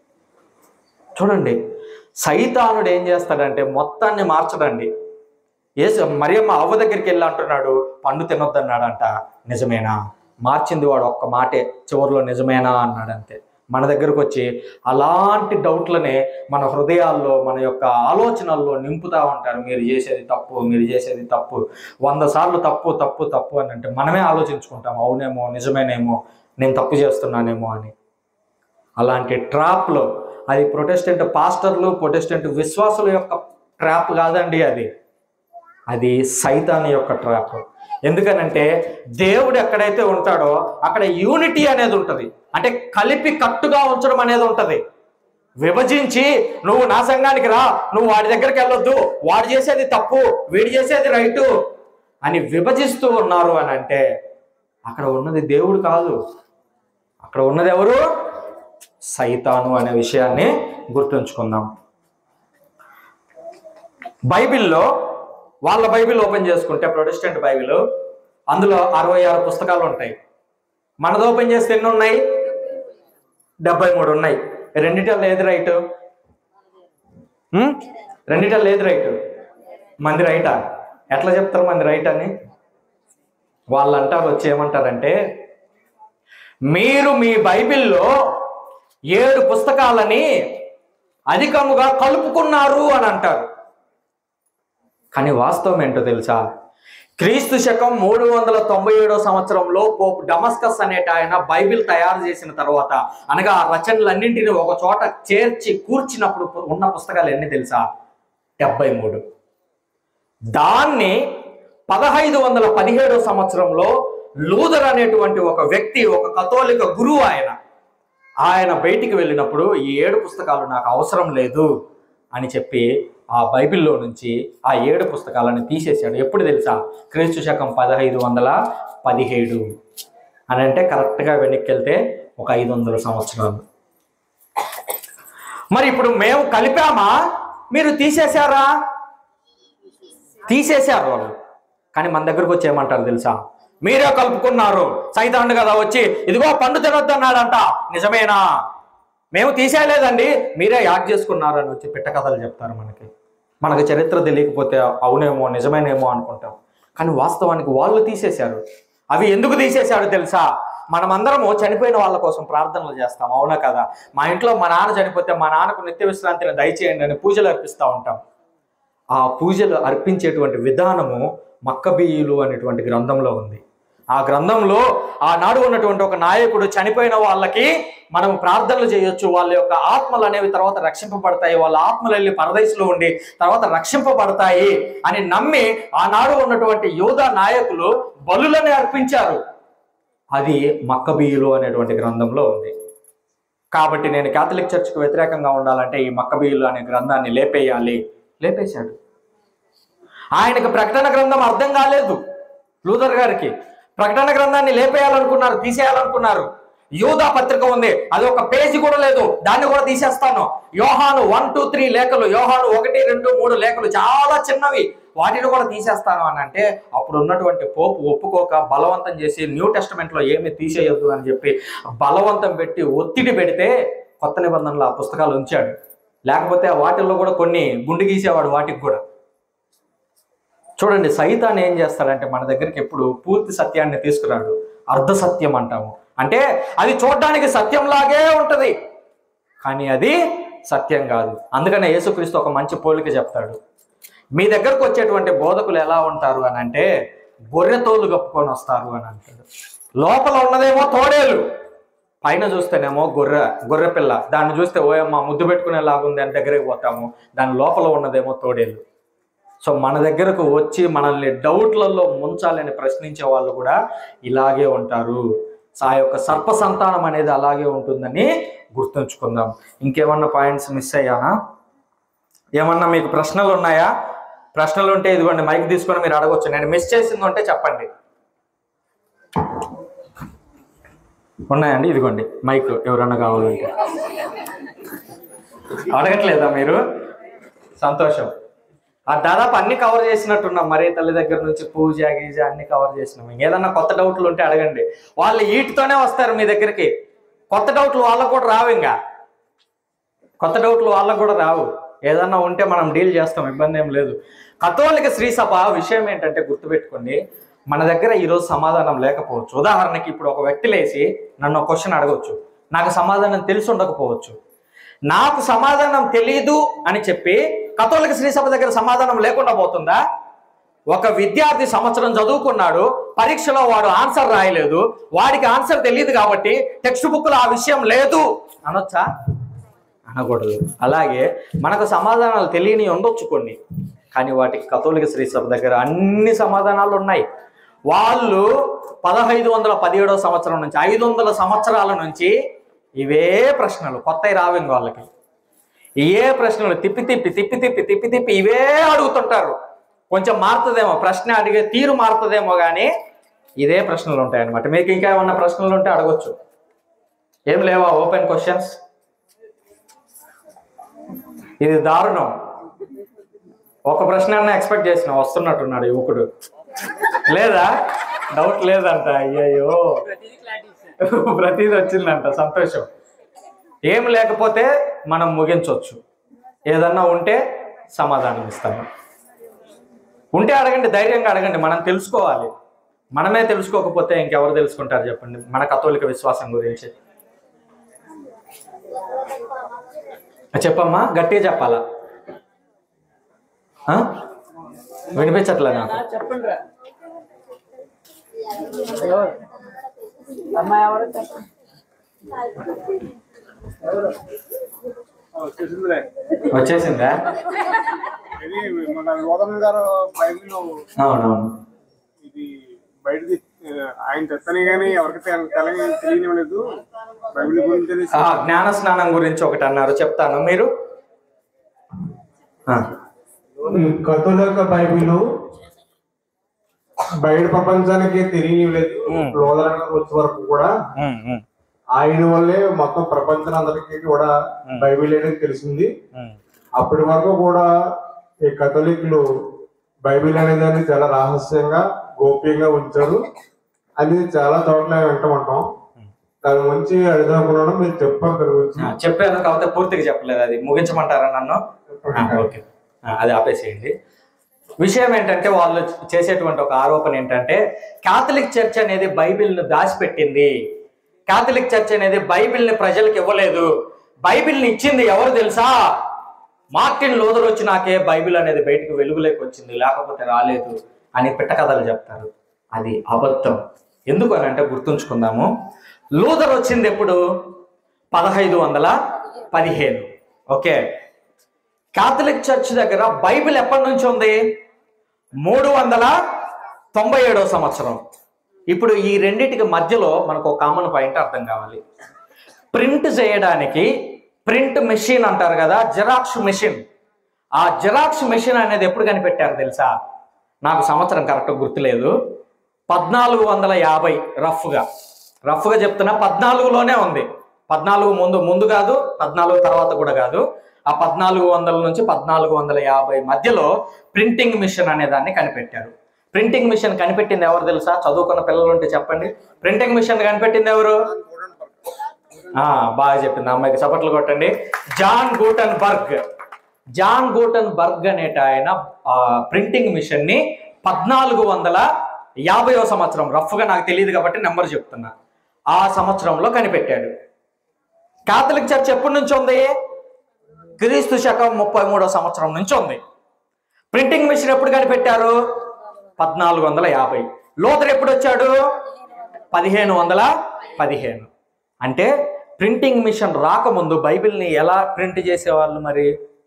చూడండి సైతానుడు ఏం చేస్తాడంటే మొత్తాన్ని మార్చడండి ఏసు మరియమ్మ అవ్వ దగ్గరికి వెళ్ళి అంటున్నాడు పండు తినొద్దన్నాడంట నిజమేనా మార్చింది వాడు ఒక్క మాటే చివరిలో నిజమేనా అన్నాడు అంతే మన దగ్గరకు వచ్చి అలాంటి డౌట్లనే మన హృదయాల్లో మన యొక్క ఆలోచనల్లో నింపుతా ఉంటారు మీరు చేసేది తప్పు మీరు చేసేది తప్పు వంద సార్లు తప్పు తప్పు తప్పు అని అంటే మనమే ఆలోచించుకుంటాం అవునేమో నిజమేనేమో నేను తప్పు చేస్తున్నానేమో అని అలాంటి ట్రాప్లో అది ప్రొటెస్టెంట్ పాస్టర్లు ప్రొటెస్టెంట్ విశ్వాసుల యొక్క ట్రాప్ కాదండి అది అది సైతాన్ యొక్క ట్రాప్ ఎందుకనంటే దేవుడు ఎక్కడైతే ఉంటాడో అక్కడ యూనిటీ అనేది ఉంటుంది అంటే కలిపి కట్టుగా ఉంచడం అనేది ఉంటుంది విభజించి నువ్వు నా సంఘానికి రా నువ్వు వాడి దగ్గరికి వెళ్ళొద్దు వాడు చేసేది తప్పు వీడు చేసేది రైటు అని విభజిస్తూ ఉన్నారు అని అంటే అక్కడ ఉన్నది దేవుడు కాదు అక్కడ ఉన్నది ఎవరు సైతాను అనే విషయాన్ని గుర్తుంచుకుందాం బైబిల్లో వాళ్ళ బైబిల్ ఓపెన్ చేసుకుంటే ప్రొటెస్టెంట్ బైబిల్ అందులో అరవై ఆరు పుస్తకాలు ఉంటాయి మనది ఓపెన్ చేస్తే ఎన్ని ఉన్నాయి డెబ్బై మూడు ఉన్నాయి రెండిటల్లో ఏది రైట్ రెండిటల్లో ఏది రైట్ మంది రైటా ఎట్లా చెప్తారు మంది రైట్ అని వాళ్ళు అంటారు వచ్చి ఏమంటారంటే మీరు మీ బైబిల్లో ఏడు పుస్తకాలని అధికముగా కలుపుకున్నారు అని అంటారు కానీ వాస్తవం ఏంటో తెలుసా క్రీస్తు శకం మూడు వందల తొంభై ఏడో సంవత్సరంలో పోప్ డమస్కస్ అనేట ఆయన బైబిల్ తయారు చేసిన తర్వాత అనగా ఆ రచనలన్నింటినీ ఒక చోట చేర్చి కూర్చినప్పుడు ఉన్న పుస్తకాలు ఎన్ని తెలుసా డెబ్బై మూడు దాన్ని పదహైదు వందల పదిహేడో సంవత్సరంలో లూథర్ అనేటువంటి ఒక వ్యక్తి ఒక కథోలిక గురువు ఆయన ఆయన బయటికి వెళ్ళినప్పుడు ఈ ఏడు పుస్తకాలు నాకు అవసరం లేదు అని చెప్పి ఆ బైబిల్లో నుంచి ఆ ఏడు పుస్తకాలను తీసేశాడు ఎప్పుడు తెలుసా క్రీస్తు శకం పదహైదు వందల పదిహేడు అని అంటే కరెక్ట్గా వెనక్కి వెళ్తే ఒక ఐదు వందల సంవత్సరాలు మరి ఇప్పుడు మేము కలిపామా మీరు తీసేశారా తీసేశారు వాళ్ళు కానీ మన దగ్గరకు వచ్చి ఏమంటారు తెలుసా మీరే కలుపుకున్నారు సైతాండు కదా వచ్చి ఇదిగో పండు తినొద్దు అన్నాడంట నిజమేనా మేము తీసేయలేదండి మీరే యాడ్ చేసుకున్నారు అని వచ్చి పిట్ట కథలు చెప్తారు మనకి మనకు చరిత్ర తెలియకపోతే అవునేమో నిజమేనేమో అనుకుంటాం కానీ వాస్తవానికి వాళ్ళు తీసేశారు అవి ఎందుకు తీసేశాడు తెలుసా మనమందరము చనిపోయిన వాళ్ళ కోసం ప్రార్థనలు చేస్తాం అవునా కదా మా ఇంట్లో మా నాన్న చనిపోతే మా నాన్నకు నిత్య విశ్రాంతిని దయచేయండి అని పూజలు అర్పిస్తూ ఉంటాం ఆ పూజలు అర్పించేటువంటి విధానము మక్కబీయులు అనేటువంటి గ్రంథంలో ఉంది ఆ గ్రంథంలో ఆనాడు ఉన్నటువంటి ఒక నాయకుడు చనిపోయిన వాళ్ళకి మనం ప్రార్థనలు చేయొచ్చు వాళ్ళ యొక్క ఆత్మలు అనేవి తర్వాత రక్షింపబడతాయి వాళ్ళ ఆత్మలు వెళ్ళి పరదేశంలో ఉండి తర్వాత రక్షింపబడతాయి అని నమ్మి ఆనాడు ఉన్నటువంటి యోధ నాయకులు బలులని అర్పించారు అది మక్కబీయులు అనేటువంటి గ్రంథంలో ఉంది కాబట్టి నేను కాథలిక్ చర్చ్కి వ్యతిరేకంగా ఉండాలంటే ఈ మక్కబీయులు అనే గ్రంథాన్ని లేపేయాలి లేపేశాడు ఆయనకు ప్రకటన గ్రంథం అర్థం కాలేదు లూథర్ గారికి ప్రకటన గ్రంథాన్ని లేపేయాలనుకున్నారు తీసేయాలనుకున్నారు యూదా పత్రిక ఉంది అది ఒక పేజీ కూడా లేదు దాన్ని కూడా తీసేస్తాను యోహాను వన్ టూ త్రీ లేఖలు యోహాను ఒకటి రెండు మూడు లేఖలు చాలా చిన్నవి వాటిని కూడా తీసేస్తాను అని అంటే అప్పుడు ఉన్నటువంటి పోపు ఒప్పుకోక బలవంతం చేసి న్యూ టెస్టమెంట్ లో ఏమి తీసేయొద్దు అని చెప్పి బలవంతం పెట్టి ఒత్తిడి పెడితే కొత్త నిబంధనలు ఆ పుస్తకాలు ఉంచాడు లేకపోతే వాటిల్లో కూడా కొన్ని గుండు గీసేవాడు వాటికి కూడా చూడండి సైతాన్ని ఏం చేస్తాడంటే మన దగ్గరికి ఎప్పుడు పూర్తి సత్యాన్ని తీసుకురాడు అర్ధ సత్యం అంటాము అంటే అది చూడడానికి సత్యంలాగే ఉంటది కానీ అది సత్యం కాదు అందుకనే యేసుక్రీస్తు ఒక మంచి పోలిక చెప్తాడు మీ దగ్గరకు వచ్చేటువంటి బోధకులు ఎలా ఉంటారు అని అంటే గొర్రె తోలు కప్పుకొని వస్తారు అని అంటాడు లోపల ఉన్నదేమో తోడేలు పైన చూస్తేనేమో గొర్రె గొర్రె పిల్ల దాన్ని చూస్తే ఓయమ్మ ముద్దు పెట్టుకునేలాగుంది అని దగ్గరికి పోతాము దాని లోపల ఉన్నదేమో తోడేలు సో మన దగ్గరకు వచ్చి మనల్ని డౌట్లలో ముంచాలని ప్రశ్నించే వాళ్ళు కూడా ఇలాగే ఉంటారు సో ఆ యొక్క సర్ప సంతానం అనేది అలాగే ఉంటుందని గుర్తుంచుకుందాం ఇంకేమన్నా పాయింట్స్ మిస్ అయ్యానా ఏమన్నా మీకు ప్రశ్నలు ఉన్నాయా ప్రశ్నలు ఉంటే ఇదిగోండి మైక్ తీసుకొని మీరు అడగొచ్చు నేను మిస్ చేసింది ఉంటే చెప్పండి ఉన్నాయండి ఇదిగోండి మైక్ ఎవరన్నా కావాలంటే అడగట్లేదా మీరు సంతోషం ఆ దాదాపు అన్ని కవర్ చేసినట్టున్నాం మరీ తల్లి దగ్గర నుంచి పూజ గీజ అన్ని కవర్ చేసినాం ఏదన్నా కొత్త డౌట్లు ఉంటే అడగండి వాళ్ళు వీటితోనే వస్తారు మీ దగ్గరికి కొత్త డౌట్లు వాళ్ళకు కూడా రావు ఇంకా కొత్త డౌట్లు వాళ్ళకు కూడా రావు ఏదన్నా ఉంటే మనం డీల్ చేస్తాం ఇబ్బంది ఏం లేదు కథోలిక శ్రీ సభ విషయం ఏంటంటే గుర్తుపెట్టుకోండి మన దగ్గర ఈరోజు సమాధానం లేకపోవచ్చు ఉదాహరణకి ఇప్పుడు ఒక వ్యక్తి లేచి నన్ను ఒక క్వశ్చన్ అడగవచ్చు నాకు సమాధానం తెలిసి ఉండకపోవచ్చు నాకు సమాధానం తెలీదు అని చెప్పి కథోలిక శ్రీ సభ దగ్గర సమాధానం లేకుండా పోతుందా ఒక విద్యార్థి సంవత్సరం చదువుకున్నాడు పరీక్షలో వాడు ఆన్సర్ రాయలేదు వాడికి ఆన్సర్ తెలియదు కాబట్టి టెక్స్ట్ బుక్లో ఆ విషయం లేదు అనొచ్చా అనకూడదు అలాగే మనకు సమాధానాలు తెలియని ఉండొచ్చు కొన్ని కానీ వాటికి కథోలిక శ్రీ సభ దగ్గర అన్ని సమాధానాలు ఉన్నాయి వాళ్ళు పదహైదు వందల పదిహేడవ సంవత్సరం నుంచి ఐదు వందల సంవత్సరాల నుంచి ఇవే ప్రశ్నలు కొత్తవి రావింగ్ వాళ్ళకి ఏ ప్రశ్నలు తిప్పి తిప్పి తిప్పి తిప్పి తిప్పి తిప్పి ఇవే అడుగుతుంటారు కొంచెం మారుతుందేమో ప్రశ్న అడిగే తీరు మారుతుందేమో కానీ ఇదే ప్రశ్నలు ఉంటాయన్నమాట మీకు ఇంకా ఏమన్నా ప్రశ్నలు ఉంటే అడగొచ్చు ఏం లేవా ఓపెన్ క్వశ్చన్స్ ఇది దారుణం ఒక ప్రశ్న అన్న ఎక్స్పెక్ట్ చేసిన వస్తున్నట్టున్నాడు యువకుడు లేదా డౌట్ లేదంట అయ్యయ్యో ప్రతిదీ వచ్చిందంట సంతోషం ఏం లేకపోతే మనం ముగించవచ్చు ఏదన్నా ఉంటే సమాధానం ఇస్తాము ఉంటే అడగండి ధైర్యంగా అడగండి మనం తెలుసుకోవాలి మనమే తెలుసుకోకపోతే ఇంకెవరు తెలుసుకుంటారు చెప్పండి మన కథోలిక విశ్వాసం గురించి చెప్పమ్మా గట్టిగా చెప్పాలా ఆ? వినిపించట్లే నాకు చెప్పండి రా ఎవరు అమ్మాయి ఎవరు చెప్పండి వచ్చేసిందిలే వచ్చేసిందా ఇది మన లోదమ్మ గారు బైబిల్ అవునవును ఇది బయటది ఆయన తెత్తనే కానీ ఎవరికి తెల- తెల- తెలియనివ్వలేదు బైబిల్ గురించి తెలిసి ఆ, జ్ఞాన స్నానం గురించి ఒకటి అన్నారు చెప్తాను మీరు ఆ, ఈ కథోలిక బైబిల్ బయట ప్రపంచానికి తెలియలేదు ఉమ్. లోదరంగా వచ్చే వరకు కూడా ఉమ్, ఉమ్, ఆయన వల్లే మొత్తం ప్రపంచాలందరికీ కూడా బైబిల్ అనేది తెలిసింది ఉమ్. అప్పటి వరకు కూడా ఈ కథలికులు బైబిల్ అనే దాన్ని చాలా రహస్యంగా గోప్యంగా ఉంచారు అది చాలా చోట్ల వింటూ ఉంటాం దాని గురించి అడుగుతున్నాను మీరు చెప్పారు దాని గురించి ఆ, చెప్పాను కాకపోతే పూర్తిగా చెప్పలేదు అది ముగించమంటారా నన్ను ఆ, ఓకే ఆ, అది ఆపేసేయండి విషయం ఏంటంటే వాళ్ళు చేసేటువంటి ఒక ఆరోపణ ఏంటంటే కాథలిక్ చర్చ్ అనేది బైబిల్ను దాచిపెట్టింది కాథలిక్ చర్చ్ అనేది బైబిల్ని ప్రజలకు ఇవ్వలేదు బైబిల్ని ఇచ్చింది ఎవరు తెలుసా మార్టిన్ లోదర్ వచ్చినాకే బైబిల్ అనేది బయటకు వెలుగులోకి వచ్చింది లేకపోతే రాలేదు అని పిట్ట కథలు చెప్తారు అది అబద్ధం ఎందుకు అని అంటే గుర్తుంచుకుందాము లూథర్ వచ్చింది ఎప్పుడు పదహైదు వందల పదిహేను ఓకే కాథలిక్ చర్చ్ దగ్గర బైబిల్ ఎప్పటి నుంచి ఉంది మూడు వందల తొంభై ఏడవ సంవత్సరం ఇప్పుడు ఈ రెండింటికి మధ్యలో మనకు ఒక కామన్ పాయింట్ అర్థం కావాలి ప్రింట్ చేయడానికి ప్రింట్ మెషిన్ అంటారు కదా జిరాక్స్ మెషిన్ ఆ జిరాక్స్ మెషిన్ అనేది ఎప్పుడు కనిపెట్టారు తెలుసా నాకు సంవత్సరం కరెక్ట్ గుర్తులేదు పద్నాలుగు వందల యాభై రఫ్గా రఫ్గా చెప్తున్నా పద్నాలుగులోనే ఉంది పద్నాలుగు ముందు ముందు కాదు పద్నాలుగు తర్వాత కూడా కాదు ఆ పద్నాలుగు వందల నుంచి పద్నాలుగు వందల యాభై మధ్యలో ప్రింటింగ్ మిషన్ అనే దాన్ని కనిపెట్టారు ప్రింటింగ్ మిషన్ కనిపెట్టింది ఎవరు తెలుసా చదువుకున్న పిల్లలు ఉంటే చెప్పండి ప్రింటింగ్ మిషన్ కనిపెట్టింది ఎవరు ఆ బాగా చెప్పింది ఆ అమ్మాయికి చప్పట్లు కొట్టండి జాన్ గూటన్ బర్గ్ జాన్ గూటన్ బర్గ్ అనేట ఆయన ప్రింటింగ్ మిషన్ ని పద్నాలుగు వందల యాభైవ సంవత్సరం రఫ్గా నాకు తెలియదు కాబట్టి నెంబర్ చెప్తున్నా ఆ సంవత్సరంలో కనిపెట్టాడు కాథలిక్ చర్చ్ ఎప్పటి నుంచి ఉంది క్రీస్తు శకం ముప్పై మూడో సంవత్సరం నుంచి ఉంది ప్రింటింగ్ మిషన్ ఎప్పుడు కనిపెట్టారు పద్నాలుగు వందల యాభై లోతర్ ఎప్పుడు వచ్చాడు పదిహేను వందల పదిహేను అంటే ప్రింటింగ్ మిషన్ రాకముందు బైబిల్ని ఎలా ప్రింట్ చేసేవాళ్ళు మరి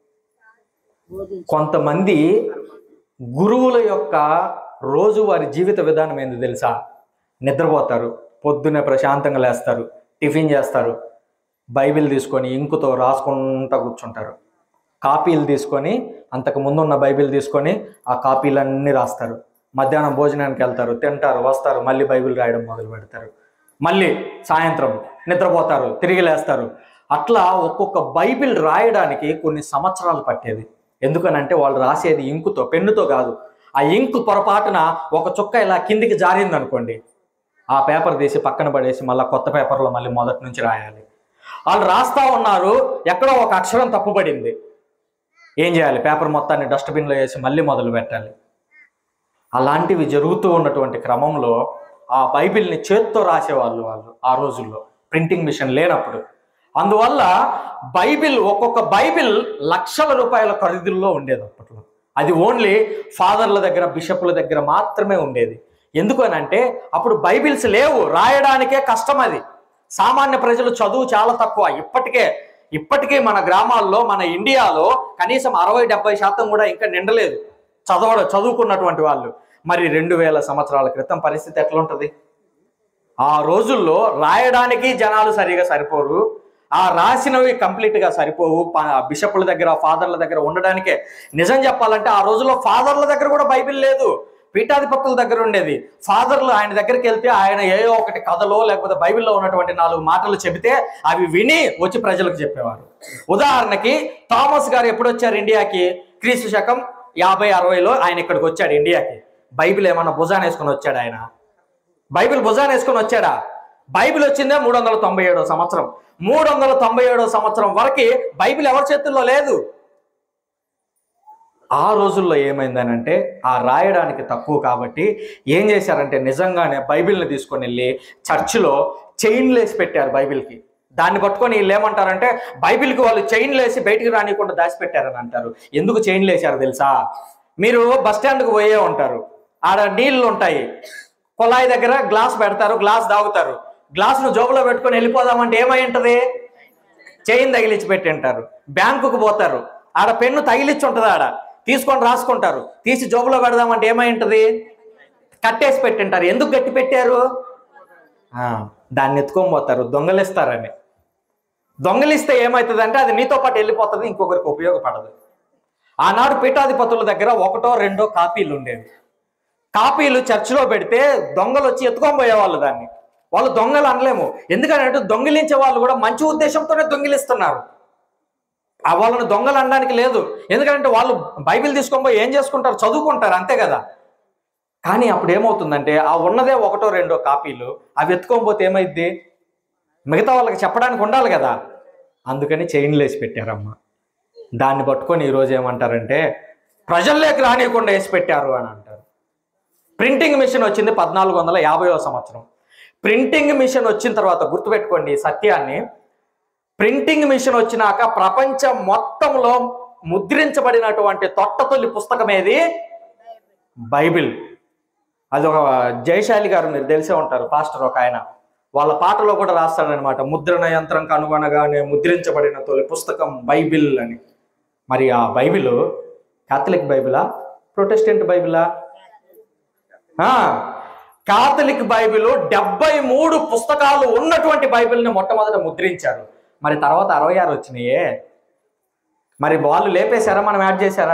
కొంతమంది గురువుల యొక్క రోజువారి జీవిత విధానం ఏంది తెలుసా నిద్రపోతారు పొద్దున్నే ప్రశాంతంగా లేస్తారు టిఫిన్ చేస్తారు బైబిల్ తీసుకొని ఇంకుతో రాసుకుంటా కూర్చుంటారు కాపీలు తీసుకొని అంతకు ముందు ఉన్న బైబిల్ తీసుకొని ఆ కాపీలన్నీ రాస్తారు మధ్యాహ్నం భోజనానికి వెళ్తారు తింటారు వస్తారు మళ్ళీ బైబిల్ రాయడం మొదలు పెడతారు మళ్ళీ సాయంత్రం నిద్రపోతారు తిరిగి లేస్తారు అట్లా ఒక్కొక్క బైబిల్ రాయడానికి కొన్ని సంవత్సరాలు పట్టేది ఎందుకనంటే వాళ్ళు రాసేది ఇంకుతో పెన్నుతో కాదు ఆ ఇంకు పొరపాటున ఒక చుక్క ఇలా కిందికి జారింది అనుకోండి ఆ పేపర్ తీసి పక్కన పడేసి మళ్ళీ కొత్త పేపర్లో మళ్ళీ మొదటి నుంచి రాయాలి వాళ్ళు రాస్తా ఉన్నారు ఎక్కడో ఒక అక్షరం తప్పుపడింది ఏం చేయాలి పేపర్ మొత్తాన్ని డస్ట్బిన్లో వేసి మళ్ళీ మొదలు పెట్టాలి అలాంటివి జరుగుతూ ఉన్నటువంటి క్రమంలో ఆ బైబిల్ని చేత్తో రాసేవాళ్ళు వాళ్ళు ఆ రోజుల్లో ప్రింటింగ్ మిషన్ లేనప్పుడు అందువల్ల బైబిల్ ఒక్కొక్క బైబిల్ లక్షల రూపాయల ఖరీదుల్లో ఉండేది అప్పట్లో అది ఓన్లీ ఫాదర్ల దగ్గర బిషప్ల దగ్గర మాత్రమే ఉండేది ఎందుకు అని అంటే అప్పుడు బైబిల్స్ లేవు రాయడానికే కష్టం అది సామాన్య ప్రజలు చదువు చాలా తక్కువ ఇప్పటికే ఇప్పటికీ మన గ్రామాల్లో మన ఇండియాలో కనీసం అరవై డెబ్బై శాతం కూడా ఇంకా నిండలేదు చదవడం చదువుకున్నటువంటి వాళ్ళు మరి రెండు వేల సంవత్సరాల క్రితం పరిస్థితి ఎట్లుంటది ఆ రోజుల్లో రాయడానికి జనాలు సరిగా సరిపోరు ఆ రాసినవి కంప్లీట్ గా సరిపోవు ప- బిషప్ల దగ్గర ఫాదర్ల దగ్గర ఉండడానికే నిజం చెప్పాలంటే ఆ రోజుల్లో ఫాదర్ల దగ్గర కూడా బైబిల్ లేదు పీఠాధిపతుల దగ్గర ఉండేది ఫాదర్లు ఆయన దగ్గరికి వెళ్తే ఆయన ఏదో ఒకటి కథలో లేకపోతే బైబిల్లో ఉన్నటువంటి నాలుగు మాటలు చెబితే అవి విని వచ్చి ప్రజలకు చెప్పేవారు ఉదాహరణకి థామస్ గారు ఎప్పుడు వచ్చారు ఇండియాకి క్రీస్తు శకం యాభై అరవైలో ఆయన ఇక్కడికి వచ్చాడు ఇండియాకి బైబిల్ ఏమన్నా భుజాన్ని వేసుకొని వచ్చాడు ఆయన బైబిల్ భుజాన్ని వేసుకొని వచ్చాడా బైబిల్ వచ్చిందే మూడు వందల తొంభై ఏడో సంవత్సరం మూడు వందల తొంభై ఏడో సంవత్సరం వరకు బైబిల్ ఎవరి చేతుల్లో లేదు ఆ రోజుల్లో ఏమైందనంటే ఆ రాయడానికి తక్కువ కాబట్టి ఏం చేశారంటే నిజంగానే బైబిల్ని తీసుకొని వెళ్ళి చర్చిలో చైన్లు వేసి పెట్టారు బైబిల్కి దాన్ని పట్టుకొని వీళ్ళు ఏమంటారంటే బైబిల్కి వాళ్ళు చైన్లు వేసి బయటికి రానియకుండా దాచిపెట్టారని అంటారు ఎందుకు చైన్లు వేశారు తెలుసా మీరు బస్ స్టాండ్కి పోయే ఉంటారు ఆడ నీళ్ళు ఉంటాయి కుళాయి దగ్గర గ్లాస్ పెడతారు గ్లాస్ తాగుతారు గ్లాస్ను జోబులో పెట్టుకొని వెళ్ళిపోదామంటే ఏమై ఉంటది చైన్ తగిలించి పెట్టింటారు బ్యాంకుకు పోతారు ఆడ పెన్ను తగిలిచ్చి ఉంటుంది ఆడ తీసుకొని రాసుకుంటారు తీసి జోబులో పెడదామంటే ఏమై ఉంటుంది కట్టేసి పెట్టింటారు ఎందుకు గట్టి పెట్టారు ఆ, దాన్ని ఎత్తుకొని పోతారు దొంగలిస్తారని దొంగలిస్తే ఏమవుతుంది అంటే అది నీతో పాటు వెళ్ళిపోతుంది ఇంకొకరికి ఉపయోగపడదు ఆనాడు పీఠాధిపతుల దగ్గర ఒకటో రెండో కాపీలు ఉండేవి కాపీలు చర్చిలో పెడితే దొంగలు వచ్చి ఎత్తుకొని పోయేవాళ్ళు దాన్ని వాళ్ళు దొంగలు అనలేము ఎందుకంటే దొంగిలించే వాళ్ళు కూడా మంచి ఉద్దేశంతోనే దొంగిలిస్తున్నారు ఆ వాళ్ళని దొంగలు అనడానికి లేదు ఎందుకంటే వాళ్ళు బైబిల్ తీసుకొని పోయి ఏం చేసుకుంటారు చదువుకుంటారు అంతే కదా కానీ అప్పుడు ఏమవుతుందంటే ఆ ఉన్నదే ఒకటో రెండో కాపీలు అవి ఎత్తుకొని పోతే ఏమైద్ది మిగతా వాళ్ళకి చెప్పడానికి ఉండాలి కదా అందుకని చైన్లు వేసి పెట్టారమ్మ దాన్ని పట్టుకొని ఈరోజు ఏమంటారంటే ప్రజల్లోకి రానియకుండా వేసి పెట్టారు అని అంటారు ప్రింటింగ్ మిషన్ వచ్చింది పద్నాలుగు వందల యాభైవ సంవత్సరం ప్రింటింగ్ మిషన్ వచ్చిన తర్వాత గుర్తుపెట్టుకోండి ఈ సత్యాన్ని ప్రింటింగ్ మిషన్ వచ్చినాక ప్రపంచం మొత్తంలో ముద్రించబడినటువంటి తొట్టతొలి పుస్తకం ఏది బైబిల్ అది ఒక జయశాలి గారు మీరు తెలిసే ఉంటారు పాస్టర్ ఒక ఆయన వాళ్ళ పాటలో కూడా రాస్తాడనమాట ముద్రణ యంత్రం కనుగొనగానే ముద్రించబడిన తొలి పుస్తకం బైబిల్ అని మరి ఆ బైబిల్ కాథలిక్ బైబిలా ప్రొటెస్టెంట్ బైబిలా ఆ, కాథలిక్ బైబిల్ డెబ్బై మూడు పుస్తకాలు ఉన్నటువంటి బైబిల్ని మొట్టమొదట ముద్రించారు మరి తర్వాత అరవై ఆరు వచ్చినాయే మరి వాళ్ళు లేపేశారా మనం యాడ్ చేశారా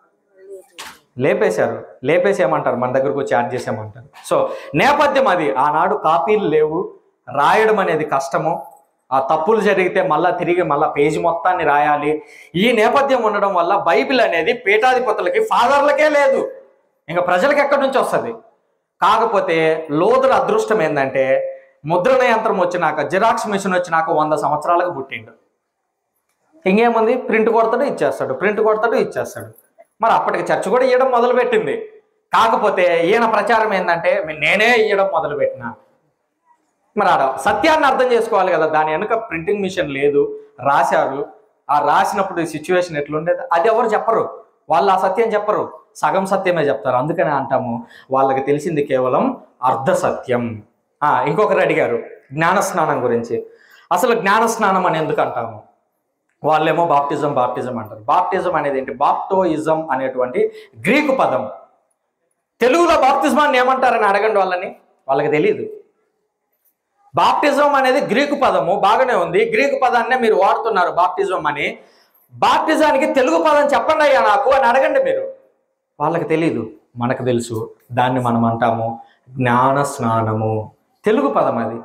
లేపేశారు లేపేసేయమంటారు మన దగ్గరకు వచ్చి యాడ్ చేసేయమంటారు సో నేపథ్యం అది ఆనాడు కాపీలు లేవు రాయడం అనేది కష్టము ఆ తప్పులు జరిగితే మళ్ళా తిరిగి మళ్ళా పేజీ మొత్తాన్ని రాయాలి ఈ నేపథ్యం ఉండడం వల్ల బైబిల్ అనేది పీఠాధిపతులకి ఫాదర్లకే లేదు ఇంకా ప్రజలకు ఎక్కడి నుంచి వస్తుంది కాకపోతే లోతుల అదృష్టం ఏంటంటే ముద్రణ యంత్రం వచ్చినాక జిరాక్స్ మిషన్ వచ్చినాక వంద సంవత్సరాలకు పుట్టిండు ఇంకేముంది ప్రింట్ కొడతాడు ఇచ్చేస్తాడు ప్రింట్ కొడతాడు ఇచ్చేస్తాడు మరి అప్పటికి చర్చ కూడా ఇవ్వడం మొదలుపెట్టింది కాకపోతే ఈయన ప్రచారం ఏంటంటే నేనే ఇవ్వడం మొదలుపెట్టిన మరి ఆడ సత్యాన్ని అర్థం చేసుకోవాలి కదా దాని వెనుక ప్రింటింగ్ మిషన్ లేదు రాశారు ఆ రాసినప్పుడు సిచ్యువేషన్ ఎట్లుండేది అది ఎవరు చెప్పరు వాళ్ళు ఆ సత్యం చెప్పరు సగం సత్యమే చెప్తారు అందుకనే అంటాము వాళ్ళకి తెలిసింది కేవలం అర్ధ సత్యం ఆ, ఇంకొకరు అడిగారు జ్ఞాన స్నానం గురించి అసలు జ్ఞాన స్నానం అని ఎందుకు అంటాము వాళ్ళేమో బాప్టిజం బాప్టిజం అంటారు బాప్టిజం అనేది ఏంటి బాప్టోయిజం అనేటువంటి గ్రీకు పదం తెలుగులో బాప్తిజమాన్ని ఏమంటారని అడగండి వాళ్ళని వాళ్ళకి తెలియదు బాప్టిజం అనేది గ్రీకు పదము బాగానే ఉంది గ్రీకు పదాన్నే మీరు వాడుతున్నారు బాప్టిజం అని బాప్టిజానికి తెలుగు పదం చెప్పండి అయ్యా నాకు అని అడగండి మీరు వాళ్ళకి తెలియదు మనకు తెలుసు దాన్ని మనం అంటాము జ్ఞాన స్నానము తెలుగు పదం అది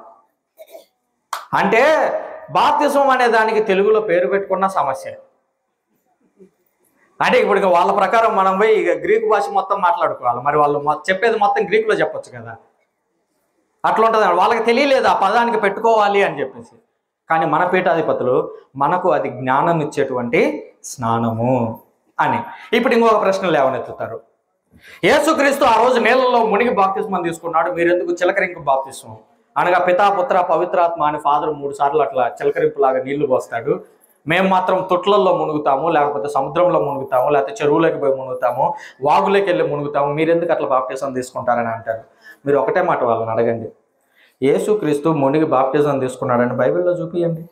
అంటే బాప్తిజం అనే దానికి తెలుగులో పేరు పెట్టుకున్న సమస్య అంటే ఇప్పుడు ఇక వాళ్ళ ప్రకారం మనం పోయి ఇక గ్రీకు భాష మొత్తం మాట్లాడుకోవాలి మరి వాళ్ళు మొ- చెప్పేది మొత్తం గ్రీకులో చెప్పొచ్చు కదా అట్లా ఉంటుంది వాళ్ళకి తెలియలేదు ఆ పదానికి పెట్టుకోవాలి అని చెప్పేసి కానీ మన పీఠాధిపతులు మనకు అది జ్ఞానం ఇచ్చేటువంటి స్నానము అని ఇప్పుడు ఇంకొక ప్రశ్న లేవనెత్తుతారు యేసుక్రీస్తు ఆ రోజు నీళ్ళలో మునిగి బాప్తిస్మం తీసుకున్నాడు మీరెందుకు చిలకరింపు బాప్తిస్మం అనగా పితా పుత్ర పవిత్రాత్మ అని ఫాదర్ మూడు సార్లు అట్లా చిలకరింపులాగా నీళ్లు పోస్తాడు మేము మాత్రం తొట్లల్లో మునుగుతాము లేకపోతే సముద్రంలో మునుగుతాము లేకపోతే చెరువులోకి పోయి మునుగుతాము వాగులోకి వెళ్ళి మునుగుతాము మీరెందుకు అట్లా బాప్టిజం తీసుకుంటారని అంటారు మీరు ఒకటే మాట వాళ్ళని అడగండి యేసుక్రీస్తు మునిగి బాప్టిజం తీసుకున్నాడని బైబిల్లో చూపియండి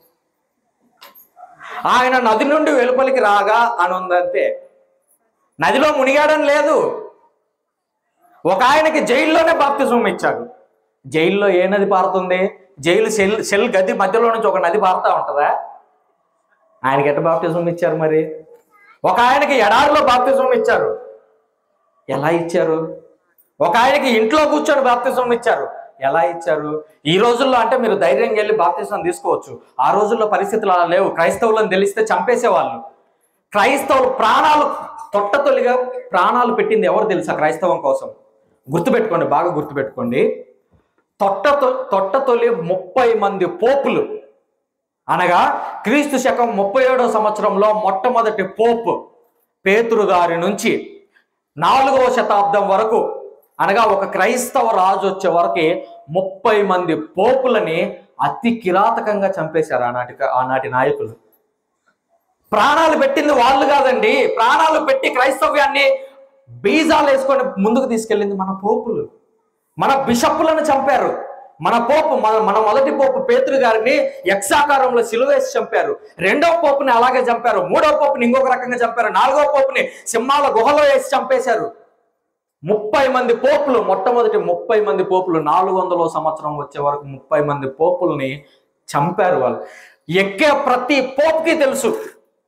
ఆయన నది నుండి వెలుపలికి రాగా అని ఉందంతే నదిలో మునిగాడని లేదు ఒక ఆయనకి జైల్లోనే బాప్తిజం ఇచ్చాడు జైల్లో ఏ నది పారుతుంది జైలు సెల్ సెల్ గది మధ్యలో నుంచి ఒక నది పారుతా ఉంటుందా ఆయనకి ఎట్ట బాప్తిజం ఇచ్చారు మరి ఒక ఆయనకి ఎడారిలో బాప్తిజం ఇచ్చారు ఎలా ఇచ్చారు ఒక ఆయనకి ఇంట్లో కూర్చొని బాప్తిజం ఇచ్చారు ఎలా ఇచ్చారు ఈ రోజుల్లో అంటే మీరు ధైర్యంగా వెళ్ళి బాప్తిజం తీసుకోవచ్చు ఆ రోజుల్లో పరిస్థితులు అలా లేవు క్రైస్తవులను తెలిస్తే చంపేసేవాళ్ళు క్రైస్తవులు ప్రాణాలు తొట్టతొలిగా ప్రాణాలు పెట్టింది ఎవరు తెలుసా క్రైస్తవం కోసం గుర్తుపెట్టుకోండి బాగా గుర్తుపెట్టుకోండి తొట్ట తొట్టతొలి ముప్పై మంది పోపులు అనగా క్రీస్తు శకం ముప్పై ఏడో సంవత్సరంలో మొట్టమొదటి పోప్ పేతురు గారి నుంచి నాలుగవ శతాబ్దం వరకు అనగా ఒక క్రైస్తవ రాజు వచ్చే వరకు ముప్పై మంది పోపులని అతి కిరాతకంగా చంపేశారు ఆనాటి ఆనాటి నాయకులు ప్రాణాలు పెట్టింది వాళ్ళు కాదండి ప్రాణాలు పెట్టి క్రైస్తవ్యాన్ని బీజాలు వేసుకొని ముందుకు తీసుకెళ్ళింది మన పోపులు మన బిషప్పులను చంపారు మన పోపు మన మన మొదటి పోపు పేతురు గారిని యక్షాకారంలో సిలువేసి చంపారు రెండవ పోపుని అలాగే చంపారు మూడవ పోపుని ఇంకొక రకంగా చంపారు నాలుగవ పోపుని సింహాల గుహలో వేసి చంపేశారు ముప్పై మంది పోపులు మొట్టమొదటి ముప్పై మంది పోపులు నాలుగు వందల సంవత్సరం వచ్చే వరకు ముప్పై మంది పోపుల్ని చంపారు వాళ్ళు ఎక్కే ప్రతి పోపుకి తెలుసు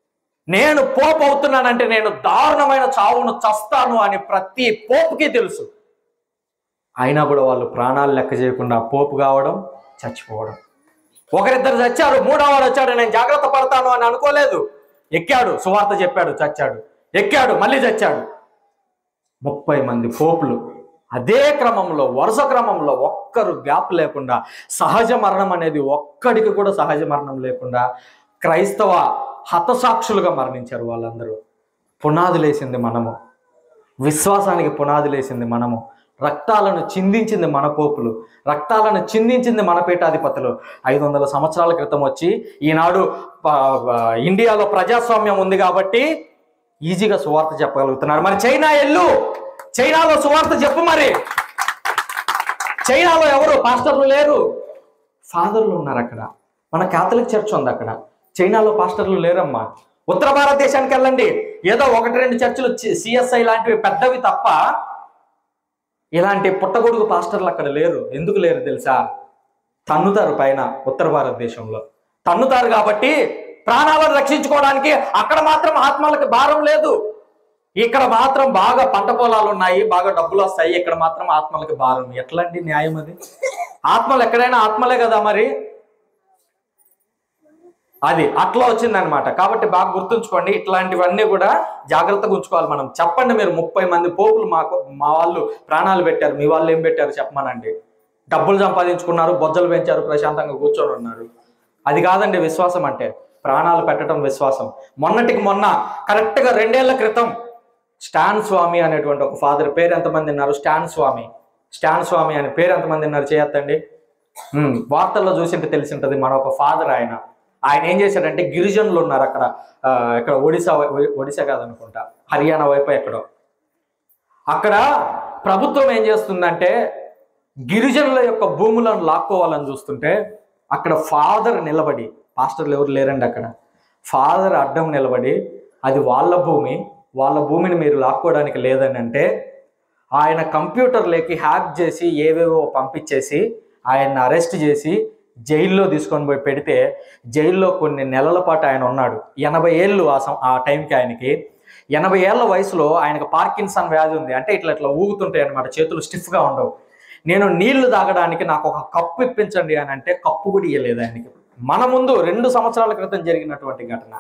నేను పోపు అవుతున్నానంటే నేను దారుణమైన చావును చస్తాను అని ప్రతి పోపుకి తెలుసు అయినా కూడా వాళ్ళు ప్రాణాలు లెక్క చేయకుండా పోపు కావడం చచ్చిపోవడం ఒకరిద్దరు చచ్చారు మూడోవాడు వచ్చాడు నేను జాగ్రత్త పడతాను అని అనుకోలేదు ఎక్కాడు సువార్త చెప్పాడు చచ్చాడు ఎక్కాడు మళ్ళీ చచ్చాడు ముప్పై మంది పోపులు అదే క్రమంలో వరుస క్రమంలో ఒక్కరు గ్యాప్ లేకుండా సహజ మరణం అనేది ఒక్కడికి కూడా సహజ మరణం లేకుండా క్రైస్తవ హతసాక్షులుగా మరణించారు వాళ్ళందరూ పునాదులేసింది మనము విశ్వాసానికి పునాదులేసింది మనము రక్తాలను చిందించింది మన పోపులు రక్తాలను చిందించింది మన పీఠాధిపతులు ఐదు వందల సంవత్సరాల క్రితం వచ్చి ఈనాడు ప- ప- ఇండియాలో ప్రజాస్వామ్యం ఉంది కాబట్టి ఈజీగా సువార్త చెప్పగలుగుతున్నారు మరి చైనా ఎల్లు చైనాలో సువార్త చెప్పు మరి చైనాలో ఎవరు పాస్టర్లు లేరు ఫాదర్లు ఉన్నారు అక్కడ మన కాథలిక్ చర్చ్ ఉంది అక్కడ చైనాలో పాస్టర్లు లేరమ్మా ఉత్తర భారతదేశానికి వెళ్ళండి ఏదో ఒకటి రెండు చర్చిలు సిఎస్ఐ లాంటివి పెద్దవి తప్ప ఇలాంటి పుట్టగొడుగు పాస్టర్లు అక్కడ లేరు ఎందుకు లేరు తెలుసా తన్నుతారు పైన ఉత్తర భారతదేశంలో తన్నుతారు కాబట్టి ప్రాణాలను రక్షించుకోవడానికి అక్కడ మాత్రం ఆత్మలకు భారం లేదు ఇక్కడ మాత్రం బాగా పంట పొలాలు ఉన్నాయి బాగా డబ్బులు వస్తాయి ఇక్కడ మాత్రం ఆత్మలకి భారం ఎట్లాంటి న్యాయం అది ఆత్మలు ఎక్కడైనా ఆత్మలే కదా మరి అది అట్లా వచ్చిందనమాట కాబట్టి బాగా గుర్తుంచుకోండి ఇట్లాంటివన్నీ కూడా జాగ్రత్తగా ఉంచుకోవాలి మనం చెప్పండి మీరు ముప్పై మంది పోపులు మాకు మా వాళ్ళు ప్రాణాలు పెట్టారు మీ వాళ్ళు ఏం పెట్టారు చెప్పమనండి డబ్బులు సంపాదించుకున్నారు బొజ్జలు పెంచారు ప్రశాంతంగా కూర్చొని ఉన్నారు అది కాదండి విశ్వాసం అంటే ప్రాణాలు పెట్టడం విశ్వాసం మొన్నటికి మొన్న కరెక్ట్గా రెండేళ్ల క్రితం స్టాన్ స్వామి అనేటువంటి ఒక ఫాదర్ పేరు ఎంతమంది ఉన్నారు స్టాన్ స్వామి స్టాన్ స్వామి అనే పేరు ఎంతమంది ఉన్నారు చేయొద్దండి ఉమ్, వార్తల్లో చూసింటే తెలిసి ఉంటుంది మన ఒక ఫాదర్ ఆయన ఆయన ఏం చేశాడంటే గిరిజనులు ఉన్నారు అక్కడ ఆ, ఇక్కడ ఒడిశా వై- ఒడిశా కాదనుకుంటా హర్యానా వైపు ఎక్కడో అక్కడ ప్రభుత్వం ఏం చేస్తుందంటే గిరిజనుల యొక్క భూములను లాక్కోవాలని చూస్తుంటే అక్కడ ఫాదర్ నిలబడి పాస్టర్లు ఎవరు లేరండి అక్కడ ఫాదర్ అడ్డం నిలబడి అది వాళ్ళ భూమి వాళ్ళ భూమిని మీరు లాక్కోవడానికి లేదని అంటే ఆయన కంప్యూటర్లోకి హ్యాక్ చేసి ఏవేవో పంపించేసి ఆయన్ని అరెస్ట్ చేసి జైల్లో తీసుకొని పోయి పెడితే జైల్లో కొన్ని నెలల పాటు ఆయన ఉన్నాడు ఎనభై ఏళ్ళు ఆ సం- ఆ టైంకి ఆయనకి ఎనభై ఏళ్ల వయసులో ఆయనకు పార్కిన్సన్ వ్యాధి ఉంది అంటే ఇట్లా ఇట్లా ఊగుతుంటాయి అనమాట చేతులు స్టిఫ్గా ఉండవు నేను నీళ్లు తాగడానికి నాకు ఒక కప్పు ఇప్పించండి అని అంటే కప్పు కూడా ఇవ్వలేదు ఆయనకి మన ముందు రెండు సంవత్సరాల క్రితం జరిగినటువంటి ఘటన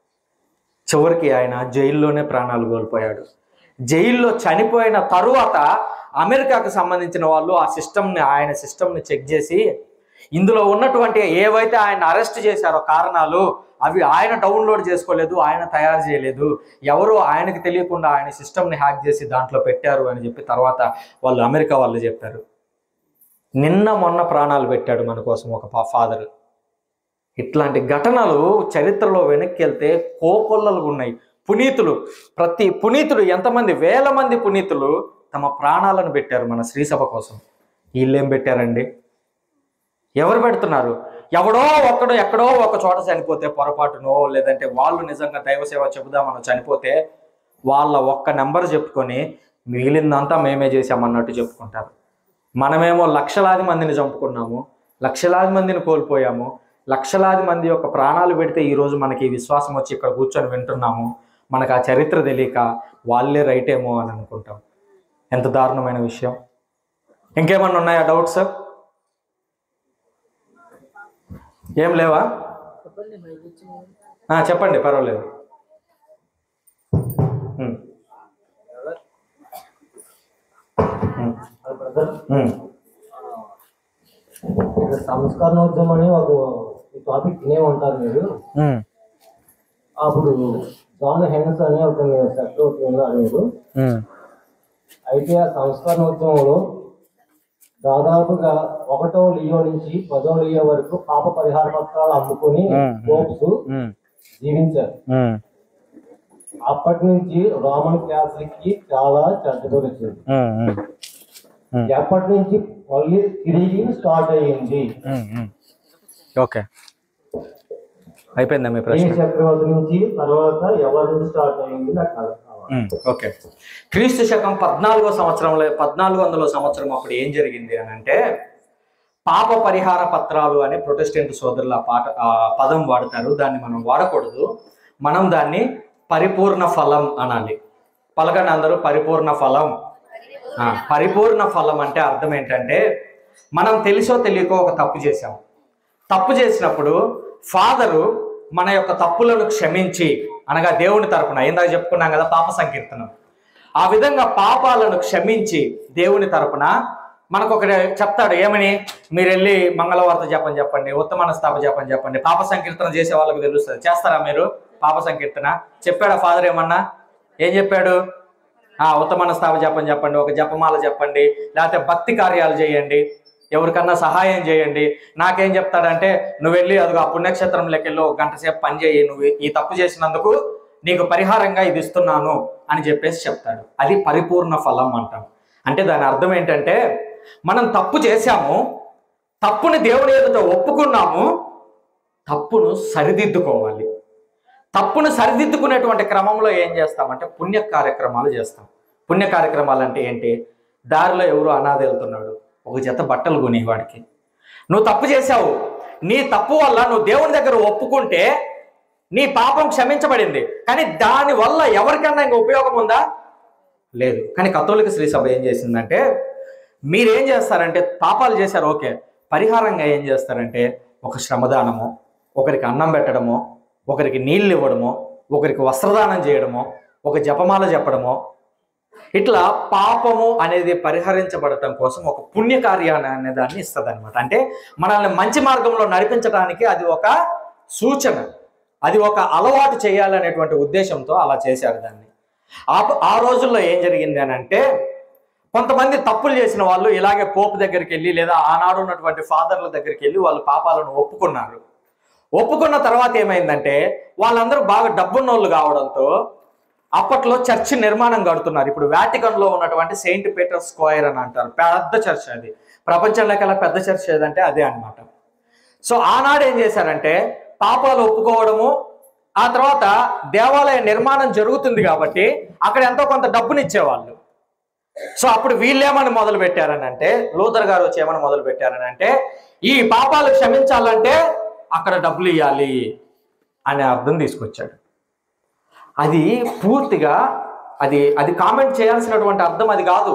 చివరికి ఆయన జైల్లోనే ప్రాణాలు కోల్పోయాడు జైల్లో చనిపోయిన తరువాత అమెరికాకు సంబంధించిన వాళ్ళు ఆ సిస్టమ్ని ఆయన సిస్టమ్ని చెక్ చేసి ఇందులో ఉన్నటువంటి ఏవైతే ఆయన అరెస్ట్ చేశారో కారణాలు అవి ఆయన డౌన్లోడ్ చేసుకోలేదు ఆయన తయారు చేయలేదు ఎవరు ఆయనకి తెలియకుండా ఆయన సిస్టమ్ని హ్యాక్ చేసి దాంట్లో పెట్టారు అని చెప్పి తర్వాత వాళ్ళు అమెరికా వాళ్ళు చెప్పారు నిన్న మొన్న ప్రాణాలు పెట్టాడు మన కోసం ఒక ఫాదర్ ఇట్లాంటి ఘటనలు చరిత్రలో వెనక్కి వెళ్తే కోకొల్లలు ఉన్నాయి పునీతులు ప్రతి పునీతుడు ఎంతమంది వేల మంది పునీతులు తమ ప్రాణాలను పెట్టారు మన శ్రీసభ కోసం వీళ్ళేం పెట్టారండి ఎవరు పెడుతున్నారు ఎవడో ఒక్కడో ఎక్కడో ఒక చోట చనిపోతే పొరపాటునో లేదంటే వాళ్ళు నిజంగా దైవ సేవ చెబుదామనో చనిపోతే వాళ్ళ ఒక్క నెంబర్ చెప్పుకొని మిగిలిందంతా మేమే చేసామన్నట్టు చెప్పుకుంటారు మనమేమో లక్షలాది మందిని చంపుకున్నాము లక్షలాది మందిని కోల్పోయాము లక్షలాది మంది యొక్క ప్రాణాలు పెడితే ఈరోజు మనకి ఈ విశ్వాసం వచ్చి ఇక్కడ కూర్చొని వింటున్నాము మనకు ఆ చరిత్ర తెలియక వాళ్ళే రైట్ ఏమో అని అనుకుంటాం ఎంత దారుణమైన విషయం ఇంకేమన్నా ఉన్నాయా డౌట్స్ ఏం లేవా చెప్పండి మైక్ ఇచ్చింది ఆ, చెప్పండి పర్వాలేదు ఉమ్. ఉమ్. ఉమ్. ఇక్కడ సంస్కరణోద్యమం అని ఒక ఈ టాపిక్ వినే ఉంటారు మీరు ఉమ్. అప్పుడు జాన్ హెన్స్ అనే ఒక చక్రవర్తి ఉన్నారు మీరు ఉమ్. అయితే ఆ సంస్కరణోద్యమంలో దాదాపుగా ఒకటో లియో నుంచి పదో లియో వరకు పాప పరిహార పత్రాలు అమ్ముకుని మ్మ్. పోప్స్ ఉమ్. జీవించారు ఉమ్. అప్పటి నుంచి రోమన్ క్యాథలిక్ కి చాలా చెడ్డ పేరు వచ్చింది ఉమ్. ఉమ్. ఉమ్. ఎప్పటి నుంచి మళ్ళీ తిరిగి స్టార్ట్ అయ్యింది ఉమ్. ఉమ్. ఓకే అయిపోయిందా మీ ఏ ప్రశ్న చక్రవర్తి నుంచి తర్వాత ఎవరి నుంచి స్టార్ట్ అయ్యింది నాకు అర్థం కావాలి ఉమ్, ఓకే క్రీస్తు శకం పద్నాలుగో సంవత్సరంలో పద్నాలుగు వందల సంవత్సరం అప్పుడు ఏం జరిగింది అని అంటే పాప పరిహార పత్రాలు అనే ప్రొటెస్టెంట్ సోదరుల పాట ఆ పదం వాడతారు దాన్ని మనం వాడకూడదు మనం దాన్ని పరిపూర్ణ ఫలం అనాలి పలకండి అందరూ పరిపూర్ణ ఫలం ఆ, పరిపూర్ణ ఫలం అంటే అర్థం ఏంటంటే మనం తెలుసో తెలియకో ఒక తప్పు చేసాం తప్పు చేసినప్పుడు ఫాదరు మన యొక్క తప్పులను క్షమించి అనగా దేవుని తరపున ఇందాక చెప్పుకున్నాం కదా పాప సంకీర్తనం ఆ విధంగా పాపాలను క్షమించి దేవుని తరపున మనకు ఒక చెప్తాడు ఏమని మీరు వెళ్ళి మంగళవార్త చెప్పని చెప్పండి ఉత్తమాన స్థాప చెప్పని చెప్పండి పాప సంకీర్తన చేసే వాళ్ళకి తెలుస్తుంది చేస్తారా మీరు పాప సంకీర్తన చెప్పాడా ఫాదర్ ఏమన్నా ఏం చెప్పాడు ఆ ఉత్తమాన స్థాప చెప్పని చెప్పండి ఒక జపమాల చెప్పండి లేకపోతే భక్తి కార్యాలు చేయండి ఎవరికన్నా సహాయం చేయండి నాకేం చెప్తాడంటే నువ్వు వెళ్ళి అదిగో ఆ పుణ్యక్షేత్రంలోకి వెళ్ళి ఒక గంట సేపు పని చేయి నువ్వు ఈ తప్పు చేసినందుకు నీకు పరిహారంగా ఇది ఇస్తున్నాను అని చెప్పేసి చెప్తాడు అది పరిపూర్ణ ఫలం అంటాం అంటే దాని అర్థం ఏంటంటే మనం తప్పు చేశాము తప్పుని దేవుని ఎదుట ఒప్పుకున్నాము తప్పును సరిదిద్దుకోవాలి తప్పును సరిదిద్దుకునేటువంటి క్రమంలో ఏం చేస్తామంటే పుణ్య కార్యక్రమాలు చేస్తాం పుణ్య కార్యక్రమాలు అంటే ఏంటి దారిలో ఎవరు అనాథ వెళ్తున్నాడు ఒక జత బట్టలు కొని వాడికి నువ్వు తప్పు చేశావు నీ తప్పు వల్ల నువ్వు దేవుని దగ్గర ఒప్పుకుంటే నీ పాపం క్షమించబడింది కానీ దాని వల్ల ఎవరికన్నా ఇంకా ఉపయోగం ఉందా లేదు కానీ కథోలిక శ్రీ సభ ఏం చేసిందంటే మీరేం చేస్తారంటే పాపాలు చేశారు ఓకే పరిహారంగా ఏం చేస్తారంటే ఒక శ్రమదానము ఒకరికి అన్నం పెట్టడము ఒకరికి నీళ్ళు ఇవ్వడము ఒకరికి వస్త్రదానం చేయడము ఒక జపమాల చెప్పడము ఇట్లా పాపము అనేది పరిహరించబడటం కోసం ఒక పుణ్యకార్యాన్ని అనే దాన్ని ఇస్తుంది అనమాట అంటే మనల్ని మంచి మార్గంలో నడిపించడానికి అది ఒక సూచన అది ఒక అలవాటు చేయాలనేటువంటి ఉద్దేశంతో అలా చేశారు దాన్ని ఆ ఆ రోజుల్లో ఏం జరిగింది అని అంటే కొంతమంది తప్పులు చేసిన వాళ్ళు ఇలాగే పోపు దగ్గరికి వెళ్ళి లేదా ఆనాడు ఉన్నటువంటి ఫాదర్ల దగ్గరికి వెళ్ళి వాళ్ళు పాపాలను ఒప్పుకున్నారు ఒప్పుకున్న తర్వాత ఏమైందంటే వాళ్ళందరూ బాగా డబ్బున్నోళ్ళు కావడంతో అప్పట్లో చర్చి నిర్మాణం కడుతున్నారు ఇప్పుడు వాటికన్ లో ఉన్నటువంటి సెయింట్ పీటర్ స్క్వైర్ అని అంటారు పెద్ద చర్చ్ అది ప్రపంచంలోకెల్లా పెద్ద చర్చ్ ఏదంటే అదే అన్నమాట సో ఆనాడు ఏం చేశారంటే పాపాలు ఒప్పుకోవడము ఆ తర్వాత దేవాలయ నిర్మాణం జరుగుతుంది కాబట్టి అక్కడ ఎంతో కొంత డబ్బునిచ్చేవాళ్ళు సో అప్పుడు వీళ్ళేమని మొదలు పెట్టారని అంటే లూథర్ గారు వచ్చి ఏమని మొదలు పెట్టారని అంటే ఈ పాపాలు క్షమించాలంటే అక్కడ డబ్బులు ఇవ్వాలి అనే అర్థం తీసుకొచ్చాడు అది పూర్తిగా అది అది కామెంట్ చేయాల్సినటువంటి అర్థం అది కాదు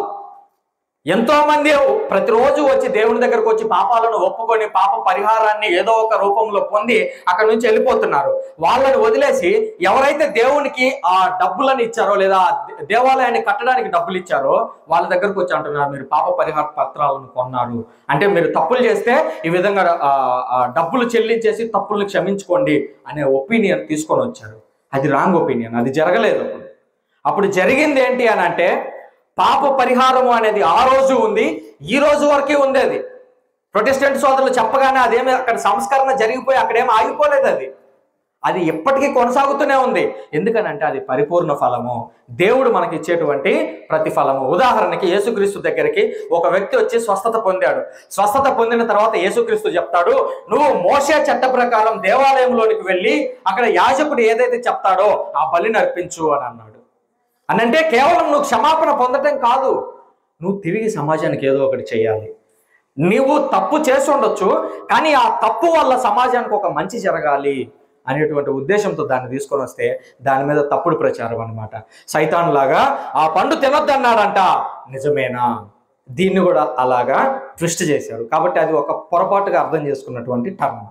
ఎంతో మంది ప్రతిరోజు వచ్చి దేవుని దగ్గరకు వచ్చి పాపాలను ఒప్పుకొని పాప పరిహారాన్ని ఏదో ఒక రూపంలో పొంది అక్కడ నుంచి వెళ్ళిపోతున్నారు వాళ్ళని వదిలేసి ఎవరైతే దేవునికి ఆ డబ్బులను ఇచ్చారో లేదా ఆ దే- దేవాలయాన్ని కట్టడానికి డబ్బులు ఇచ్చారో వాళ్ళ దగ్గరకు వచ్చి అంటున్నారు మీరు పాప పరిహార పత్రాలను కొన్నారు అంటే మీరు తప్పులు చేస్తే ఈ విధంగా ఆ, ఆ డబ్బులు చెల్లించేసి తప్పులను క్షమించుకోండి అనే ఒపీనియన్ తీసుకొని వచ్చారు అది రాంగ్ ఒపీనియన్ అది జరగలేదు అప్పుడు అప్పుడు జరిగింది ఏంటి అని అంటే పాప పరిహారము అనేది ఆ రోజు ఉంది ఈ రోజు వరకే ఉంది అది ప్రొటెస్టెంట్ సోదరులు చెప్పగానే అదేమి అక్కడ సంస్కరణ జరిగిపోయి అక్కడేమి ఆగిపోలేదు అది అది ఎప్పటికీ కొనసాగుతూనే ఉంది ఎందుకనంటే అది పరిపూర్ణ ఫలము దేవుడు మనకి ఇచ్చేటువంటి ప్రతిఫలము ఉదాహరణకి యేసుక్రీస్తు దగ్గరికి ఒక వ్యక్తి వచ్చి స్వస్థత పొందాడు స్వస్థత పొందిన తర్వాత యేసుక్రీస్తు చెప్తాడు నువ్వు మోసే చట్ట ప్రకారం దేవాలయంలోనికి వెళ్ళి అక్కడ యాజకుడు ఏదైతే చెప్తాడో ఆ బలిని అర్పించు అని అన్నాడు అని అంటే కేవలం నువ్వు క్షమాపణ పొందటం కాదు నువ్వు తిరిగి సమాజానికి ఏదో ఒకటి చేయాలి నువ్వు తప్పు చేసి ఉండొచ్చు కానీ ఆ తప్పు వల్ల సమాజానికి ఒక మంచి జరగాలి అనేటువంటి ఉద్దేశంతో దాన్ని తీసుకొని వస్తే దాని మీద తప్పుడు ప్రచారం అనమాట సైతాన్ లాగా ఆ పండు తినొద్దన్నాడంట నిజమేనా దీన్ని కూడా అలాగా ట్విస్ట్ చేశారు కాబట్టి అది ఒక పొరపాటుగా అర్థం చేసుకున్నటువంటి టర్మ్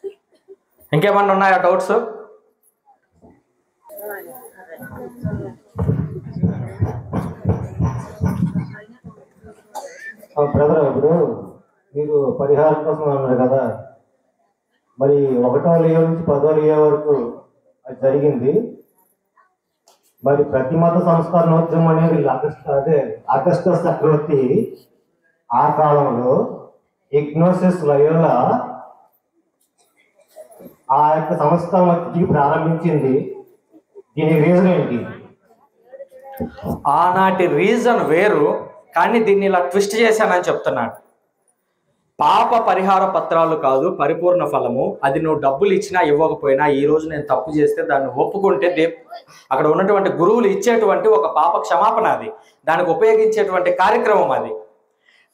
ఇంకేమన్నా ఉన్నాయా డౌట్స్ బ్రదర్ ఇప్పుడు మీరు పరిహారం కోసం అన్నారు కదా మరి ఒకటో లియో నుంచి పదో లియో వరకు అది జరిగింది మరి ప్రతి మత సంస్కరణోద్యమం అనేది ఆగస్ట్ అదే ఆగస్టు చక్రవర్తి ఆ కాలంలో ఇగ్నోసిస్ లయోలా ఆ యొక్క సంస్కరణ ప్రారంభించింది దీని రీజన్ ఏంటి ఆనాటి రీజన్ వేరు కానీ దీన్ని ఇలా ట్విస్ట్ చేశానని చెప్తున్నాడు పాప పరిహార పత్రాలు కాదు పరిపూర్ణ ఫలము అది నువ్వు డబ్బులు ఇచ్చినా ఇవ్వకపోయినా ఈ రోజు నేను తప్పు చేస్తే దాన్ని ఒప్పుకుంటే దే అక్కడ ఉన్నటువంటి గురువులు ఇచ్చేటువంటి ఒక పాప క్షమాపణ అది దానికి ఉపయోగించేటువంటి కార్యక్రమం అది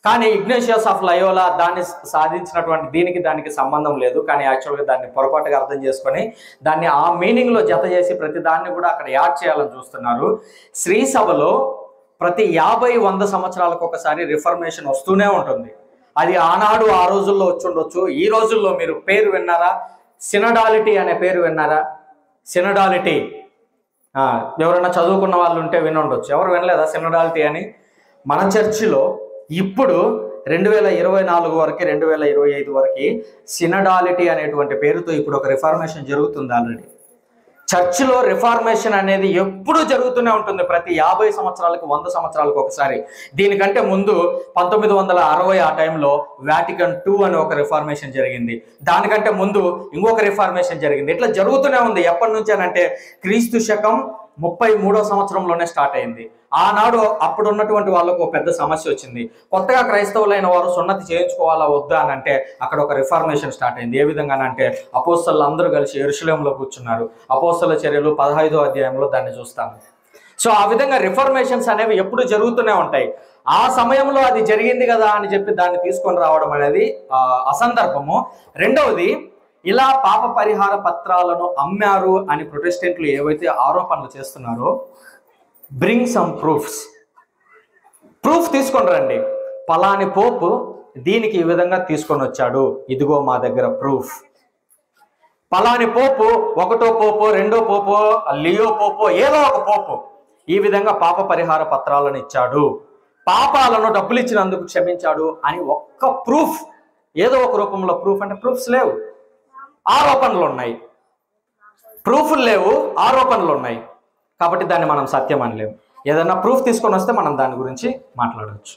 కానీ ఇగ్నేషియస్ ఆఫ్ లయోలా దాన్ని సాధించినటువంటి దీనికి దానికి సంబంధం లేదు కానీ యాక్చువల్గా దాన్ని పొరపాటుగా అర్థం చేసుకొని దాన్ని ఆ మీనింగ్లో జత చేసి ప్రతి దాన్ని కూడా అక్కడ యాడ్ చేయాలని చూస్తున్నారు శ్రీ సభలో ప్రతి యాభై వంద సంవత్సరాలకు ఒకసారి రిఫర్మేషన్ వస్తూనే ఉంటుంది అది ఆనాడు ఆ రోజుల్లో వచ్చి ఉండొచ్చు ఈ రోజుల్లో మీరు పేరు విన్నారా సినడాలిటీ అనే పేరు విన్నారా సినడాలిటీ ఆ, ఎవరైనా చదువుకున్న వాళ్ళు ఉంటే విని ఉండొచ్చు ఎవరు వినలేదా సినడాలిటీ అని మన చర్చిలో ఇప్పుడు రెండు వేల ఇరవై నాలుగు వరకు రెండు వేల ఇరవై ఐదు వరకు సినడాలిటీ అనేటువంటి పేరుతో ఇప్పుడు ఒక రిఫార్మేషన్ జరుగుతుంది ఆల్రెడీ చర్చిలో రిఫార్మేషన్ అనేది ఎప్పుడూ జరుగుతూనే ఉంటుంది ప్రతి యాభై సంవత్సరాలకు వంద సంవత్సరాలకు ఒకసారి దీనికంటే ముందు పంతొమ్మిది వందల అరవై ఆ టైంలో వాటికన్ టూ అని ఒక రిఫార్మేషన్ జరిగింది దానికంటే ముందు ఇంకొక రిఫార్మేషన్ జరిగింది ఇట్లా జరుగుతూనే ఉంది ఎప్పటి నుంచి అని అంటే క్రీస్తు శకం ముప్పై మూడో సంవత్సరంలోనే స్టార్ట్ అయింది ఆనాడు అప్పుడు ఉన్నటువంటి వాళ్ళకు ఒక పెద్ద సమస్య వచ్చింది కొత్తగా క్రైస్తవులైన వారు సున్నతి చేయించుకోవాలా వద్దా అని అంటే అక్కడ ఒక రిఫార్మేషన్ స్టార్ట్ అయింది ఏ విధంగా అంటే అపోస్తలు అందరూ కలిసి ఎరుశలేంలో కూర్చున్నారు అపోస్తల చర్యలు పదహైదో అధ్యాయంలో దాన్ని చూస్తాము సో ఆ విధంగా రిఫర్మేషన్స్ అనేవి ఎప్పుడు జరుగుతూనే ఉంటాయి ఆ సమయంలో అది జరిగింది కదా అని చెప్పి దాన్ని తీసుకొని రావడం అనేది ఆ, అసందర్భము రెండవది ఇలా పాప పరిహార పత్రాలను అమ్మారు అని ప్రొటెస్టెంట్లు ఏవైతే ఆరోపణలు చేస్తున్నారో బ్రింగ్ సమ్ ప్రూఫ్స్ ప్రూఫ్ తీసుకొని రండి పలాని పోపు దీనికి ఈ విధంగా తీసుకొని వచ్చాడు ఇదిగో మా దగ్గర ప్రూఫ్ పలాని పోపు ఒకటో పోపో రెండో పోపో లియో పోపో ఏదో ఒక పోపు ఈ విధంగా పాప పరిహార పత్రాలను ఇచ్చాడు పాపాలను డబ్బులు ఇచ్చినందుకు క్షమించాడు అని ఒక్క ప్రూఫ్ ఏదో ఒక రూపంలో ప్రూఫ్ అంటే ప్రూఫ్స్ లేవు ఆరోపణలు ఉన్నాయి ప్రూఫ్లు లేవు ఆరోపణలు ఉన్నాయి కాబట్టి దాన్ని మనం సత్యం అనలేము ఏదైనా ప్రూఫ్ తీసుకొని వస్తే మనం దాని గురించి మాట్లాడవచ్చు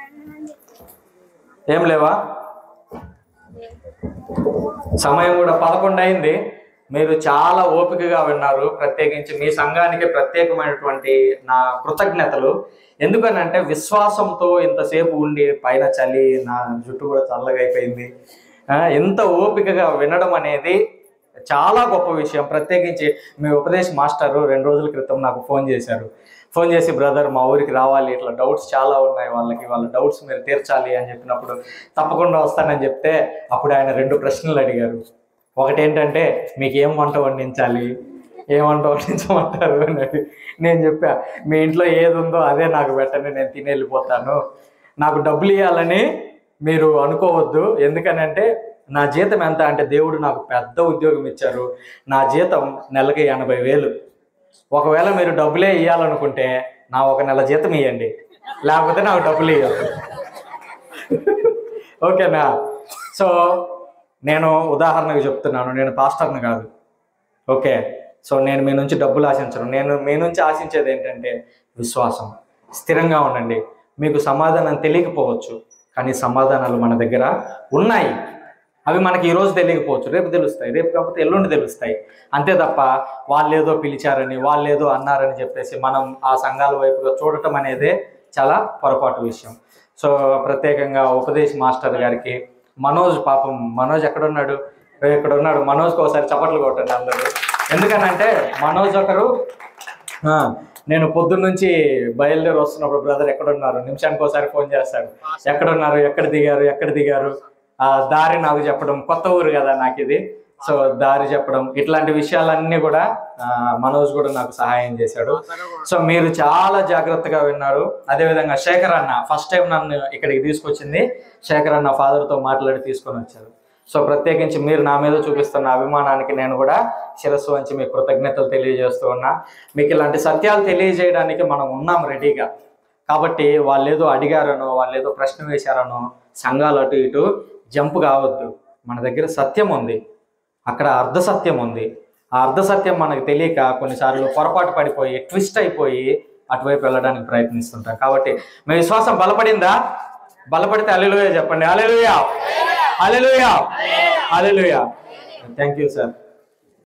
ఏం లేవా సమయం కూడా పదకొండు అయింది మీరు చాలా ఓపికగా విన్నారు ప్రత్యేకించి మీ సంఘానికి ప్రత్యేకమైనటువంటి నా కృతజ్ఞతలు ఎందుకనంటే విశ్వాసంతో ఇంతసేపు ఉండి పైన చలి నా జుట్టు కూడా చల్లగా అయిపోయింది ఆ, ఎంత ఓపికగా వినడం అనేది చాలా గొప్ప విషయం ప్రత్యేకించి మీ ఉపదేశ్ మాస్టర్ రెండు రోజుల క్రితం నాకు ఫోన్ చేశారు ఫోన్ చేసి బ్రదర్ మా ఊరికి రావాలి ఇట్లా డౌట్స్ చాలా ఉన్నాయి వాళ్ళకి వాళ్ళ డౌట్స్ మీరు తీర్చాలి అని చెప్పినప్పుడు తప్పకుండా వస్తానని చెప్తే అప్పుడు ఆయన రెండు ప్రశ్నలు అడిగారు ఒకటి ఏంటంటే మీకు ఏం వంట వండించాలి ఏం వంట వండించమంటారు అని అడిగి నేను చెప్పా మీ ఇంట్లో ఏది ఉందో అదే నాకు పెట్టండి నేను తిని వెళ్ళిపోతాను నాకు డబ్బులు ఇవ్వాలని మీరు అనుకోవద్దు ఎందుకనంటే నా జీతం ఎంత అంటే దేవుడు నాకు పెద్ద ఉద్యోగం ఇచ్చారు నా జీతం నెలకి ఎనభై వేలు ఒకవేళ మీరు డబ్బులే ఇవ్వాలనుకుంటే నా ఒక నెల జీతం ఇవ్వండి లేకపోతే నాకు డబ్బులు ఇవ్వాలి ఓకేనా సో నేను ఉదాహరణకు చెప్తున్నాను నేను పాస్టర్ని కాదు ఓకే సో నేను మీ నుంచి డబ్బులు ఆశించను నేను మీ నుంచి ఆశించేది ఏంటంటే విశ్వాసం స్థిరంగా ఉండండి మీకు సమాధానం తెలియకపోవచ్చు కానీ సమాధానాలు మన దగ్గర ఉన్నాయి అవి మనకి ఈ రోజు తెలియకపోవచ్చు రేపు తెలుస్తాయి రేపు కాకపోతే ఎల్లుండి తెలుస్తాయి అంతే తప్ప వాళ్ళేదో పిలిచారని వాళ్ళేదో అన్నారని చెప్పేసి మనం ఆ సంఘాల వైపుగా చూడటం అనేదే చాలా పొరపాటు విషయం సో ప్రత్యేకంగా ఉపదేశ్ మాస్టర్ గారికి మనోజ్ పాపం మనోజ్ ఎక్కడున్నాడు రేపు ఇక్కడ ఉన్నాడు మనోజ్కి ఒకసారి చప్పట్లు కొట్టండి అందరూ ఎందుకనంటే మనోజ్ ఒకరు ఆ, నేను పొద్దున్న నుంచి బయలుదేరి వస్తున్నప్పుడు బ్రదర్ ఎక్కడున్నారు నిమిషానికి ఒకసారి ఫోన్ చేస్తాడు ఎక్కడున్నారు ఎక్కడ దిగారు ఎక్కడ దిగారు ఆ దారి నాకు చెప్పడం కొత్త ఊరు కదా నాకు ఇది సో దారి చెప్పడం ఇట్లాంటి విషయాలన్నీ కూడా ఆ, మనోజ్ కూడా నాకు సహాయం చేశాడు సో మీరు చాలా జాగ్రత్తగా విన్నారు అదేవిధంగా శేఖర్ అన్న ఫస్ట్ టైం నన్ను ఇక్కడికి తీసుకొచ్చింది శేఖర్ అన్న ఫాదర్తో మాట్లాడి తీసుకొని వచ్చారు సో ప్రత్యేకించి మీరు నా మీద చూపిస్తున్న అభిమానానికి నేను కూడా శిరస్సు వంచి మీ కృతజ్ఞతలు తెలియజేస్తూ ఉన్నా మీకు ఇలాంటి సత్యాలు తెలియజేయడానికి మనం ఉన్నాం రెడీగా కాబట్టి వాళ్ళు ఏదో అడిగారనో వాళ్ళు ఏదో ప్రశ్న వేశారనో సంఘాలు అటు ఇటు జంప్ కావద్దు మన దగ్గర సత్యం ఉంది అక్కడ అర్ధ సత్యం ఉంది ఆ అర్ధ సత్యం మనకు తెలియక కొన్నిసార్లు పొరపాటు పడిపోయి ట్విస్ట్ అయిపోయి అటువైపు వెళ్ళడానికి ప్రయత్నిస్తుంటాం కాబట్టి మీ విశ్వాసం బలపడిందా బలపడితే అలెలుయా చెప్పండి alleluia alleluia alleluia thank you sir